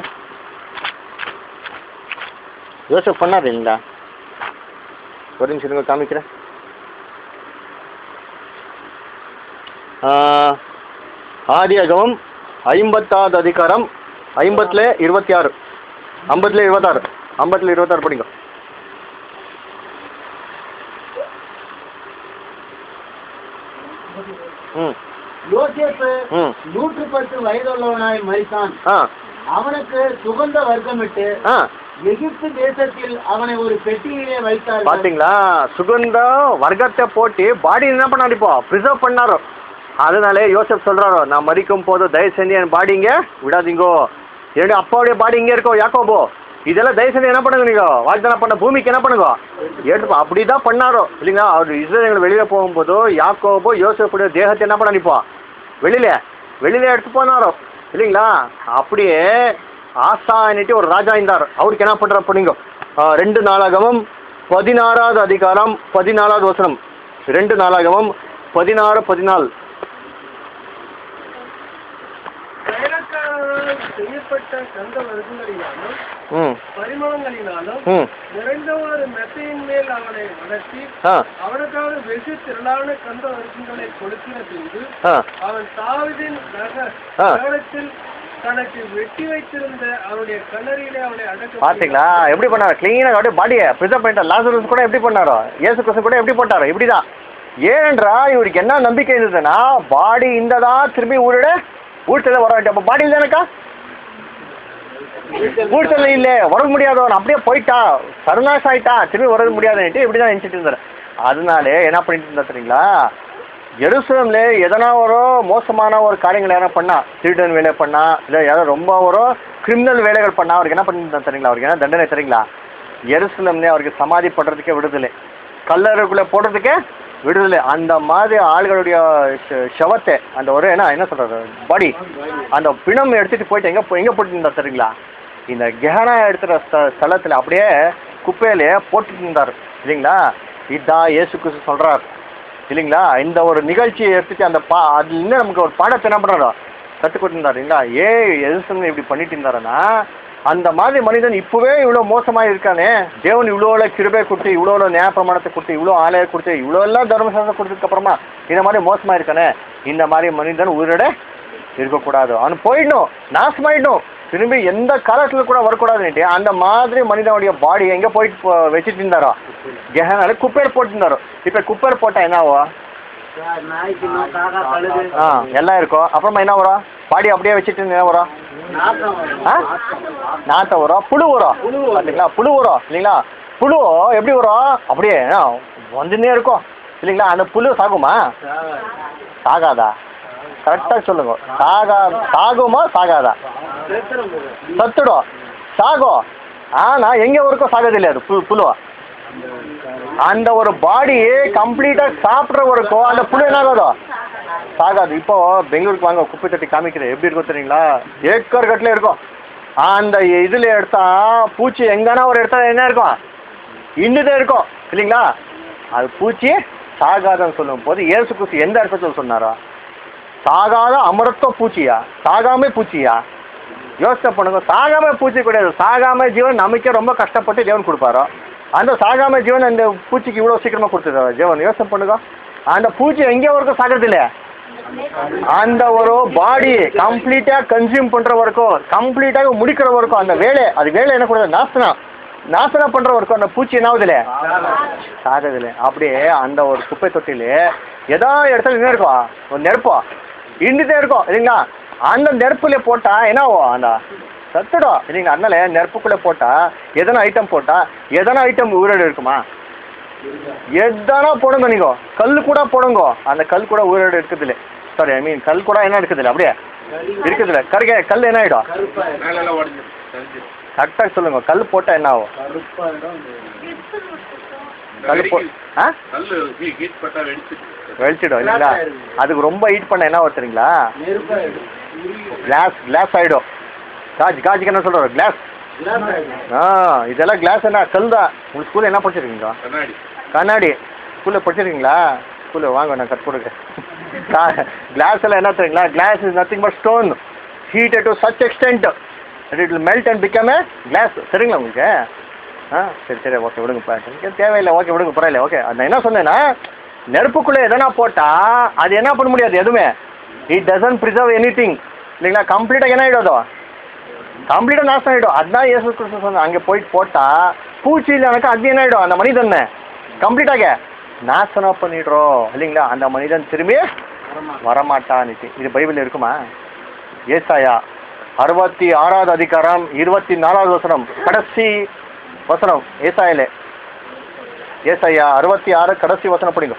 யோசப் பண்ணார் இல்லைங்களா ஒரு நிமிஷம் இருங்க காமிக்கிறேன் ஆதியாகமம் ஐம்பத்தாவது அதிகாரம் ஐம்பத்தில் இருபத்தி ஆறு ஐம்பத்தில் இருபத்தாறு ஐம்பத்தில் இருபத்தாறு படிங்க ம் யோசேப்பு ம் நூற்று பத்து வயதுள்ளவனாய் மரித்தான் ஆ அவனுக்கு சுகந்த வர்க்கமிட்டு ஆ எகிப்து தேசத்தில் அவனை ஒரு பெட்டியிலே வைத்தார்கள் பாத்தீங்களா சுகந்த வர்க்கத்தை போட்டு பாடி என்ன பண்ணாரு இப்போ ப்ரிசர்வ் பண்ணாரோ அதனாலே யோசப் சொல்றாரோ நான் மறிக்கும் போது தயவு செஞ்சு என் பாடி இங்க விடாதீங்கோ என்னுடைய அப்பாவுடைய பாடி இங்கே இருக்கோ யாக்கோபோ இதெல்லாம் தயவு செஞ்சு என்ன பண்ணுங்க நீங்க வாக்தானம் பண்ண பூமிக்கு என்ன பண்ணுங்க எடுத்து அப்படிதான் பண்ணாரோ இல்லைங்களா அவர் இஸ்ரேல் வெளியில போகும்போது யாக்கோபோ யோசப்புடைய தேகத்தை என்ன பண்ண நிப்பா வெளியில வெளியில எடுத்து போனாரோ இல்லைங்களா அப்படியே ஆசானிட்டு ஒரு ராஜா இருந்தார் அவருக்கு என்ன பண்றப்ப நீங்க ஆ, ரெண்டு நாளாகமும் பதினாறாவது அதிகாரம் பதினாலாவது வசனம் ரெண்டு நாளாகமும் பதினாறு பதினாலு வேலைக்காரர்களால் செய்யப்பட்ட கந்த வர்க்கங்களினாலும் ம் பரிமளங்களினாலும் ம் நிறைந்த ஒரு மெத்தையின் மேல் அவனை நடத்தி ஆ அவனுக்காக வெகு திரளான கந்த வர்க்கங்களை கொடுக்கிற பின்பு ஆ அவன் தாவிதின் நகர் ஆ. நகரத்தில் தனக்கு வெட்டி வைத்திருந்த அவனுடைய கல்லறையிலே அவனை அடக்க பாத்தீங்களா எப்படி பண்ணாரு கிளீனாக அப்படியே பாடியை ப்ரிசர்வ் பண்ணிட்டார் லாசரஸ் கூட எப்படி பண்ணாரோ இயேசு கிறிஸ்து கூட எப்படி போட்டாரோ இப்படி தான் ஏனென்றா இவருக்கு என்ன நம்பிக்கை இருந்ததுன்னா பாடி இந்ததா திரும்பி ஊரோட ஊட்டல வர வேண்டிய அப்போ பாடி இல்லைனாக்கா ஊட்டல இல்லை வர முடியாதவன் அப்படியே போயிட்டா சருநாஷ் ஆயிட்டா திரும்பி வர முடியாதுன்ட்டு இப்படி தான் நினச்சிட்டு இருந்தார் அதனால என்ன பண்ணிட்டு இருந்தா தெரியுங்களா எருசலேம்ல எதனா ஒரு மோசமான ஒரு காரியங்கள் யாரா பண்ணா திருடன் வேலை பண்ணா இல்லை யாரோ ரொம்ப ஒரு கிரிமினல் வேலைகள் பண்ணா அவருக்கு என்ன பண்ணிட்டு தெரியுங்களா அவருக்கு என்ன தண்டனை தெரியுங்களா எருசலேம்ல அவருக்கு சமாதி படுறதுக்கே விடுதலை கல்லறைக்குள்ளே போடுறதுக்கே விடுதலை அந்த மாதிரி ஆளுகளுடைய ச- சவத்தை அந்த ஒரு என்ன என்ன சொல்றது பாடி அந்த பிணம் எடுத்துட்டு போயிட்டு எங்க போ- எங்க போட்டு இருந்தார் தெரியுங்களா இந்த கெஹனா எடுத்துற ஸ்த- ஸ்தலத்துல அப்படியே குப்பையிலே போட்டுட்டு இருந்தார் இல்லைங்களா இதான் இயேசு கிறிஸ்து சொல்றார் இல்லைங்களா இந்த ஒரு நிகழ்ச்சியை எடுத்துட்டு அந்த பா அதுல இருந்து நமக்கு ஒரு பாடத்தை என்ன பண்றாரோ கற்றுக் கொடுத்துருந்தார் இல்லைங்களா ஏன் எதுசன் இப்படி பண்ணிட்டு இருந்தாருன்னா அந்த மாதிரி மனிதன் இப்போவே இவ்வளோ மோசமாக இருக்கானே தேவன் இவ்வளோ கிருபை கொடுத்து இவ்வளோ நியாயப்பிரமாணத்தை கொடுத்து இவ்வளோ ஆலய கொடுத்து இவ்வளோ எல்லாம் தர்மசாஸ்திரம் கொடுத்ததுக்கு அப்புறமா இந்த மாதிரி மோசமாக இருக்கானே இந்த மாதிரி மனிதன் உயிரோட இருக்கக்கூடாது அவன் போயிடணும் நாசமாயிடணும் திரும்பி எந்த காலத்தில் கூட வரக்கூடாதுன்ட்டு அந்த மாதிரி மனிதனுடைய பாடி எங்கே போயிட்டு போ- வச்சுட்டு இருந்தாரோ கெஹனால குப்பையில் போட்டுருந்தாரோ இப்போ குப்பையில் போட்டால் என்ன ஆகும் நாய்க்கு காக்கா கழுது ஆ எல்லாம் இருக்கும் அப்புறமா என்ன வரும் பாடி அப்படியே வச்சுட்டு என்ன வரும் நாக்கம் வரும். ஆ நாட்டை வரும் புழு வரும் பார்த்தீங்களா புழு வரும் இல்லைங்களா புழு எப்படி வரும் அப்படியே ஆ, வந்துன்னே இருக்கும் இல்லைங்களா அந்த புழு சாகுமா சாகாதா கரெக்டாக சொல்லுங்க சாகா சாகுமா சாகாதா சத்துடும் சாகும் ஆனால் எங்கே வரைக்கும் சாகதில்லை அது புழு புழு அந்த ஒரு பாடி கம்ப்ளீட்டாக சாப்பிட்ற வரைக்கும் அந்த புழு என்ன ஆகாதோ சாகாது இப்போ பெங்களூருக்கு வாங்க குப்பை தட்டி காமிக்கிறேன் எப்படி இருக்கும் தெரியுங்களா ஏக்கர் கட்டில் இருக்கும் அந்த இதில் எடுத்தா பூச்சி எங்கன்னா ஒரு இடத்துல என்ன இருக்கும் இன்னுதான் இருக்கும் இல்லைங்களா அது பூச்சி சாகாதன்னு சொல்லும் போது ஏசு கிறிஸ்து எந்த அர்த்தத்தில் சொன்னாரோ சாகாத அமரத்துவ பூச்சியா சாகாம பூச்சியா யோசனை பண்ணுங்க சாகாம பூச்சி கிடையாது சாகாம ஜீவன் நமக்கே ரொம்ப கஷ்டப்பட்டு தேவன் கொடுப்பாரோ அந்த சாகாம ஜீவன் அந்த பூச்சிக்கு இவ்வளோ சீக்கிரமா கொடுத்துருக்காரு ஜீவன் யோசனை பண்ணுங்க அந்த பூச்சி எங்கே வரைக்கும் சாகிறது இல்லையா அந்த ஒரு பாடி கம்ப்ளீட்டாக கன்சியூம் பண்ணுற வரைக்கும் கம்ப்ளீட்டாக முடிக்கிற வரைக்கும் அந்த வேலை அது வேலை என்ன கூடாது நாசனம் நாசனம் பண்ணுற வரைக்கும் அந்த பூச்சி என்ன ஆகுதுல்ல சாகுதில்ல அப்படியே அந்த ஒரு குப்பை தொட்டில ஏதோ இடத்துல என்ன இருக்கும் ஒரு நெருப்பா இன்னிட்டே இருக்கும் இல்லைங்களா அந்த நெருப்புல போட்டா என்ன ஆகும் அந்த சத்துடும் இல்லைங்களா அதனால நெருப்புக்குள்ளே போட்டா எதனா ஐட்டம் போட்டா எதனா ஐட்டம் உயிரோடு இருக்குமா எதனா போடுங்க நீங்க கல் கூட போடுங்க அந்த கல் கூட உயிரோடு இருக்குதுல்ல சாரி ஐ மீன் கல் கூட என்ன இருக்குதுல்ல அப்படியே இருக்குதுல்ல கருக கல் என்ன ஆயிடும் கரெக்டாக சொல்லுங்க கல் போட்டால் என்ன ஆகும் கல் போ ஆ கல்லு ஹீ- ஹீட் பட்டா வெடிச்சிட்டு வெளிச்சிடும் இல்லைங்களா அதுக்கு ரொம்ப ஹீட் பண்ண என்ன ஆகும் தெரியுங்களா நெருப்பாயிடும். கிளாஸ் கிளாஸ் ஆகிடும் காஜ் காஜுக்கு என்ன சொல்கிறோம் கிளாஸ் கிளாஸ் ஆயிடும். ஆ இதெல்லாம் கிளாஸ் என்ன கல் தான் உங்கள் ஸ்கூலில் என்ன படிச்சிருக்கீங்க கண்ணாடி கண்ணாடி ஸ்கூலில் படிச்சிருக்கீங்களா ஸ்கூலில் வாங்க நான் கற்றுக் கொடுக்குறேன் கிளாஸ் எல்லாம் என்ன தெரியுங்களா glass is nothing but stone heated to such extent it will melt and become a glass சரிங்களா உங்களுக்கு ஆ சரி சரி ஓகே விடுங்கப்பா எனக்கு தேவையில்லை ஓகே விடுங்க பரவாயில்ல ஓகே நான் என்ன சொன்னேன்னா நெருப்புக்குள்ளே எதனா போட்டால் அது என்ன பண்ண முடியாது எதுவுமே it doesn't preserve anything இல்லைங்களா கம்ப்ளீட்டாக என்ன ஆகிடும் அது கம்ப்ளீட்டாக நாசம் ஆகிடும் அதுதான் இயேசு கிறிஸ்து சொன்ன அங்கே போயிட்டு போட்டால் பூச்சி இல்லைனாக்கா அது என்ன ஆகிடும் அந்த மனிதன் கம்ப்ளீட்டாக நாசனம் பண்ணிடுறோம் இல்லைங்களா அந்த மனிதன் திரும்பி வரமாட்டான்னுட்டு இது பைபிள் இருக்குமா ஏசாயா அறுபத்தி ஆறாவது அதிகாரம் இருபத்தி நாலாவது வசனம் கடைசி வசனம் ஏசாயிலே ஏசாயா அறுபத்தி ஆறு கடைசி வசனம் படிங்க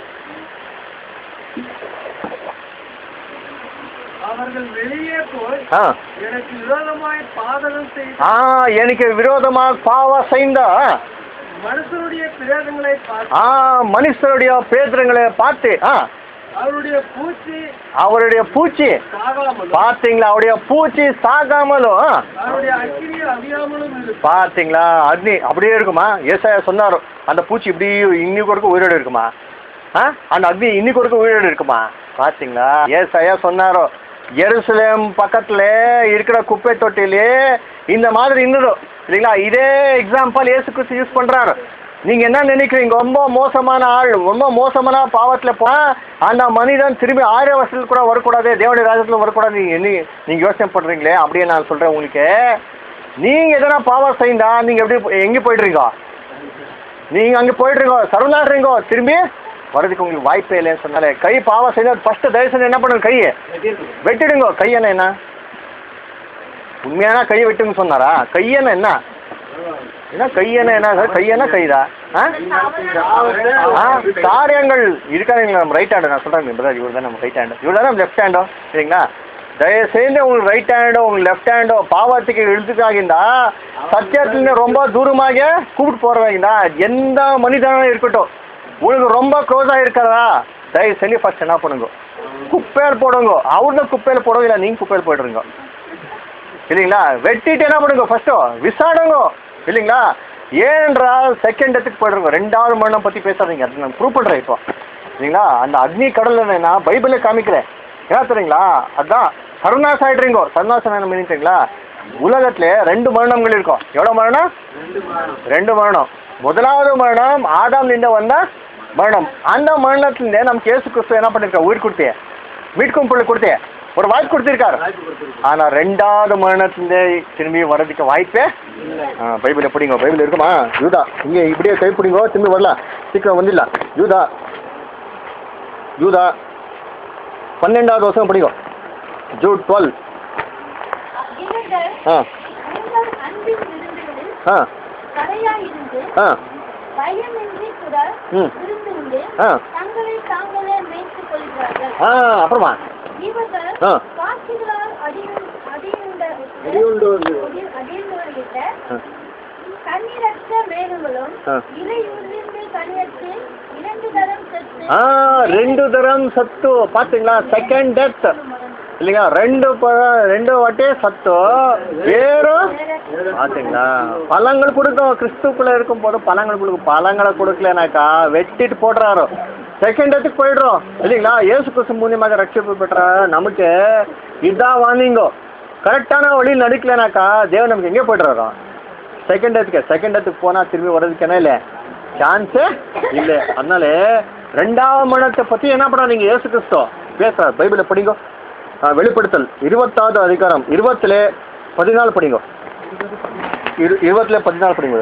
அவர்கள் வெளியே போய் ஆ எனக்கு விரோதமாய் பாதகம் செய்து ஆ எனக்கு விரோதமாக பாவ செய்த மனுஷருடைய பிரேதங்களை பார்த்து ஆ மனுஷருடைய பேத்திரங்களை பார்த்து ஆ அவருடைய பூச்சி அவருடைய பூச்சி சாகாமலும் பார்த்தீங்களா அவருடைய பூச்சி சாகாமலும் ஆ, அவருடைய அக்கினியில் அவியாமலும் இருக்கும் பார்த்தீங்களா அக்னி அப்படியே இருக்குமா ஏசாயா சொன்னார் அந்த பூச்சி இப்படி இன்னைக்கு வரைக்கும் உயிரோடு இருக்குமா ஆ அந்த அக்னி இன்னைக்கு வரைக்கும் உயிரோடு இருக்குமா பார்த்தீங்களா ஏசாயா சொன்னாரோ எருசலேம் பக்கத்தில் இருக்கிற குப்பை தொட்டிலே இந்த மாதிரி இன்னும் இல்லைங்களா இதே எக்ஸாம்பிள் ஏசு கிறிஸ்து யூஸ் பண்ணுறாரு நீங்கள் என்ன நினைக்கிறீங்க ரொம்ப மோசமான ஆள் ரொம்ப மோசமான பாவத்தில் போ அந்த மனிதன் திரும்பி ஆயிரம் வருஷத்துல கூட வரக்கூடாது தேவனுடைய ராஜ்யத்தில் வரக்கூடாது நீங்கள் என்ன நீங்கள் யோசனை பண்ணுறீங்களே அப்படியே நான் சொல்கிறேன் உங்களுக்கு நீங்கள் எதனா பாவம் செய்தா நீங்கள் எப்படி எங்கே போய்ட்றீங்க நீங்கள் அங்கே போய்ட்றீங்க சரவணாடுறீங்க திரும்பி வரதுக்கு உங்களுக்கு வாய்ப்பே இல்லைன்னு சொன்னாலே கை பாவம் செய்தால் ஃபஸ்ட்டு தயவுசெய்து என்ன பண்ணுங்க கையை வெட்டிடுங்க கையென்ன என்ன உண்மையான கையை வெட்டுன்னு சொன்னாரா கையென்ன என்ன என்ன கையென்ன என்ன சார் கையென்ன கைதா ஆ ஆ காரியங்கள் இருக்காதுங்களா நம்ம ரைட் ஹேண்டு நான் சொல்கிறேன் பிரதர் இவர் தான் நம்ம ரைட் ஹேண்டு இவர் தான் நம்ம லெஃப்ட் ஹேண்டோ சரிங்களா தயவுசெய்து உங்களுக்கு ரைட் ஹேண்டோ உங்களுக்கு லெஃப்ட் ஹேண்டோ பாவத்துக்கு இழுத்துக்காகிந்தா சத்தியத்துல ரொம்ப தூரமாக கூப்பிட்டு போகிறவங்கடா எந்த மனிதனாக இருக்கட்டும் உங்களுக்கு ரொம்ப க்ளோஸாக இருக்கிறதா தயவு செஞ்சு ஃபர்ஸ்ட் என்ன பண்ணுங்க குப்பையில் போடுங்க அவர்தான் குப்பையில் போடுங்க இல்லை நீங்கள் குப்பையில் போய்டுறீங்க இல்லைங்களா வெட்டிட்டு என்ன பண்ணுங்க ஃபர்ஸ்ட்டு விசாடுங்க இல்லைங்களா ஏனென்றால் செகண்ட் இடத்துக்கு போயிடுங்க ரெண்டாவது மரணம் பற்றி பேசாதீங்க அது நான் ப்ரூவ் பண்ணுறேன் இப்போ இல்லைங்களா அந்த அக்னி கடலில் நான் பைபிளே காமிக்கிறேன் என்ன தெரியுங்களா அதான் சர்வநாசம் ஆயிடுறீங்க சர்வநாசம் என்ன மீனிங்களா உலகத்தில் ரெண்டு மரணங்கள் இருக்கும் எவ்வளோ மரணம் ரெண்டு மரணம் முதலாவது மரணம் ஆதாம்லிಂದ வந்த மரணம் அந்த மரணத்துலேருந்தே நமக்கு இயேசு கிறிஸ்து என்ன பண்ணிருக்கா உயிர் கொடுத்தே மீட்கும் பொருள் கொடுத்தே ஒரு வாய்ப்பு கொடுத்திருக்காரு ஆனால் ரெண்டாவது மரணத்துலேருந்தே திரும்பி வர்றதுக்கு வாய்ப்பே ஆ பைபிள் எப்படிங்க பைபிள் இருக்குமா யூதா இங்கே இப்படியே கை பிடிங்கோ திரும்பி வரலாம் சீக்கிரம் வந்துடலாம் யூதா யூதா பன்னெண்டாவது வருஷம் படிங்கோ ஜூட் டுவெல் இவர்கள் ஆ உங்கள் அன்பின் விருந்துகளில் ஆ கரையாயிருந்து ஆ பயமின்றி கூட ம். விருந்து உண்டு ஆ. தங்களை தாங்களே மேய்த்துக் கொள்கிறார்கள் ஆ அப்புறமா இவர்கள் ஆ. காட்சிகளால் அடியுண்ட அடியுண்ட அடியுண்டவர்கிட்ட ஆ கண்ணீரற்ற மேகங்களும் ஆ. இலை உதிர்ந்து கனியற்று இரண்டு தரம் செத்து ஆ ரெண்டு தரம் சத்து பார்த்தீங்களா செகண்ட் டெத் இல்லைங்க ரெண்டு ப- ரெண்டு வாட்டி சத்து வேறும் பார்த்தீங்களா பழங்கள் கொடுக்கும் கிறிஸ்துக்குள்ள இருக்கும் போது பழங்கள் கொடுக்கும் பழங்களை கொடுக்கலனாக்கா வெட்டிட்டு போடுறாரு செகண்ட் டெத்துக்கு போயிடுறோம் இல்லைங்களா ஏசு கிறிஸ்து மூலியமாக ரட்சிப்பு பெற்ற நமக்கு இதான் வாங்கிங்கோ கரெக்டான வழி நடிக்கலனாக்கா தேவன் நமக்கு எங்கே போய்டுறாரோ செகண்ட் டெத்துக்கு செகண்ட் டெத்துக்கு போனால் திரும்பி வர்றதுக்கு என்ன இல்லை சான்ஸே இல்லை அதனால ரெண்டாவது மரணத்தை பற்றி என்ன பண்ணா நீங்கள் ஏசு கிறிஸ்தோ பேசுகிறார் பைபிளை படிங்கோ ஆ, வெளிப்படுத்தல் இருபத்தாவது அதிகாரம் இருபத்துல பதினாலு படிங்கோ இரு இருபத்துல பதினாலு படிங்க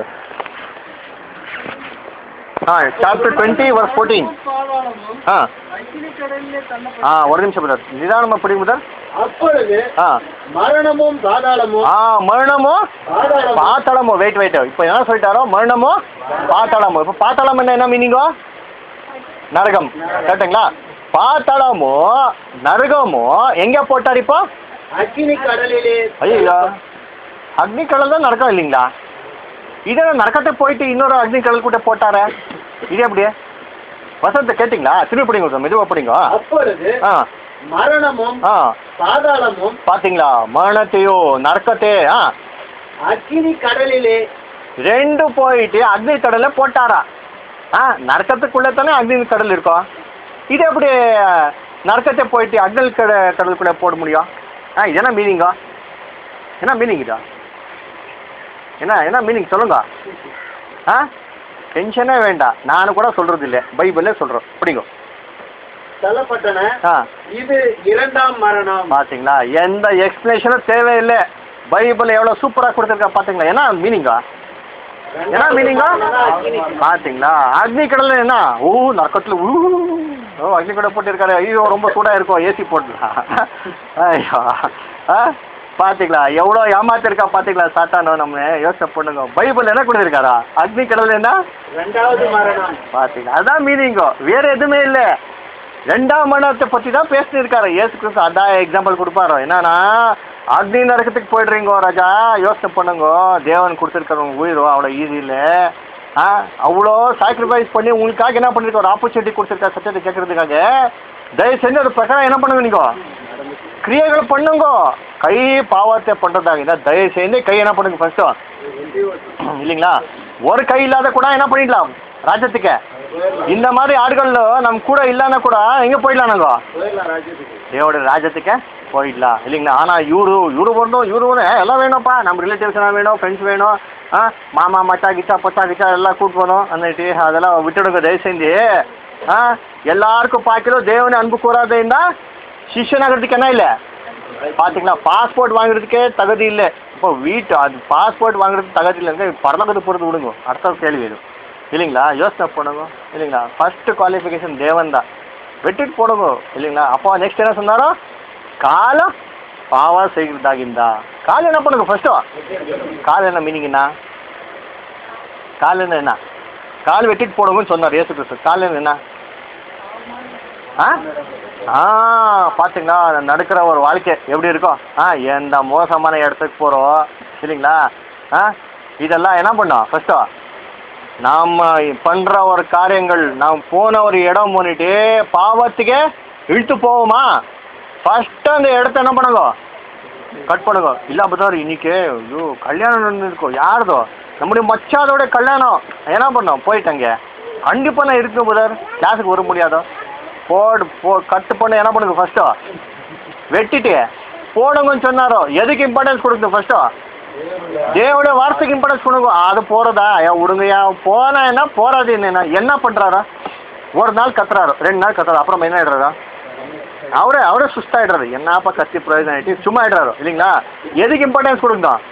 ஆ சாப்டர் டுவெண்ட்டி வர்ஸ் ஃபோர்டீன் பாதாளமும் ஆ அக்கினி கடலிலே தள்ளப்பட்ட ஆ ஒரு நிமிஷம் பிரதர் நிதானமாக படிங்க பிரதர் அப்பொழுது ஆ மரணமும் பாதாளமும் ஆ மரணமோ பாதாளமும் பாத்தாளமோ வெயிட் வெயிட் இப்போ என்ன சொல்லிட்டாரோ மரணமோ பாத்தாளமோ இப்போ பாத்தாளம் என்ன என்ன மீனிங்கோ நரகம் கரெக்டுங்களா பாத்தாளமோ நரகமோ எங்கே போட்டார் இப்போ அக்கினி கடலிலே ஐயோ அக்னி கடல் தான் நரகம் இல்லைங்களா இதே நரக்கத்தை போயிட்டு இன்னொரு அக்னி கடல் கூட போட்டாரே இது எப்படியே வசனத்தை கேட்டிங்களா திருப்பி படிங்க மெதுவாக படிங்க அப்பொழுது ஆ மரணமும் ஆ பாதாளமும் பார்த்தீங்களா மரணத்தையோ நரக்கத்தையே ஆ அக்கினி கடலிலே ரெண்டு போயிட்டு அக்னி கடல்ல போட்டாரா ஆ நரக்கத்துக்குள்ளே தானே அக்னி கடல் இருக்கும் இது எப்படி நரக்கத்தை போயிட்டு அக்னி கட கடலுக்குள்ளே போட முடியும் ஆ இது என்ன மீனிங்கோ என்ன மீனிங் இதா என்ன என்ன மீனிங் சொல்லுங்க ஆ டென்ஷனே வேண்டாம் நான் கூட சொல்கிறது இல்லை பைபிளே சொல்கிறோம் படிங்க தள்ளப்பட்டன ஆ இது இரண்டாம் மரணம் பார்த்தீங்களா எந்த எக்ஸ்பிளேஷனும் தேவையில்லை பைபிள் எவ்வளோ சூப்பராக கொடுத்துருக்கா பார்த்தீங்களா என்ன மீனிங்கா என்ன மீனிங்கா பாத்தீங்களா அக்னி கடல்ல என்ன ஓ நரக்கத்துல ஊ ஓ அக்னி கடல் போட்டிருக்காரு ஐயோ ரொம்ப சூடா இருக்கும் ஏசி போட்டுலாம் ஐயோ ஆ பாத்தீங்களா எவ்வளோ ஏமாத்திருக்கா பாத்தீங்களா சாத்தானோ நம்ம யோசனை பண்ணுங்க பைபிள் என்ன கொடுத்துருக்காரா அக்னி கடல் என்ன ரெண்டாவது மரணம் பாத்தீங்களா அதான் மீனிங்கோ வேற எதுவுமே இல்லை ரெண்டாம் மரணத்தை பத்தி தான் பேசினிருக்காரு ஏசு கிறிஸ்து அதான் எக்ஸாம்பிள் கொடுப்பாரு என்னன்னா அக்னி நரகத்துக்கு போயிடுறீங்கோ ராஜா யோசனை பண்ணுங்க தேவன் கொடுத்துருக்கிறவங்க உயிரோ அவ்வளோ ஈஸி இல்லை ஆ அவ்வளோ சாக்ரிஃபைஸ் பண்ணி உங்களுக்காக என்ன பண்ணிருக்க ஒரு ஆப்பர்ச்சுனிட்டி கொடுத்துருக்காரு சத்தியத்தை கேட்கறதுக்காக தயவு செஞ்சு அது பிரகாரம் என்ன பண்ணுங்க நீங்க கிரியைகள் பண்ணுங்க கை பாவத்தை பண்றதாக இருந்தா தயவு செஞ்சு கை என்ன பண்ணுங்க ஃபர்ஸ்ட் இல்லைங்களா ஒரு கை இல்லாத கூட என்ன பண்ணிடலாம் ராஜ்யத்துக்கு இந்த மாதிரி ஆடுகள் நம்ம கூட இல்லைன்னா கூட எங்கே போயிடலாம் நாங்கள் தேவோட ராஜ்யத்துக்கு போயிடலாம் இல்லைங்களா ஆனால் இவரு இவரு வரணும் இவரு வரணும் ஏ, எல்லாம் வேணும்ப்பா நம்ம ரிலேட்டிவ்ஸ் எல்லாம் வேணும் ஃப்ரெண்ட்ஸ் வேணும் ஆ மாமா மச்சா கிச்சா பச்சா கிச்சா எல்லாம் கூட்டு போகணும் அன்னைக்கு அதெல்லாம் விட்டுடுங்க தயவு செஞ்சு ஆ எல்லாருக்கும் பார்க்கணும் தேவனை அன்பு கூறாதைಯಿಂದ ಶಿಷ್ಯನಾಗೋದಕ್ಕೆ என்ன இல்லை பார்த்தீங்களா பாஸ்போர்ட் வாங்குறதுக்கே தகுதி இல்லை இப்போ வீட்டு அது பாஸ்போர்ட் வாங்குறதுக்கு தகுதி இல்லைங்க பரலோகத்துக்கு போகிறது விடுங்க அடுத்த கேள்வி இது இல்லைங்களா யோசனை பண்ணுங்க இல்லைங்களா ஃபர்ஸ்ட் குவாலிஃபிகேஷன் தேவன் தான் வெட்டிட்டு போடுங்க இல்லைங்களா அப்போ நெக்ஸ்ட் என்ன சொன்னாரோ கால பாவ செய்கிறதாகிந்தா கால் என்ன பண்ணுங்க ஃபர்ஸ்ட்டு கால் என்ன மீனிங் என்ன கால் என்ன என்ன கால் வெட்டிட்டு போடுங்கன்னு சொன்னார் ஏசு கிறிஸ்து கால் என்ன ஆ ஆ பார்த்தீங்களா நடக்கிற ஒரு வாழ்க்கை எப்படி இருக்கும் ஆ எந்த மோசமான இடத்துக்கு போகிறோம் இல்லைங்களா ஆ இதெல்லாம் என்ன பண்ணோம் ஃபஸ்ட்டு நாம் பண்ணுற ஒரு காரியங்கள் நாம் போன ஒரு இடம் போனிட்டு பாவத்துக்கே இழுத்து போவோமா ஃபஸ்ட்டு அந்த இடத்த என்ன பண்ணுங்க கட் பண்ணுங்க ಇಲ್ಲ ಬದವ್ರು இன்னைக்கு ஐயோ கல்யாணம் நடந்திருக்கும் யாருதோ நம்முடைய மச்சாதோட கல்யாணம் என்ன பண்ணோம் போயிட்டங்க கண்டிப்பாக நான் இருக்கு பதர் கிளாஸுக்கு வர முடியாதோ போடு போ கட்டு பண்ண என்ன பண்ணுங்க ஃபஸ்ட்டு வெட்டிட்டு போடுங்கன்னு சொன்னாரோ எதுக்கு இம்பார்ட்டன்ஸ் கொடுக்குது ஃபஸ்ட்டு தேவோட வார்த்தைக்கு இம்பார்ட்டன்ஸ் கொடுங்க அது போகிறதா ஐயா விடுங்கய்யா போனா என்ன போறாது என்ன என்ன பண்ணுறாரா ஒரு நாள் கத்துறாரு ரெண்டு நாள் கத்துறாரு அப்புறம் என்ன ஆயிடுறாரா அவரே அவரே சுஸ்தாயிடுறாரு என்னப்பா கத்தி பிரயோஜனம் ஆயிட்டு சும்மா ஆயிடுறாரு இல்லைங்களா எதுக்கு இம்பார்ட்டன்ஸ் கொடுக்கணும்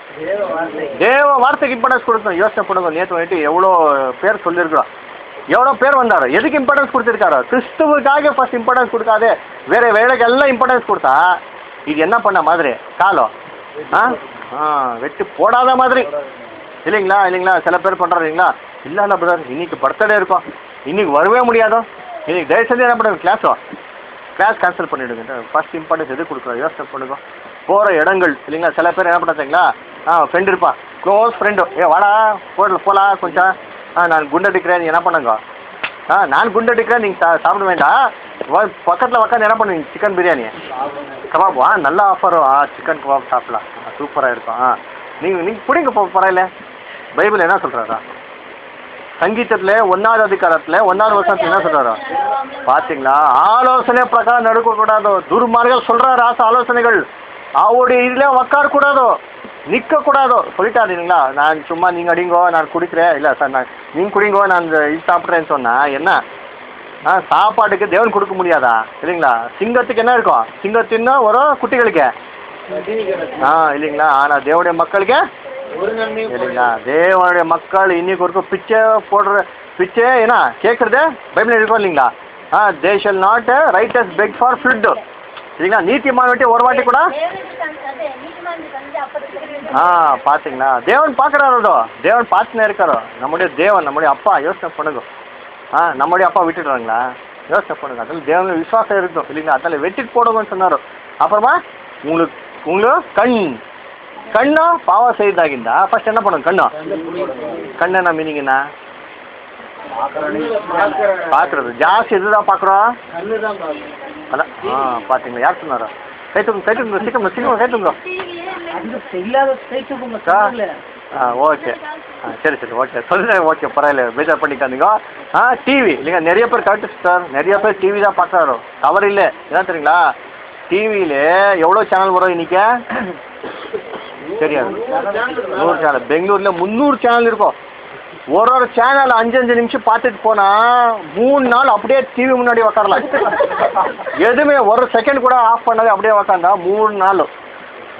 தேவ வார்த்தைக்கு இம்பார்ட்டன்ஸ் கொடுக்கணும் யோசனை பண்ணுங்க நேற்று வந்துட்டு எவ்வளோ பேர் சொல்லியிருக்கிறோம் எவ்வளோ பேர் வந்தாரு எதுக்கு இம்பார்ட்டன்ஸ் கொடுத்துருக்காரு கிறிஸ்துவுக்காக ஃபர்ஸ்ட் இம்பார்ட்டன்ஸ் கொடுக்காதே வேற வேலைக்கு எல்லாம் இம்பார்ட்டன்ஸ் கொடுத்தா இது என்ன பண்ண மாதிரி காலம் ஆ ஆ வெட்டி போடாத மாதிரி இல்லைங்களா இல்லைங்களா சில பேர் பண்ணுறாரு இல்லைங்களா இல்லை இல்லை பிரதர் இன்னைக்கு பர்த்டே இருக்கும் இன்னைக்கு வரவே முடியாதோ இன்னைக்கு தயவு செஞ்சு என்ன பண்ணுங்க கிளாஸோ கிளாஸ் கேன்சல் பண்ணிவிடுங்க ஃபர்ஸ்ட் இம்பார்ட்டன்ஸ் எது கொடுக்குறோம் யோசனை பண்ணுங்க போகிற இடங்கள் இல்லைங்களா சில பேர் என்ன பண்ணுறாங்களா ஆ ஃப்ரெண்ட் இருப்பான் க்ளோஸ் ஃப்ரெண்டு ஏ வாடா போடல போகலாம் கொஞ்சம் ஆ நான் குண்டடிக்கிறேன் நீ என்ன பண்ணுங்க ஆ நான் குண்டடிக்கிறேன் நீங்கள் சா சாப்பிட வேண்டாம் பக்கத்தில் உட்காந்து என்ன பண்ணுவீங்க சிக்கன் பிரியாணி கபாப் ஆ நல்ல ஆஃபர் ஆ சிக்கன் கபாப் சாப்பிடலாம் சூப்பராக இருக்கும் ஆ நீங்கள் நீங்கள் பிடிங்க போ பரவாயில்ல பைபிள் என்ன சொல்கிறாரா சங்கீதத்தில் ஒன்றாவது அதிகாரத்தில் ஒன்றாவது வருஷத்துல என்ன சொல்கிறாரா பார்த்தீங்களா ஆலோசனை பிரகாரம் நடக்கக்கூடாது துர்மார்கள் சொல்கிறாரு ஆசை ஆலோசனைகள் அவருடைய இதில் உக்காரக்கூடாது நிற்கக்கூடாது சொல்லிட்டாரு இல்லைங்களா நான் சும்மா நீங்கள் அடிங்கோ நான் குடிக்கிறேன் இல்லை சார் நான் நீங்கள் குடிங்கோ நான் இந்த இது சாப்பிட்றேன்னு சொன்னால் என்ன ஆ சாப்பாட்டுக்கு தேவன் கொடுக்க முடியாதா இல்லைங்களா சிங்கத்துக்கு என்ன இருக்கும் சிங்கத்தின்னா ஒரு குட்டிகளுக்கு ஆ இல்லைங்களா ஆனால் தேவனுடைய மக்களுக்கு ஒரு நன்மை இல்லைங்களா தேவனுடைய மக்கள் இன்னைக்கு வரைக்கும் பிச்சை போடுற பிச்சை என்ன கேட்குறது பைபிள் இருக்கோம் இல்லைங்களா ஆ they shall not right as beg for food இல்லைங்களா நீதிமான் விட்டு ஒரு வாட்டி கூட தேவனுக்கு தந்து அதே நீதிமானுக்கு தந்து அப்படி ஆ பார்த்தீங்களா தேவன் பார்க்குறாரு அதோ தேவன் பார்த்துனே இருக்காரோ நம்முடைய தேவன் நம்முடைய அப்பா யோசனை பண்ணுங்க ஆ நம்முடைய அப்பா விட்டுடுறாங்களா யோசனை பண்ணுங்க அதில் தேவன் விசுவாசம் இருக்கும் இல்லைங்களா அதில் வெட்டிட்டு போடுங்கன்னு சொன்னார் அப்புறமா உங்களுக்கு உங்களுக்கு கண் கண்ணா பாவம் செய்தாகிந்தா ஃபர்ஸ்ட் என்ன பண்ணுங்க கண்ணா கண் என்ன மீனிங் என்ன பார்க்குறது ஜாஸ்தி எதுதான் பார்க்குறோம் கண்ணுதான் பார்க்கணும் அதான் ஆ பார்த்தீங்களா யார் சொன்னாரா கை தூங்க கை தூங்க சீக்கிரம் சீக்கிரம் கை தூங்க அது இல்லாத பேச்சுக்கு அக்கா ஆ ஓகே ஆ சரி சரி ஓகே சொல்லுங்கள் ஓகே பரவாயில்ல பேஜார் பண்ணிக்காதீங்க ஆ டிவி இல்லைங்க நிறைய பேர் கரெக்டு சார் நிறைய பேர் டிவி தான் பார்க்குறாரு தவறு இல்லை என்ன தெரியுங்களா டிவியில் எவ்வளோ சேனல் வரும் இன்னைக்கு தெரியாது நூறு சேனல் பெங்களூரில் முந்நூறு சேனல் இருக்கும் ஒரு ஒரு சேனல் அஞ்சு அஞ்சு நிமிஷம் பார்த்துட்டு போனால் மூணு நாள் அப்படியே டிவி முன்னாடி உக்காரலாம் எதுவுமே ஒரு செகண்ட் கூட ஆஃப் பண்ணாது அப்படியே உக்காந்தா மூணு நாள்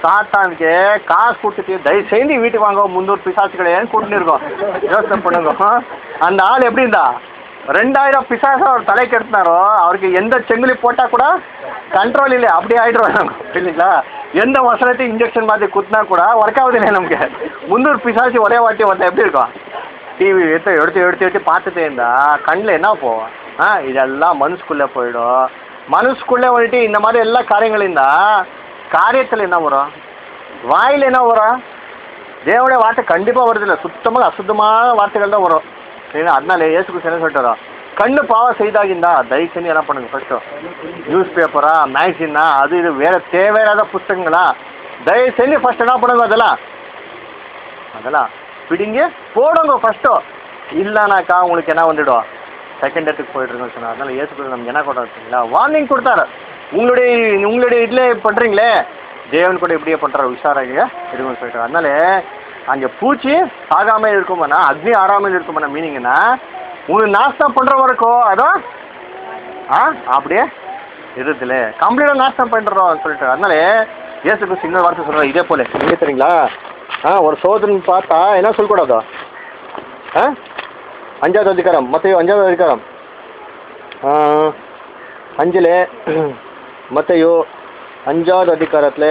சாத்தானுக்கு காசு கொடுத்துட்டு தயவு செய்து வீட்டுக்கு வாங்க முந்நூறு பிசாசுகளேன்னு கூட்டின்னு இருக்கோம் யோசனை பண்ணுங்க அந்த ஆள் எப்படி இருந்தா ரெண்டாயிரம் பிசாசு அவர் தலைக்கு எடுத்தினாரோ அவருக்கு எந்த செங்குலி போட்டால் கூட கண்ட்ரோல் இல்லை அப்படியே ஆயிடுவாங்க இல்லைங்களா எந்த வசனத்தையும் இன்ஜெக்ஷன் மாதிரி குத்தினா கூட ஒர்க் ஆகுது இல்லை நமக்கு முந்நூறு பிசாசு ஒரே வாட்டி வந்தா எப்படி இருக்கும் டிவி எடுத்து எடுத்து எடுத்து எடுத்து பார்த்துட்டே இருந்தா கண்ணில் என்ன போகும் ஆ இதெல்லாம் மனசுக்குள்ளே போயிடும் மனசுக்குள்ளே வந்துட்டு இந்த மாதிரி எல்லா காரியங்கள் இருந்தா காரியத்தில் என்ன வரும் வாயில் என்ன வரும் தேவனுடைய வார்த்தை கண்டிப்பாக வருதில்ல சுத்தமாக அசுத்தமான வார்த்தைகள் தான் வரும் சரிங்களா அதனால ஏசு கிறிஸ்து என்ன சொல்லிட்டு வரோம் கண்ணு பாவம் செய்தாகிந்தா தயவு செஞ்சு என்ன பண்ணுங்க ஃபஸ்ட்டு நியூஸ் பேப்பரா மேக்சினா அது இது வேற தேவையில்லாத புஸ்தகங்களா தயவு செஞ்சு ஃபர்ஸ்ட் என்ன பண்ணுங்க அதெல்லாம் அதெல்லாம் பிடிங்க போடுங்க ஃபஸ்ட்டு இல்லைனாக்கா உங்களுக்கு என்ன வந்துடும் செகண்ட் இடத்துக்கு போயிட்டுருக்கோன்னு சொன்னார் அதனால ஏசு கிறிஸ்து நமக்கு என்ன கொடுத்தீங்களா வார்னிங் கொடுத்தாரு உங்களுடைய உங்களுடைய இதில் பண்ணுறீங்களே தேவன் கூட இப்படியே பண்ணுறாரு உஷாராக இருக்குன்னு சொல்லிட்டாரு அதனால அங்கே பூச்சி ஆகாமல் இருக்குமாண்ணா அக்னி ஆறாமல் இருக்குமாண்ணா மீனிங்னா உங்களுக்கு நாஸ்தம் பண்ணுற வரைக்கும் அதான் ஆ அப்படியே இருதுல கம்ப்ளீட்டாக நாசம் பண்ணுறோம் சொல்லிட்டு அதனால ஏசு கிறிஸ்து இன்னொரு வார்த்தை சொல்கிறார் இதே போல நீங்கள் தெரியுங்களா ஆ ஒரு சோதரன் பார்த்தா என்ன சொல்லக்கூடாதோ ஆ அஞ்சாவது அதிகாரம் மத்தையோ அஞ்சாவது அதிகாரம் ஆ, அஞ்சில் மத்தையோ அஞ்சாவது அதிகாரத்தில்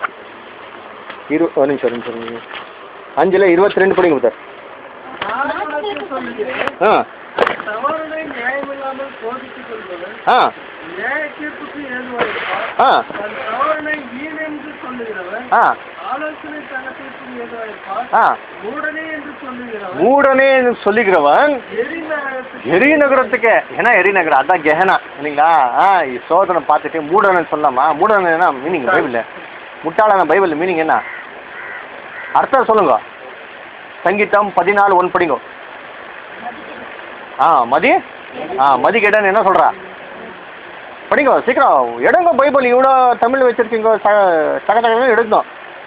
இரு ஒரு நிமிஷம் ஒரு நிமிஷம் ஒரு நிமிஷம். அஞ்சில் இருபத்தி ரெண்டு படிங்க சார் நான் உனக்கு சொல்லுகிறேன் ஆ தவறுகளை நியாயமில்லாமல் சோதித்துக் கொள்பவன் ஆ நியாய தீர்ப்புக்கு ஏதுவாயிருப்பார் ஆ தன் தவறுனை வீண் என்று சொல்லுகிறவன் ஆ ஆலோசனை தனத்திற்கு ஏதுவாயிருப்பார் ஆ மூடனே என்று சொல்லுகிறவன் மூடனே சொல்லுகிறவன் எரிநரகத்துக்கு எரி நகரத்துக்கு ஏன்னா எரி நகரம் அதான் கெஹனா இல்லைங்களா ஆ இ- சோதனை பார்த்துட்டு மூடனன்னு சொல்லலாமா மூடனன் என்ன மீனிங் பைபிளில் முட்டாளான பைபிள் மீனிங் என்ன அர்த்தம் சொல்லுங்க சங்கீதம் பதினாலு ஒன் படிங்க ஆ மதி ஆ மதி கெடன் என்ன சொல்கிறா படிங்க சீக்கிரம் எடுங்க பைபிள் இவ்வளோ தமிழ் வச்சுருக்கீங்க ச சக சகன்னு எடுக்கணும்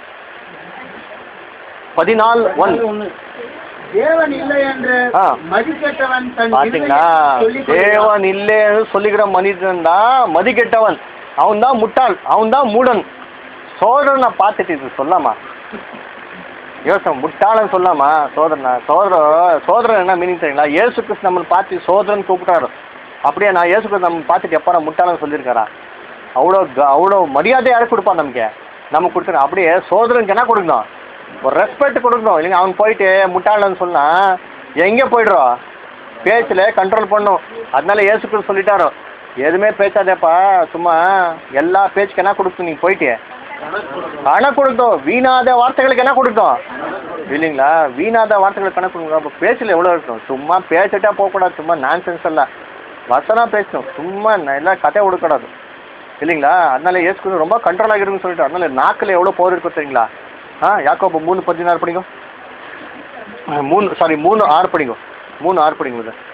பதினாலு ஒன் ஒண்ணு. தேவன் இல்லை என்று ஆ. மதிக்கெட்டவன் தன் பாத்தீங்களா இருதயத்தில் சொல்லிக் கொள்கிறான். தேவன் இல்லைன்னு சொல்லிக்கிற மனிதன் தான் மதிக்கெட்டவன் அவன் தான் முட்டாள் அவன் தான் மூடன் சோதரனை பார்த்துட்டு இது சொல்லாமா யோசனை முட்டாளன் சொல்லாமா சோதரனா சோதர சோதரன் என்ன மீனிங் தெரியுங்களா இயேசு கிறிஸ்து நம்மளை பார்த்து சோதரன் கூப்பிட்டாரு அப்படியே நான் இயேசு கிறிஸ்து நம்ம பார்த்துட்டு எப்போ நான் முட்டாளன் சொல்லியிருக்காரா அவ்வளோ க- அவ்வளோ மரியாதை யாருக்கு கொடுப்பான் நமக்கு நம்ம கொடுத்துருக்கோம் அப்படியே சோதரனுக்கு என்ன கொடுக்கணும் ஒரு ரெஸ்பெக்ட் கொடுக்கணும் இல்லைங்க அவன் போயிட்டு முட்டாளன்னு சொன்னா எங்கே போயிடுறோம் பேச்சில் கண்ட்ரோல் பண்ணும் அதனால இயேசு கிறிஸ்து சொல்லிட்டாரோ எதுவுமே பேசாதேப்பா சும்மா எல்லா பேச்சுக்கு என்ன கொடுக்கும் நீ போயிட்டு பணம் கொடுத்தோம் வீணாத வார்த்தைகளுக்கு என்ன கொடுத்தோம் இல்லைங்களா வீணாத வார்த்தைகளுக்கு கணக்கு கொடுங்க அப்போ பேச்சில் எவ்வளோ இருக்கணும் சும்மா பேசிட்டா போகக்கூடாது சும்மா நான்சென்ஸ் எல்லாம் வசனம் பேசணும் சும்மா ந- எல்லாம் கதை கொடுக்கூடாது இல்லைங்களா அதனால இயேசு கிறிஸ்து ரொம்ப கண்ட்ரோல் ஆகிருக்குன்னு சொல்லிட்டு அதனால நாக்கில் எவ்வளோ போர் இருக்கும் தெரியுங்களா ஆ யாக்கோபு மூணு பதினாறு படிங்க ஆ, மூணு சாரி மூணு ஆறு படிங்க மூணு ஆறு படிங்க சார்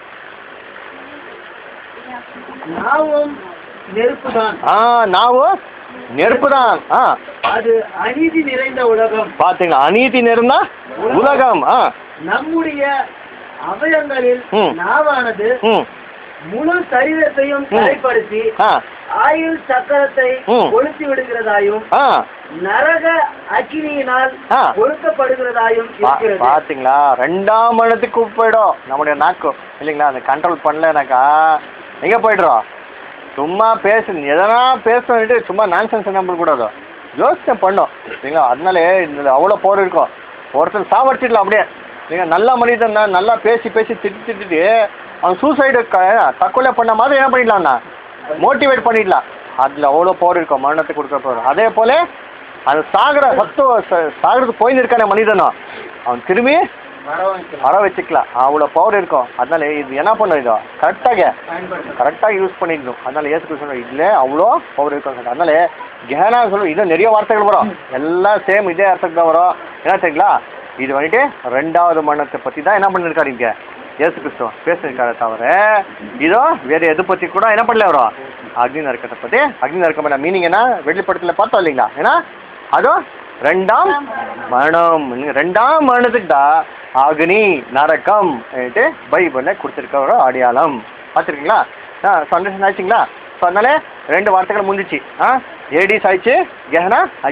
நாவும் நெருப்புதான் ஆ நாவு நெருப்பு தான் ஆ அது அநீதி நிறைந்த உலகம் பார்த்தீங்க அநீதி நேர்ந்தா உலகம் ஆ நம்முடைய அவயங்களில் ம். நாவானது ம் முழு சரீரத்தையும் ம். கரைப்படுத்தி ஆ ஆயுள் சக்கரத்தை ம். கொளுத்தி விடுகிறதாயும் ஆ நரக அக்கினியினால் ஆ. கொளுத்தப்படுகிறதாயும் பா- இருக்கிறது பாத்தீங்களா ரெண்டாம் மனத்துக்கு போயிடும் நம்முடைய நாக்கு இல்லைங்களா அந்த கண்ட்ரோல் பண்ணலனாக்கா எங்கே போயிடுறோம் சும்மா பேசு எதனா பேசணுட்டு சும்மா நான்சென்ஸ் என்ன பண்ணக்கூடாது யோசனை பண்ணும் இல்லைங்களா அதனாலே இதில் அவ்வளோ போர் இருக்கும் ஒருத்தன் சாவடிச்சிடலாம் அப்படியே இல்லைங்க நல்ல மனிதன் தான் நல்லா பேசி பேசி திட்டு திட்டிட்டு அவன் சூசைடு தற்கொலை பண்ண மாதிரி என்ன பண்ணிடலாம்ண்ணா மோட்டிவேட் பண்ணிடலாம் அதில் அவ்வளோ போர் இருக்கும் மரணத்தை கொடுக்குற போர் அதே போல அது சாகிற சத்து ச- சாகிறதுக்கு போயின்னு இருக்கானே மனிதனும் அவன் திரும்பி வர வச்சுக்கலாம் அவ்வளோ பவர் இருக்கும் அதனால இது என்ன பண்ணும் இதோ கரெக்டாக கரெக்டாக யூஸ் பண்ணிக்கணும் அதனால ஏசு கிறிஸ்து இதில் அவ்வளோ பவர் இருக்கும் சொல்லிட்டு. அதனால கேனா சொல்லு இன்னும் நிறைய வார்த்தைகள் வரும் எல்லாம் சேம் இதே அர்த்தத்துக்கு தான் வரும் என்ன தெரியுங்களா இது வந்துட்டு ரெண்டாவது மரணத்தை பற்றி தான் என்ன பண்ணியிருக்காரு இங்கே ஏசு கிறிஸ்துவ பேசியிருக்காரு தவிர இதோ வேறு எது பற்றி கூட என்ன பண்ணல வரும் அக்னி நரக்கத்தை பற்றி அக்னி நரக்கம் மீனிங் என்ன வெளிப்படத்தில் பார்த்தோம் இல்லைங்களா ஏன்னா அதோ ரெண்டாம் மரணம் ரெண்டாம் மரணத்துக்கு தான் அக்னி நரக்கம் பைபிளில் கொடுத்துருக்க ஒரு அடையாளம் பார்த்துருக்கீங்களா ஆ சந்தோஷம் ஆச்சுங்களா ஸோ அதனால ரெண்டு வார்த்தைகள் முடிஞ்சிச்சு ஆ ஏடிஸ் ஆயிடுச்சு கெஹனா ஆச்சு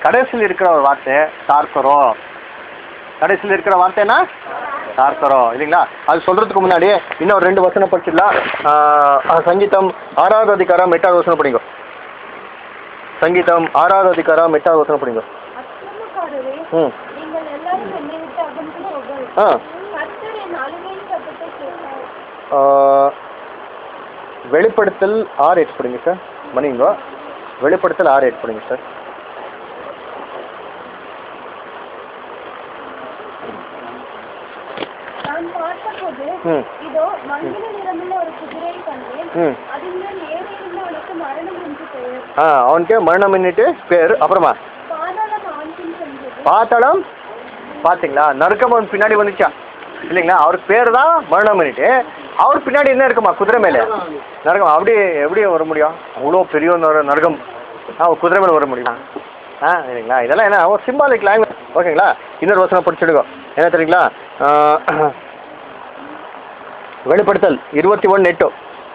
கடைசியில் இருக்கிற ஒரு வார்த்தை டார்க்கரோ கடைசியில் இருக்கிற வார்த்தைனா டார்க்கரோ இல்லைங்களா அது சொல்றதுக்கு முன்னாடி இன்னும் ரெண்டு வசனம் படிச்சிடலாம் ஆஹ் சங்கீதம் ஆறாவது அதிகாரம் எட்டாவது வசனம் படிங்க சங்கீதம் ஆறாவது அதிகாரம் எட்டாவது வசனம் படிங்க அக்கிரமக்காரரே ம் நீங்கள் எல்லாரும் என்னை விட்டு அகன்று போங்கள் ஆ கர்த்தர் என் அழுகையின் சத்தத்தை கேட்டார் ஆஹ் வெளிப்படுத்தல் ஆறு எட்டு படிங்க சார் மணிங்கோ வெளிப்படுத்தல் ஆறு எட்டு படிங்க சார் நான் பார்த்தபோது ம் இதோ மங்கின நிறமுள்ள ஒரு குதிரையை கண்டேன் ம் அதில் மேல் ஏறி இருந்தவனுக்கு மரணம் என்று பெயர் ஆ அவனுக்கு மரணம் என்னட்டு பேர் அப்புறமா பாதாளம் ஆண்டின் சென்றது பாத்தாளம் பார்த்தீங்களா நறுக்கம் அவன் பின்னாடி வந்துச்சா இல்லைங்களா அவருக்கு பேர் தான் மரணம் பண்ணிட்டு அவர் பின்னாடி என்ன இருக்குமா குதிரை மேலே நரகம் அப்படி எப்படி வர முடியும் அவ்வளோ பெரிய நர- நரகம் ஆ ஒரு குதிரை மேலே வர முடியும் ஆ இல்லைங்களா இதெல்லாம் என்ன ஒரு சிம்பாலிக் லாங்குவேஜ் ஓகேங்களா இன்னொரு வசனம் படிச்சுடுங்க என்ன தெரியுங்களா ஆ, வெளிப்படுத்தல் இருபத்தி ஒன்று எட்டு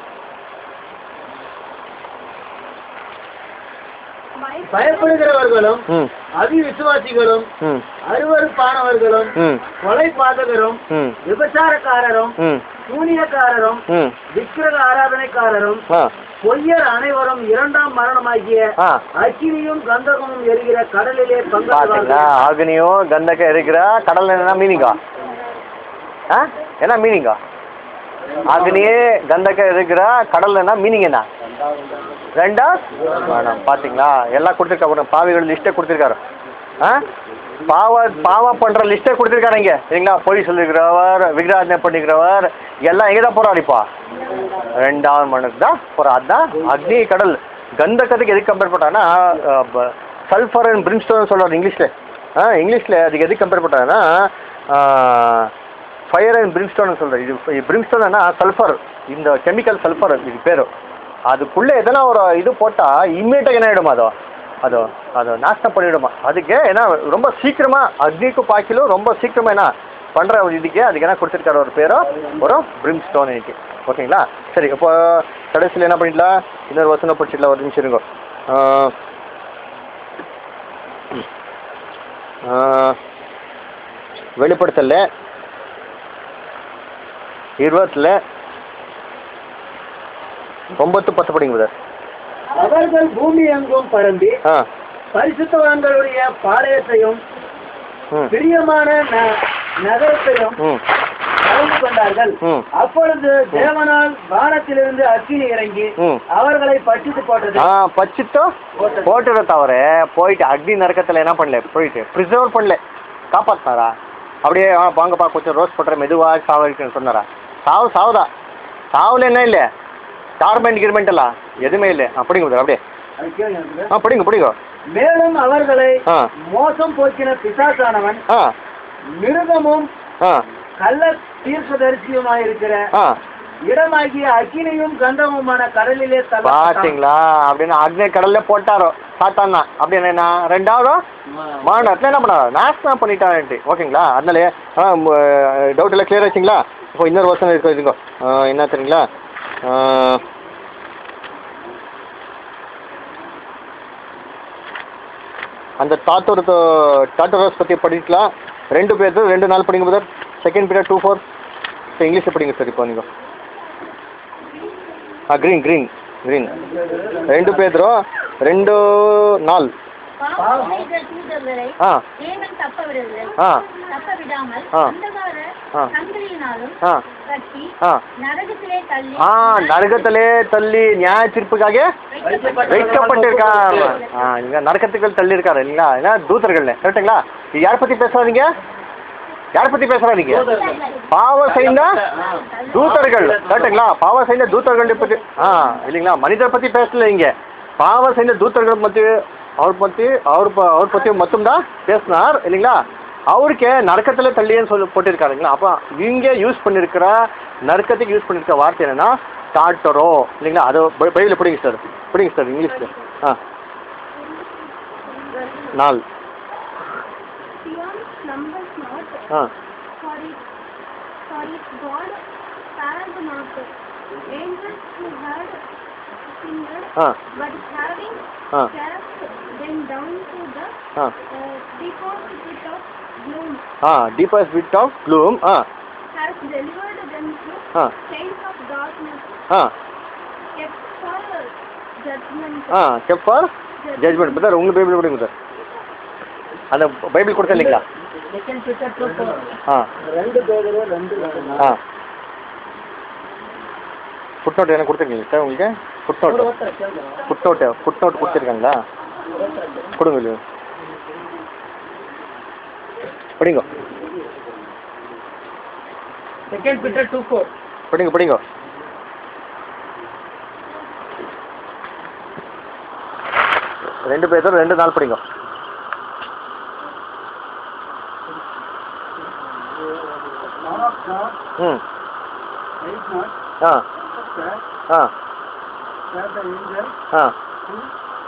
பயப்படுகிறவர்களும் ம் அவிவிசுவாசிகளும் ம் அருவருப்பானவர்களும் ம் கொலை பாதகரும் ம் விபச்சாரக்காரரும் ம் சூனியக்காரரும் ம் விக்கிரக ஆராதனைக்காரரும் ஆ பொய்யர் அனைவரும் இரண்டாம் மரணமாகிய ஆ அக்கினியும் கந்தகமும் எரிகிற கடலிலே பாத்தீங்களா பங்காற்றுவார்கள் ஆக்னியும் கந்தக இருக்கிற கடல் என்ன மீனிங்கா ஆ என்ன மீனிங்கா அக்னியே கந்தக இருக்கிற கடல் என்ன மீனிங் என்ன ரெண்டா வேணாம் பாத்தீங்களா எல்லாம் கொடுத்துருக்காரு பாவிகள் லிஸ்ட்டே கொடுத்துருக்காரு ஆ பாவ பாவம் பண்ற லிஸ்ட்டே கொடுத்துருக்காரு இங்க சரிங்களா பொய் சொல்லிருக்கிறவர் விக்கிராஜனை பண்ணிக்கிறவர் எல்லாம் எங்கே தான் போறாரு இப்போ ரெண்டாவது மனுக்கு தான் போகிறா அதுதான் அக்னி கடல் கந்தகத்துக்கு எதுக்கு கம்பேர் பண்ணாங்கன்னா சல்ஃபர் அண்ட் பிரிம்ஸ்டோன் சொல்கிறார் இங்கிலீஷில் ஆ இங்கிலீஷில் அதுக்கு எதுக்கு கம்பேர் பண்ணுறாங்கன்னா ஃபயர் அண்ட் பிரிம்ஸ்டோன் சொல்கிறார் இது பிரிம்ஸ்டோன்னா சல்ஃபர் இந்த கெமிக்கல் சல்ஃபர் இது பேர் அதுக்குள்ளே எதனா ஒரு இது போட்டால் இம்மீடியட்டாக என்ன ஆகிடுமா அதோ அதோ அதை நாசம் பண்ணிவிடுமா அதுக்கு ஏன்னா ரொம்ப சீக்கிரமாக அக்னிக்கு பாக்கிலும் ரொம்ப சீக்கிரமாக என்ன பண்ணுற ஒரு இதுக்கு அதுக்கு என்ன கொடுத்துருக்காரு ஒரு பேரோ ஒரு பிரிம் ஸ்டோன் இன்னைக்கு ஓகேங்களா சரி இப்போ கடைசியில் என்ன பண்ணிடலாம் இன்னொரு வசனம் படிச்சிடலாம் ஒரு நிமிஷம் இருங்க ஆ, ஆ, வெளிப்படுத்தல இருபத்தில் ஒம்பத்து பத்து படிங்க சார் அவர்கள் பூமி எங்கும் பரம்பி ஆ பரிசுத்தவான்களுடைய பாளையத்தையும் ம் பிரியமான ந- நகரத்தையும் ம் கலந்து கொண்டார்கள் ம் அப்பொழுது தேவனால் வானத்திலிருந்து அக்கினி இறங்கி ம் அவர்களை பட்சித்து போட்டது ஆ பச்சித்தோ போட்டுற தவிர போயிட்டு அக்னி நரக்கத்தில் என்ன பண்ணல போயிட்டு ப்ரிசர்வ் பண்ணல காப்பாத்தினாரா அப்படியே ஆ வாங்கப்பா கொஞ்சம் ரோஸ் போட்டுற மெதுவாக சாவடிக்குன்னு சொன்னாரா சாவு சாவுதா சாவில் என்ன இல்லை டார்மெண்ட் கிர்மெண்ட் எல்லாம் எதுவுமே இல்லை ஆ படிங்க brother, அப்படியே அது கேளுங்க. ஆ படிங்க படிங்க மேலும் அவர்களை ஆ மோசம் போக்கின பிசாசானவன் ஆ மிருகமும் ஆ கள்ள தீர்க்கதரிசியுமாயிருக்கிற ஆ இடமாகிய அக்கினியும் கந்தமுமான கடலிலே தள்ளப்பட்டான். பாத்தீங்களா அப்படின்னு அக்னி கடல்ல போட்டாரோ சாத்தான்னா அப்படின்னு என்ன ரெண்டாவது மாநாட்டில் என்ன பண்ணாரோ நாசனம் பண்ணிட்டான்ட்டு ஓகேங்களா அதனால டவுட் எல்லாம் கிளியர் ஆச்சுங்களா இப்போ இன்னொரு வருஷம் இருக்கு இதுங்க ஆ, என்ன தெரியுங்களா ஆ, அந்த டாட்டோர் டாட்டோரஸ் பற்றி படிக்கலாம் ரெண்டு பேர் ரெண்டு நாள் படிங்க brother second period two four இங்கிலீஷில் படிங்க சார் இப்போ நீங்கள் ஆ க்ரீன் க்ரீன் க்ரீன் ரெண்டு பேதரோ ரெண்டு நாள் பாவம் செய்த தூதர்களை ஆ தேவன் தப்ப விடவில்லை ஆ தப்ப விடாமல் ஆ. அந்தகார ஆ. சங்கிலியினாலும் ஆ கட்டி ஆ நரகத்திலே தள்ளி ஆ நரகத்திலே தள்ளி நியாய தீர்ப்புக்காக வைக்கப்பட்டிருக்கார் ஆ இங்க நரகத்துக்கள் தள்ளி இருக்காரு இல்லைங்களா ஏன்னா தூதர்கள் கரெக்டுங்களா இது யாரை பத்தி பேசுறாதீங்க யாரை பத்தி பேசுறாதீங்க பாவ செய்த தூதர்கள் கரெக்டுங்களா பாவ செய்த தூதர்கள் பத்தி ஆ இல்லைங்களா மனிதர் பத்தி பேசல இங்க பாவ செய்த தூதர்கள் பத்தி அவர் பத்தி அவர் ப- அவர் பத்தி மட்டும்தான் பேசினார் இல்லைங்களா அவருக்கு நரக்கத்தில் தள்ளியன்னு சொல்லி போட்டிருக்காருங்களா அப்போ இங்கே யூஸ் பண்ணியிருக்கிற நரக்கத்துக்கு யூஸ் பண்ணியிருக்கிற வார்த்தை என்னன்னா டாட்டரோ இல்லைங்களா அது பை- பைபிளில் பிடிங்க சார் பிடிங்க சார் இங்கிலீஷில் ஆ நாள் Sion slumbers not, ah for it, for its God spared not. Angels who had finger, ah but having ah cast them down to the ah uh, deposit pit of gloom, ah deepest pit of gloom ah has delivered them to ah chains of darkness, ah kept for judgment. Ah step for judgment brother உங்கள் Bible கொடுங்க sir அந்த Bible கொடுத்தேன் இல்லைங்களா second Peter two four ஆ ரெண்டு பேரு ரெண்டு ஆ food note என்ன கொடுத்துருக்கீங்க சார் உங்களுக்கு foot note foot note foot note கொடுத்துருக்காங்களா கொடுங்க இல்லையா படிங்க செகண்ட் பீட்டர் டூ ஃபோர் படிங்க படிங்க ரெண்டு பேரும் ரெண்டு நாள் படிங்க Son of God, ம் hate not, ah that, ah that the angel ah who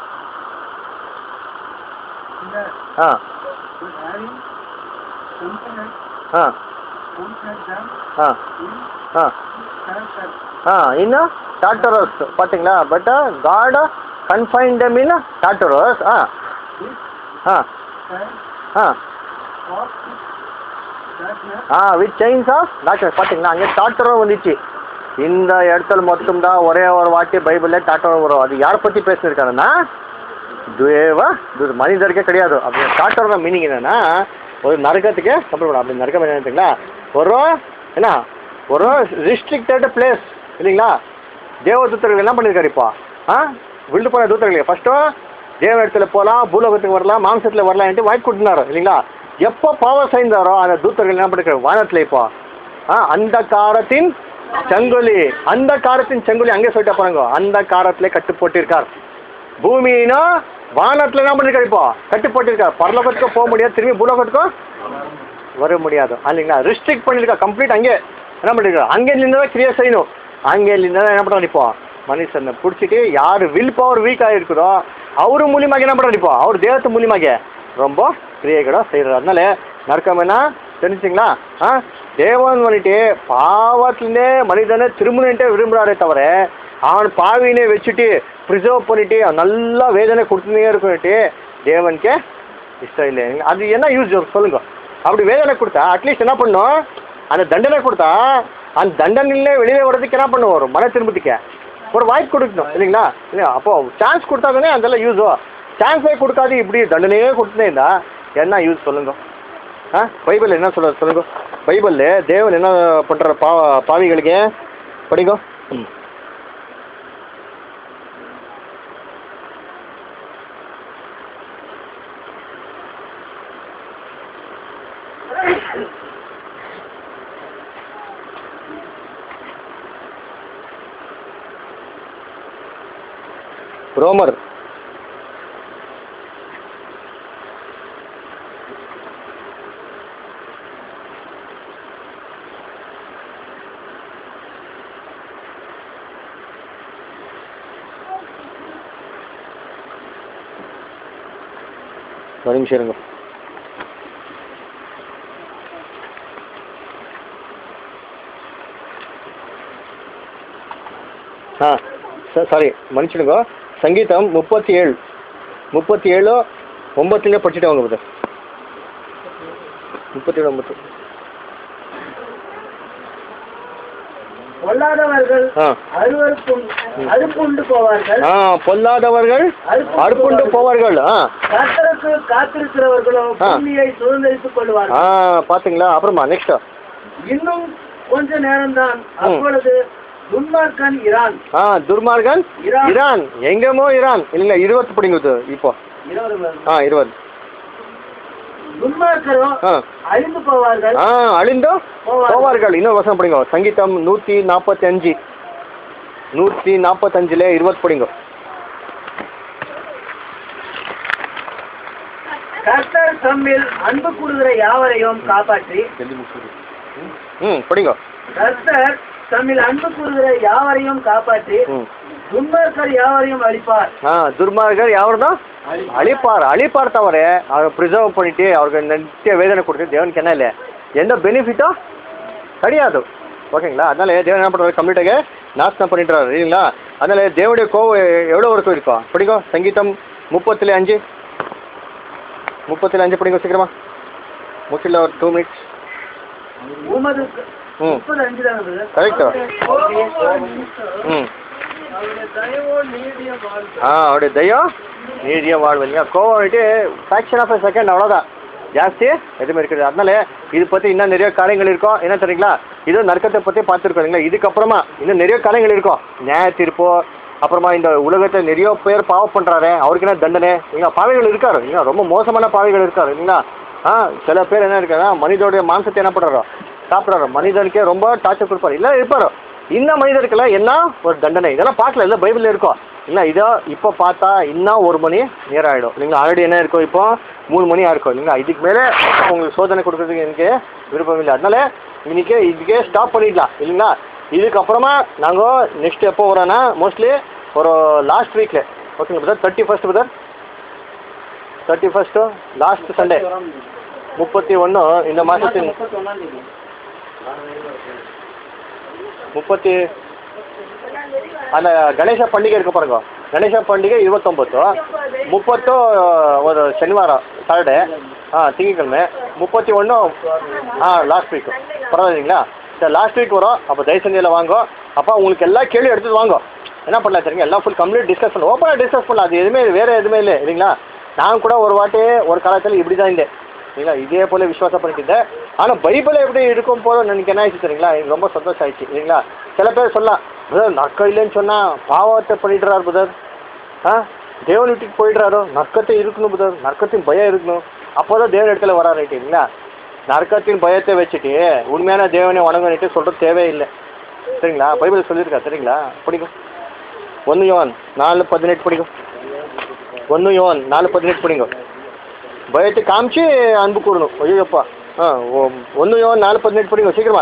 in the ah was having component ah component them ah in ah character. ஆ இன்னும் டாட்டரோஸ் பார்த்தீங்களா but God confine them in Tartarus ah This ah time ah of darkness ah with chains of doctor பார்த்தீங்களா அங்கே டாட்டரும் வந்துச்சு இந்த இடத்துல மட்டும்தான் ஒரே ஒரு வாட்டி பைபிளில் டாட்டரும் வரும் அது யாரை பற்றி பேசியிருக்காருன்னா தேவ இது மனிதருக்கே கிடையாது அப்படி டாட்டரோட மீனிங் என்னன்னா ஒரு நரகத்துக்கு கம்பல் பண்ண அப்படி நரகம் என்னங்களா ஒரு என்ன ஒரு ரிஸ்ட்ரிக்டட் பிளேஸ் இல்லைங்களா தேவ தூத்தர்கள் என்ன பண்ணியிருக்காரு இப்போ ஆ விழுந்து போன தூத்தர்கள் ஃபஸ்ட்டு தேவ இடத்துல போகலாம் பூலோகத்துக்கு வரலாம் மாம்சத்தில் வரலாம்ட்டு வாய்ப்பு கொடுத்துனாரு இல்லைங்களா எப்போ பாவம் செய்தாரோ அந்த தூத்தர்கள் என்ன பண்ணிருக்காரு வானத்தில் இப்போ ஆ அந்த காரத்தின் செங்கொலி அந்த காரத்தின் செங்கொலி அங்கே சொல்லிட்டு போறாங்க அந்த காரத்திலே கட்டு போட்டிருக்கார் பூமியினா வானத்தில் என்ன பண்ணிருக்காரு இப்போ கட்டு போட்டிருக்கார் பரலோகத்துக்கு போக முடியாது திரும்பி பூலோகத்துக்கும் வர முடியாது இல்லைங்களா ரிஸ்ட்ரிக்ட் பண்ணிருக்கா கம்ப்ளீட் அங்கே என்ன பண்ணிருக்காரு அங்கே நின்று தான் கிரியா செய்யணும் அங்கே நின்று தான் என்ன பண்ணுறாரு இப்போ மனுஷனை பிடிச்சிட்டு யார் வில் பவர் வீக் ஆகிருக்குதோ அவரு மூலியமாக என்ன பண்ணுறாரு இப்போ அவர் தேவத்து மூலியமாக ரொம்ப கிரியைகளை செய்கிறார் அதனால நற்கம் என்ன தெரிஞ்சுங்களா ஆ தேவன் வந்துட்டு பாவத்துலேருந்தே மனிதனை திரும்பணுன்ட்டே விரும்புகிறாரே தவிர அவன் பாவினே வச்சுட்டு ப்ரிசர்வ் பண்ணிட்டு அவன் நல்லா வேதனை கொடுத்துனே இருக்கணுட்டு தேவனுக்கே இஷ்டம் இல்லை அது என்ன யூஸ் சொல்லுங்க அப்படி வேதனை கொடுத்தா அட்லீஸ்ட் என்ன பண்ணும் அந்த தண்டனை கொடுத்தா அந்த தண்டனையிலே வெளியே வர்றதுக்கு என்ன பண்ணுவோம் ஒரு மன திரும்பத்துக்கு ஒரு வாய்ப்பு கொடுக்கணும் இல்லைங்களா இல்லை அப்போ சான்ஸ் கொடுத்தா தானே அதெல்லாம் யூஸோ சான்ஸே கொடுக்காது இப்படி தண்டனையே கொடுத்துனே இருந்தா என்ன யூஸ் சொல்லுங்க ஆ பைபிள் என்ன சொல்ல சொல்லுங்க பைபிளில் தேவன் என்ன பண்ணுற பா பாவிகளுக்கு படிங்க ம் ரோமர் ஒரு நிமிஷம் இருங்க ஆ சாரி மன்னிச்சிடுங்க சங்கீதம் முப்பத்தி ஏழு முப்பத்தி ஏழு ஒம்பத்துலேயே படிச்சுட்டு வாங்க பிரதர் முப்பத்தி ஏழு ஒம்பத்து பொல்லாதவர்கள் ஆ அருவருக்கும் அறுப்புண்டு போவார்கள் ஆ பொல்லாதவர்கள் அறுப்புண்டு போவார்கள் ஆ கர்த்தருக்கு காத்திருக்கிறவர்களும் ஆ. பூமியை சுதந்திரித்துக் ஆ கொள்வார்கள் பார்த்தீங்களா அப்புறமா நெக்ஸ்ட் இன்னும் கொஞ்ச நேரம்தான் அப்பொழுது துன்மார்க்கன் இரான் ஆ துர்மார்கன் ஈரான். ஈரான் எங்கேமோ ஈரான் இல்லைங்க இருபத்து படிங்குது இப்போ இருபது ஆ இருபது துன்மார்க்கரோ ஆ அழிந்து போவார்கள் ஆ அழிந்தோ போவார்கள். போவார்கள் இன்னொரு வசனம் படிங்க சங்கீதம் நூற்றி நாற்பத்தி அஞ்சு நூற்றி நாற்பத்தஞ்சில் இருபது படிங்க கர்த்தர் தம்மில் அன்பு கூறுகிற யாவரையும் காப்பாற்றி ம் படிங்க கர்த்தர் தம்மில் அன்பு கூறுகிற யாவரையும் காப்பாற்றி ம் துன்மார்க்கர் யாவரையும் அழிப்பார் ஆ துர்மார்கர் யாருன்னா அழிப்பார் அழிப்பார் தவிர அவரை ப்ரிசர்வ் பண்ணிட்டு அவருக்கு நித்திய வேதனை கொடுத்து தேவனுக்கு என்ன இல்லை எந்த பெனிஃபிட்டோ கிடையாது ஓகேங்களா அதனால தேவன் என்ன பண்ணுறாரு கம்ப்ளீட்டாக நாசனம் பண்ணிட்டுறாரு இல்லைங்களா அதனால தேவனுடைய கோவம் எவ்வளோ வரைக்கும் இருக்கும் படிக்கும் சங்கீதம் முப்பத்துல அஞ்சு முப்பத்துல அஞ்சு படிங்க சீக்கிரமா முச்சில ஒரு டூ மினிட்ஸ் உமது ம் முப்பது அஞ்சு தானே கரெக்டா ம் அவருடைய தயவோ நீடிய வாழ்வு ஆ அவருடைய தயம் நீதிய வாழ்வு இல்லையா கோவம் வந்துட்டு ஃப்ராக்ஷன் ஆஃப் செகண்ட் அவ்வளோதான் ஜாஸ்தி எதுவுமே இருக்குது அதனால இது பற்றி இன்னும் நிறைய காரியங்கள் இருக்கும் என்ன தெரியுங்களா இது நரக்கத்தை பற்றி பார்த்துருக்கோம் இல்லைங்களா இதுக்கப்புறமா இன்னும் நிறைய காரியங்கள் இருக்கும் நியாய தீர்ப்போ அப்புறமா இந்த உலகத்தை நிறைய பேர் பாவம் பண்ணுறாரு அவருக்கு என்ன தண்டனை இல்லைங்களா பாவைகள் இருக்காரு இல்லைங்களா ரொம்ப மோசமான பாவைகள் இருக்காரு இல்லைங்களா ஆ சில பேர் என்ன இருக்காங்க மனிதனுடைய மாம்சத்தை என்ன பண்ணுறாரோ சாப்பிட்றாரு மனிதனுக்கே ரொம்ப டார்ச்சர் கொடுப்பாரு இல்லை இருப்பாரோ இந்த மனிதருக்கெல்லாம் என்ன ஒரு தண்டனை இதெல்லாம் பார்க்கல இல்லை பைபிளில் இருக்கும் இல்லை இதோ இப்போ பார்த்தா இன்னும் ஒரு மணி நேரம் ஆகிடும் இல்லைங்களா ஆல்ரெடி என்ன இருக்கும் இப்போ மூணு மணி ஆயிருக்கும் இல்லைங்களா இதுக்கு மேலே உங்களுக்கு சோதனை கொடுக்கறதுக்கு எனக்கு விருப்பம் இல்லை அதனால இன்னைக்கு இதுக்கே ஸ்டாப் பண்ணிடலாம் இல்லைங்களா இதுக்கப்புறமா நாங்கள் நெக்ஸ்ட் எப்போ வரோன்னா மோஸ்ட்லி ஒரு லாஸ்ட் வீக்கில் ஓகேங்களா brother thirty first brother thirty first last Sunday முப்பத்தி ஒன்று இந்த மாதத்தின் முப்பத்தொன்னாம் தேதி முப்பத்தி அந்த ಗಣೇಶ பண்டிகை இருக்கு பாருங்க ಗಣೇಶ பண்டிகை இருபத்தொம்பತ್ತು முப்பತ್ತು ஒரு ಶನಿವಾರ சாட்டர்டே ஆ திங்கக்கிழமை முப்பத்தி ஒன்று ஆ லாஸ்ட் வீக் பரவாயில்லைங்களா சரி லாஸ்ட் வீக் வரும் அப்போ தயவு செஞ்சு எல்லாம் வாங்க அப்போ உங்களுக்கு எல்லா கேள்வி எடுத்துட்டு வாங்க என்ன பண்ணலாம் தெரியுங்க எல்லாம் ஃபுல் கம்ப்ளீட் டிஸ்கஸ் பண்ணலாம் ஓப்பனாக டிஸ்கஸ் பண்ணலாம் அது எதுவுமே வேறு எதுவுமே இல்லை இல்லைங்களா நான் கூட ஒரு வாட்டி ஒரு காலத்தில் இப்படி தான் இருந்தேன் இல்லைங்களா இதே போல் விசுவாசம் பண்ணிட்டு ஆனால் பைபிள் எப்படி இருக்கும் போல எனக்கு என்ன ஆயிடுச்சு தெரியுங்களா எனக்கு ரொம்ப சந்தோஷம் ஆயிடுச்சு இல்லைங்களா சில பேர் சொல்லலாம் பிரதர் நற்க இல்லைன்னு சொன்னால் பாவத்தை பண்ணிடுறாரு புதர் ஆ தேவன் வீட்டுக்கு போயிடுறாரோ நற்கத்தை இருக்கணும் புதர் நற்கத்தின் பயம் இருக்கணும் அப்போ தான் தேவன் இடத்துல வராரு இல்லைங்களா நற்கத்தின் பயத்தை வச்சுட்டு உண்மையான தேவனை வணங்கன்னுட்டு சொல்கிறது தேவையில்லை சரிங்களா பைபிள் சொல்லியிருக்கா சரிங்களா படிக்கும் ஒன்று யோன் நாலு பதினெட்டு படிக்கும் ஒன்று யோன் நாலு பதினெட்டு படிங்க பயத்தை காமிச்சு அன்பு கூடணும் ஐயோப்பா ஆ ஒன்று யோன் நாலு பதினெட்டு படிங்க சீக்கிரமா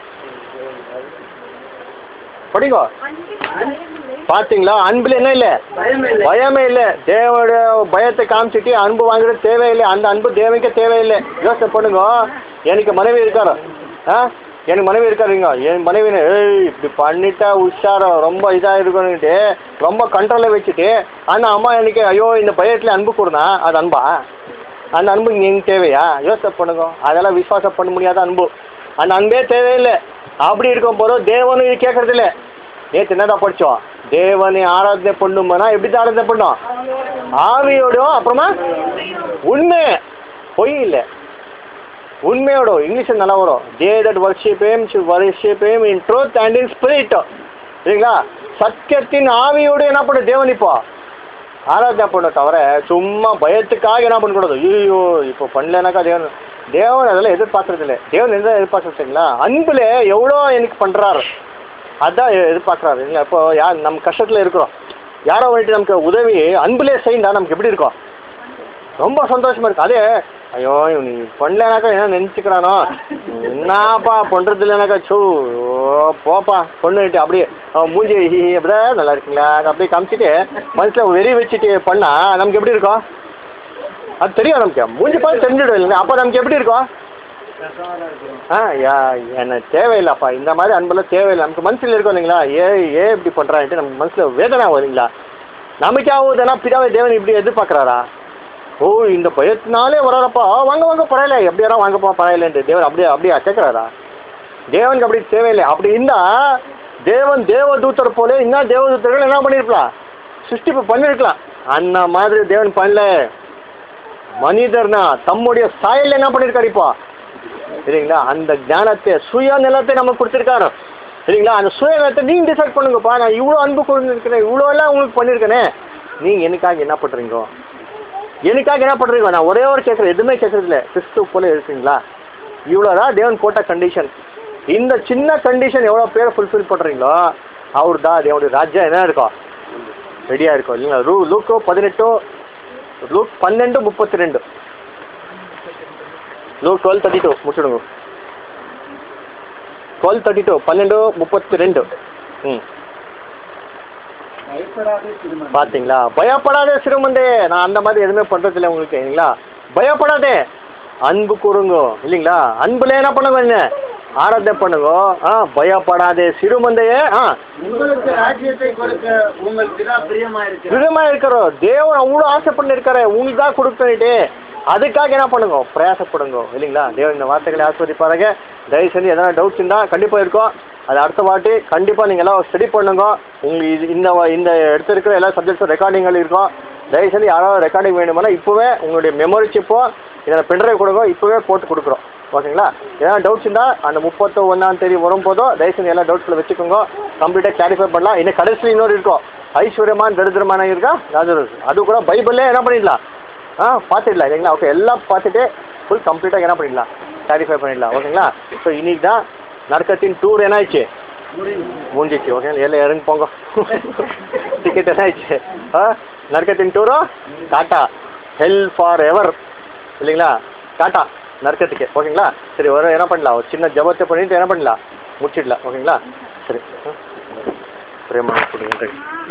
படிங்க பார்த்தீங்களா அன்பில் என்ன இல்லை பயமே இல்லை பயமே இல்லை தேவனுடைய பயத்தை காமிச்சிட்டு அன்பு வாங்குறது தேவையில்லை அந்த அன்பு தேவைக்கே தேவையில்லை யோசனை பண்ணுங்க எனக்கு மனைவி இருக்காரு ஆ எனக்கு மனைவி இருக்காருங்க என் மனைவி ஏய் இப்படி பண்ணிட்டா உஷாரம் ரொம்ப இதாக இருக்கணுன்ட்டு ரொம்ப கண்ட்ரோலில் வச்சுட்டு ஆனால் அம்மா எனக்கு ஐயோ இந்த பயத்தில் அன்பு கூடனா அது அன்பா அந்த அன்பு நீங்கள் தேவையா யோசனை பண்ணுங்க அதெல்லாம் விசுவாசம் பண்ண முடியாத அன்பு அந்த அன்பே தேவையில்லை அப்படி இருக்கும் போதும் தேவனும் இது கேட்கறதில்ல நேற்று என்னதான் படித்தோம் தேவனை ஆராதனை பண்ணுமானா எப்படி தான் ஆராதனை பண்ணோம் ஆவியோடும் அப்புறமா உண்மை பொய் இல்லை உண்மையோட இங்கிலீஷ் நல்லா வரும் they that worship him worship him in truth and in spirit சரிங்களா சத்தியத்தின் ஆவியோடு என்ன பண்ணு தேவன் இப்போ ஆராதனை பண்ண தவிர சும்மா பயத்துக்காக என்ன பண்ணக்கூடாது ஐயோ இப்போ பண்ணலனாக்கா தேவன் தேவன் அதெல்லாம் எதிர்பார்க்கறது இல்லை தேவன் எந்த எதிர்பார்க்கறதுங்களா அன்பில் எவ்வளோ எனக்கு பண்ணுறாரு அதான் எ- எதிர்பார்க்குறாரு இல்லைங்களா இப்போ யார் நம்ம கஷ்டத்தில் இருக்கிறோம் யாரோ வந்துட்டு நமக்கு உதவி அன்புலே செய்யண்டா நமக்கு எப்படி இருக்கும் ரொம்ப சந்தோஷமா இருக்கு அதே ஐயோ இவன் நீ பண்ணலனாக்கா என்ன நினச்சிக்கிறானோ என்னப்பா பண்ணுறது இல்லைனாக்கா சோ ஓ, போப்பா பொண்ணுட்டு அப்படியே அவன் மூஞ்சி ஹி ஹி அப்படியே நல்லா இருக்குங்களா அப்படியே காமிச்சிட்டு மனசில் வெறி வச்சுட்டு பண்ணா நமக்கு எப்படி இருக்கும் அது தெரியும் நமக்கு மூஞ்சி பார்த்து தெரிஞ்சிடும் இல்லைங்க அப்போ நமக்கு எப்படி இருக்கும் ஆ யா எனக்கு தேவையில்லைப்பா இந்த மாதிரி அன்பெல்லாம் தேவையில்லை நமக்கு மனசில் இருக்கும் இல்லைங்களா ஏ ஏ இப்படி பண்ணுறான்ட்டு நமக்கு மனசில் வேதனை வருங்களா நமக்கு ஆகுதுன்னா பிதாவை தேவன் இப்படி எதிர்பார்க்குறாரா ஓ இந்த பயத்தினாலே வராரப்பா ஆ, வாங்க வாங்க பரவாயில்ல எப்படி யாரா வாங்கப்பா பரவாயில்லன்ட்டு தேவன் அப்படியே அப்படியே கேட்குறாரா தேவனுக்கு அப்படி தேவையில்லை அப்படி இருந்தால் தேவன் தேவதூத்தர் போல இன்னும் தேவதூத்தர்கள் என்ன பண்ணியிருக்கலாம் சிருஷ்டிப்பு பண்ணியிருக்கலாம் அந்த மாதிரி தேவன் பண்ணல மனிதர்னா தம்முடைய சாயல் என்ன பண்ணியிருக்காரு இப்போ சரிங்களா அந்த ஞானத்தை சுயநலத்தை நமக்கு கொடுத்துருக்காரு சரிங்களா அந்த சுயநலத்தை நீங்கள் டிசைட் பண்ணுங்கப்பா நான் இவ்வளோ அன்பு கொடுத்துருக்கிறேன் இவ்வளோ எல்லாம் உங்களுக்கு பண்ணியிருக்கேனே நீங்கள் எனக்காக என்ன பண்ணுறீங்க எனக்காக என்ன பண்ணுறீங்க நான் ஒரே ஒரு கேட்குறேன் எதுவுமே கேட்குறதில்ல கிறிஸ்துவ போல இருக்கீங்களா இவ்வளோதான் தேவன் போட்ட கண்டிஷன் இந்த சின்ன கண்டிஷன் எவ்வளோ பேரை ஃபுல்ஃபில் பண்ணுறீங்களோ அவர் தான் தேவனுடைய ராஜ்யம் என்ன இருக்கும் ரெடியாக இருக்கும் இல்லைங்களா ரூ லூக்கோ பதினெட்டோ லூக் பன்னெண்டு முப்பத்தி ரெண்டு லூக் டுவெல் தேர்ட்டி டூ முடிச்சுடுங்க டுவெல் தேர்ட்டி டூ பன்னெண்டு முப்பத்தி ரெண்டு ம் பயப்படாதே திருமணம் பார்த்தீங்களா பயப்படாதே சிறுமந்தே நான் அந்த மாதிரி எதுவுமே பண்ணுறதில்ல உங்களுக்கு இல்லைங்களா பயப்படாதே அன்பு கூறுங்க இல்லைங்களா அன்புல என்ன பண்ணுங்க என்ன ஆராதனை பண்ணுங்க ஆ பயப்படாதே சிறுமந்தையே ஆ உங்களுக்கு ராஜ்யத்தை கொடுக்க உங்கள் பிதா பிரியமா இருக்கிறார் விதமாக இருக்கிறோம் தேவன் அவ்வளோ ஆசை பண்ணிருக்காரு உங்களுக்கு தான் கொடுத்துட்டு அதுக்காக என்ன பண்ணுங்க பிரயாசப்படுங்க இல்லைங்களா தேவன் இந்த வார்த்தைகளை ஆஸ்வதிப்பாருங்க தயவு செஞ்சு எதனா டவுட்ஸ் இருந்தால் கண்டிப்பாக இருக்கும் அது அடுத்த வாட்டி கண்டிப்பாக நீங்கள் எல்லாம் ஸ்டடி பண்ணுங்க உங்களுக்கு இது இந்த வ- இந்த இடத்துல இருக்கிற எல்லா சப்ஜெக்ட்ஸும் ரெக்கார்டிங்கள் இருக்கும் தயவு செஞ்சு யாராவது ரெக்கார்டிங் வேணுமானா இப்போவே உங்களுடைய மெமரி சிப்போ இதில் பென்ட்ரைவ் கொடுங்க இப்போவே போட்டு கொடுக்குறோம் ஓகேங்களா ஏதாவது டவுட்ஸ் இருந்தால் அந்த முப்பத்தோ ஒன்றாம் தேதி வரும்போதோ தயவு செஞ்சு எல்லா டவுட்ஸில் வச்சுக்கோங்க கம்ப்ளீட்டாக கிளாரிஃபை பண்ணலாம் இன்னும் கடைசியில் இன்னொரு இருக்கும் ஐஸ்வர்யமான தரித்திரமான இருக்கா லாசரஸ் அது கூட பைபிளே என்ன பண்ணிடலாம் ஆ பார்த்துடலாம் இல்லைங்களா ஓகே எல்லாம் பார்த்துட்டு ஃபுல் கம்ப்ளீட்டாக என்ன பண்ணிடலாம் கிளாரிஃபை பண்ணிடலாம் ஓகேங்களா ஸோ இன்னைக்கு தான் நரக்கத்தின் டூர் என்ன ஆயிடுச்சு முடிஞ்சிச்சு ஓகே எல்லாம் இறங்கி போங்க டிக்கெட் என்ன ஆயிடுச்சு ஆ நரக்கத்தின் டூரும் டாட்டா ஹெல் ஃபார் எவர் இல்லைங்களா டாட்டா நரக்கத்துக்கு ஓகேங்களா சரி ஒரு என்ன பண்ணலாம் ஒரு சின்ன ஜபத்தை பண்ணிட்டு என்ன பண்ணலாம் முடிச்சிடலாம் ஓகேங்களா சரி பிரேமா கொடுங்க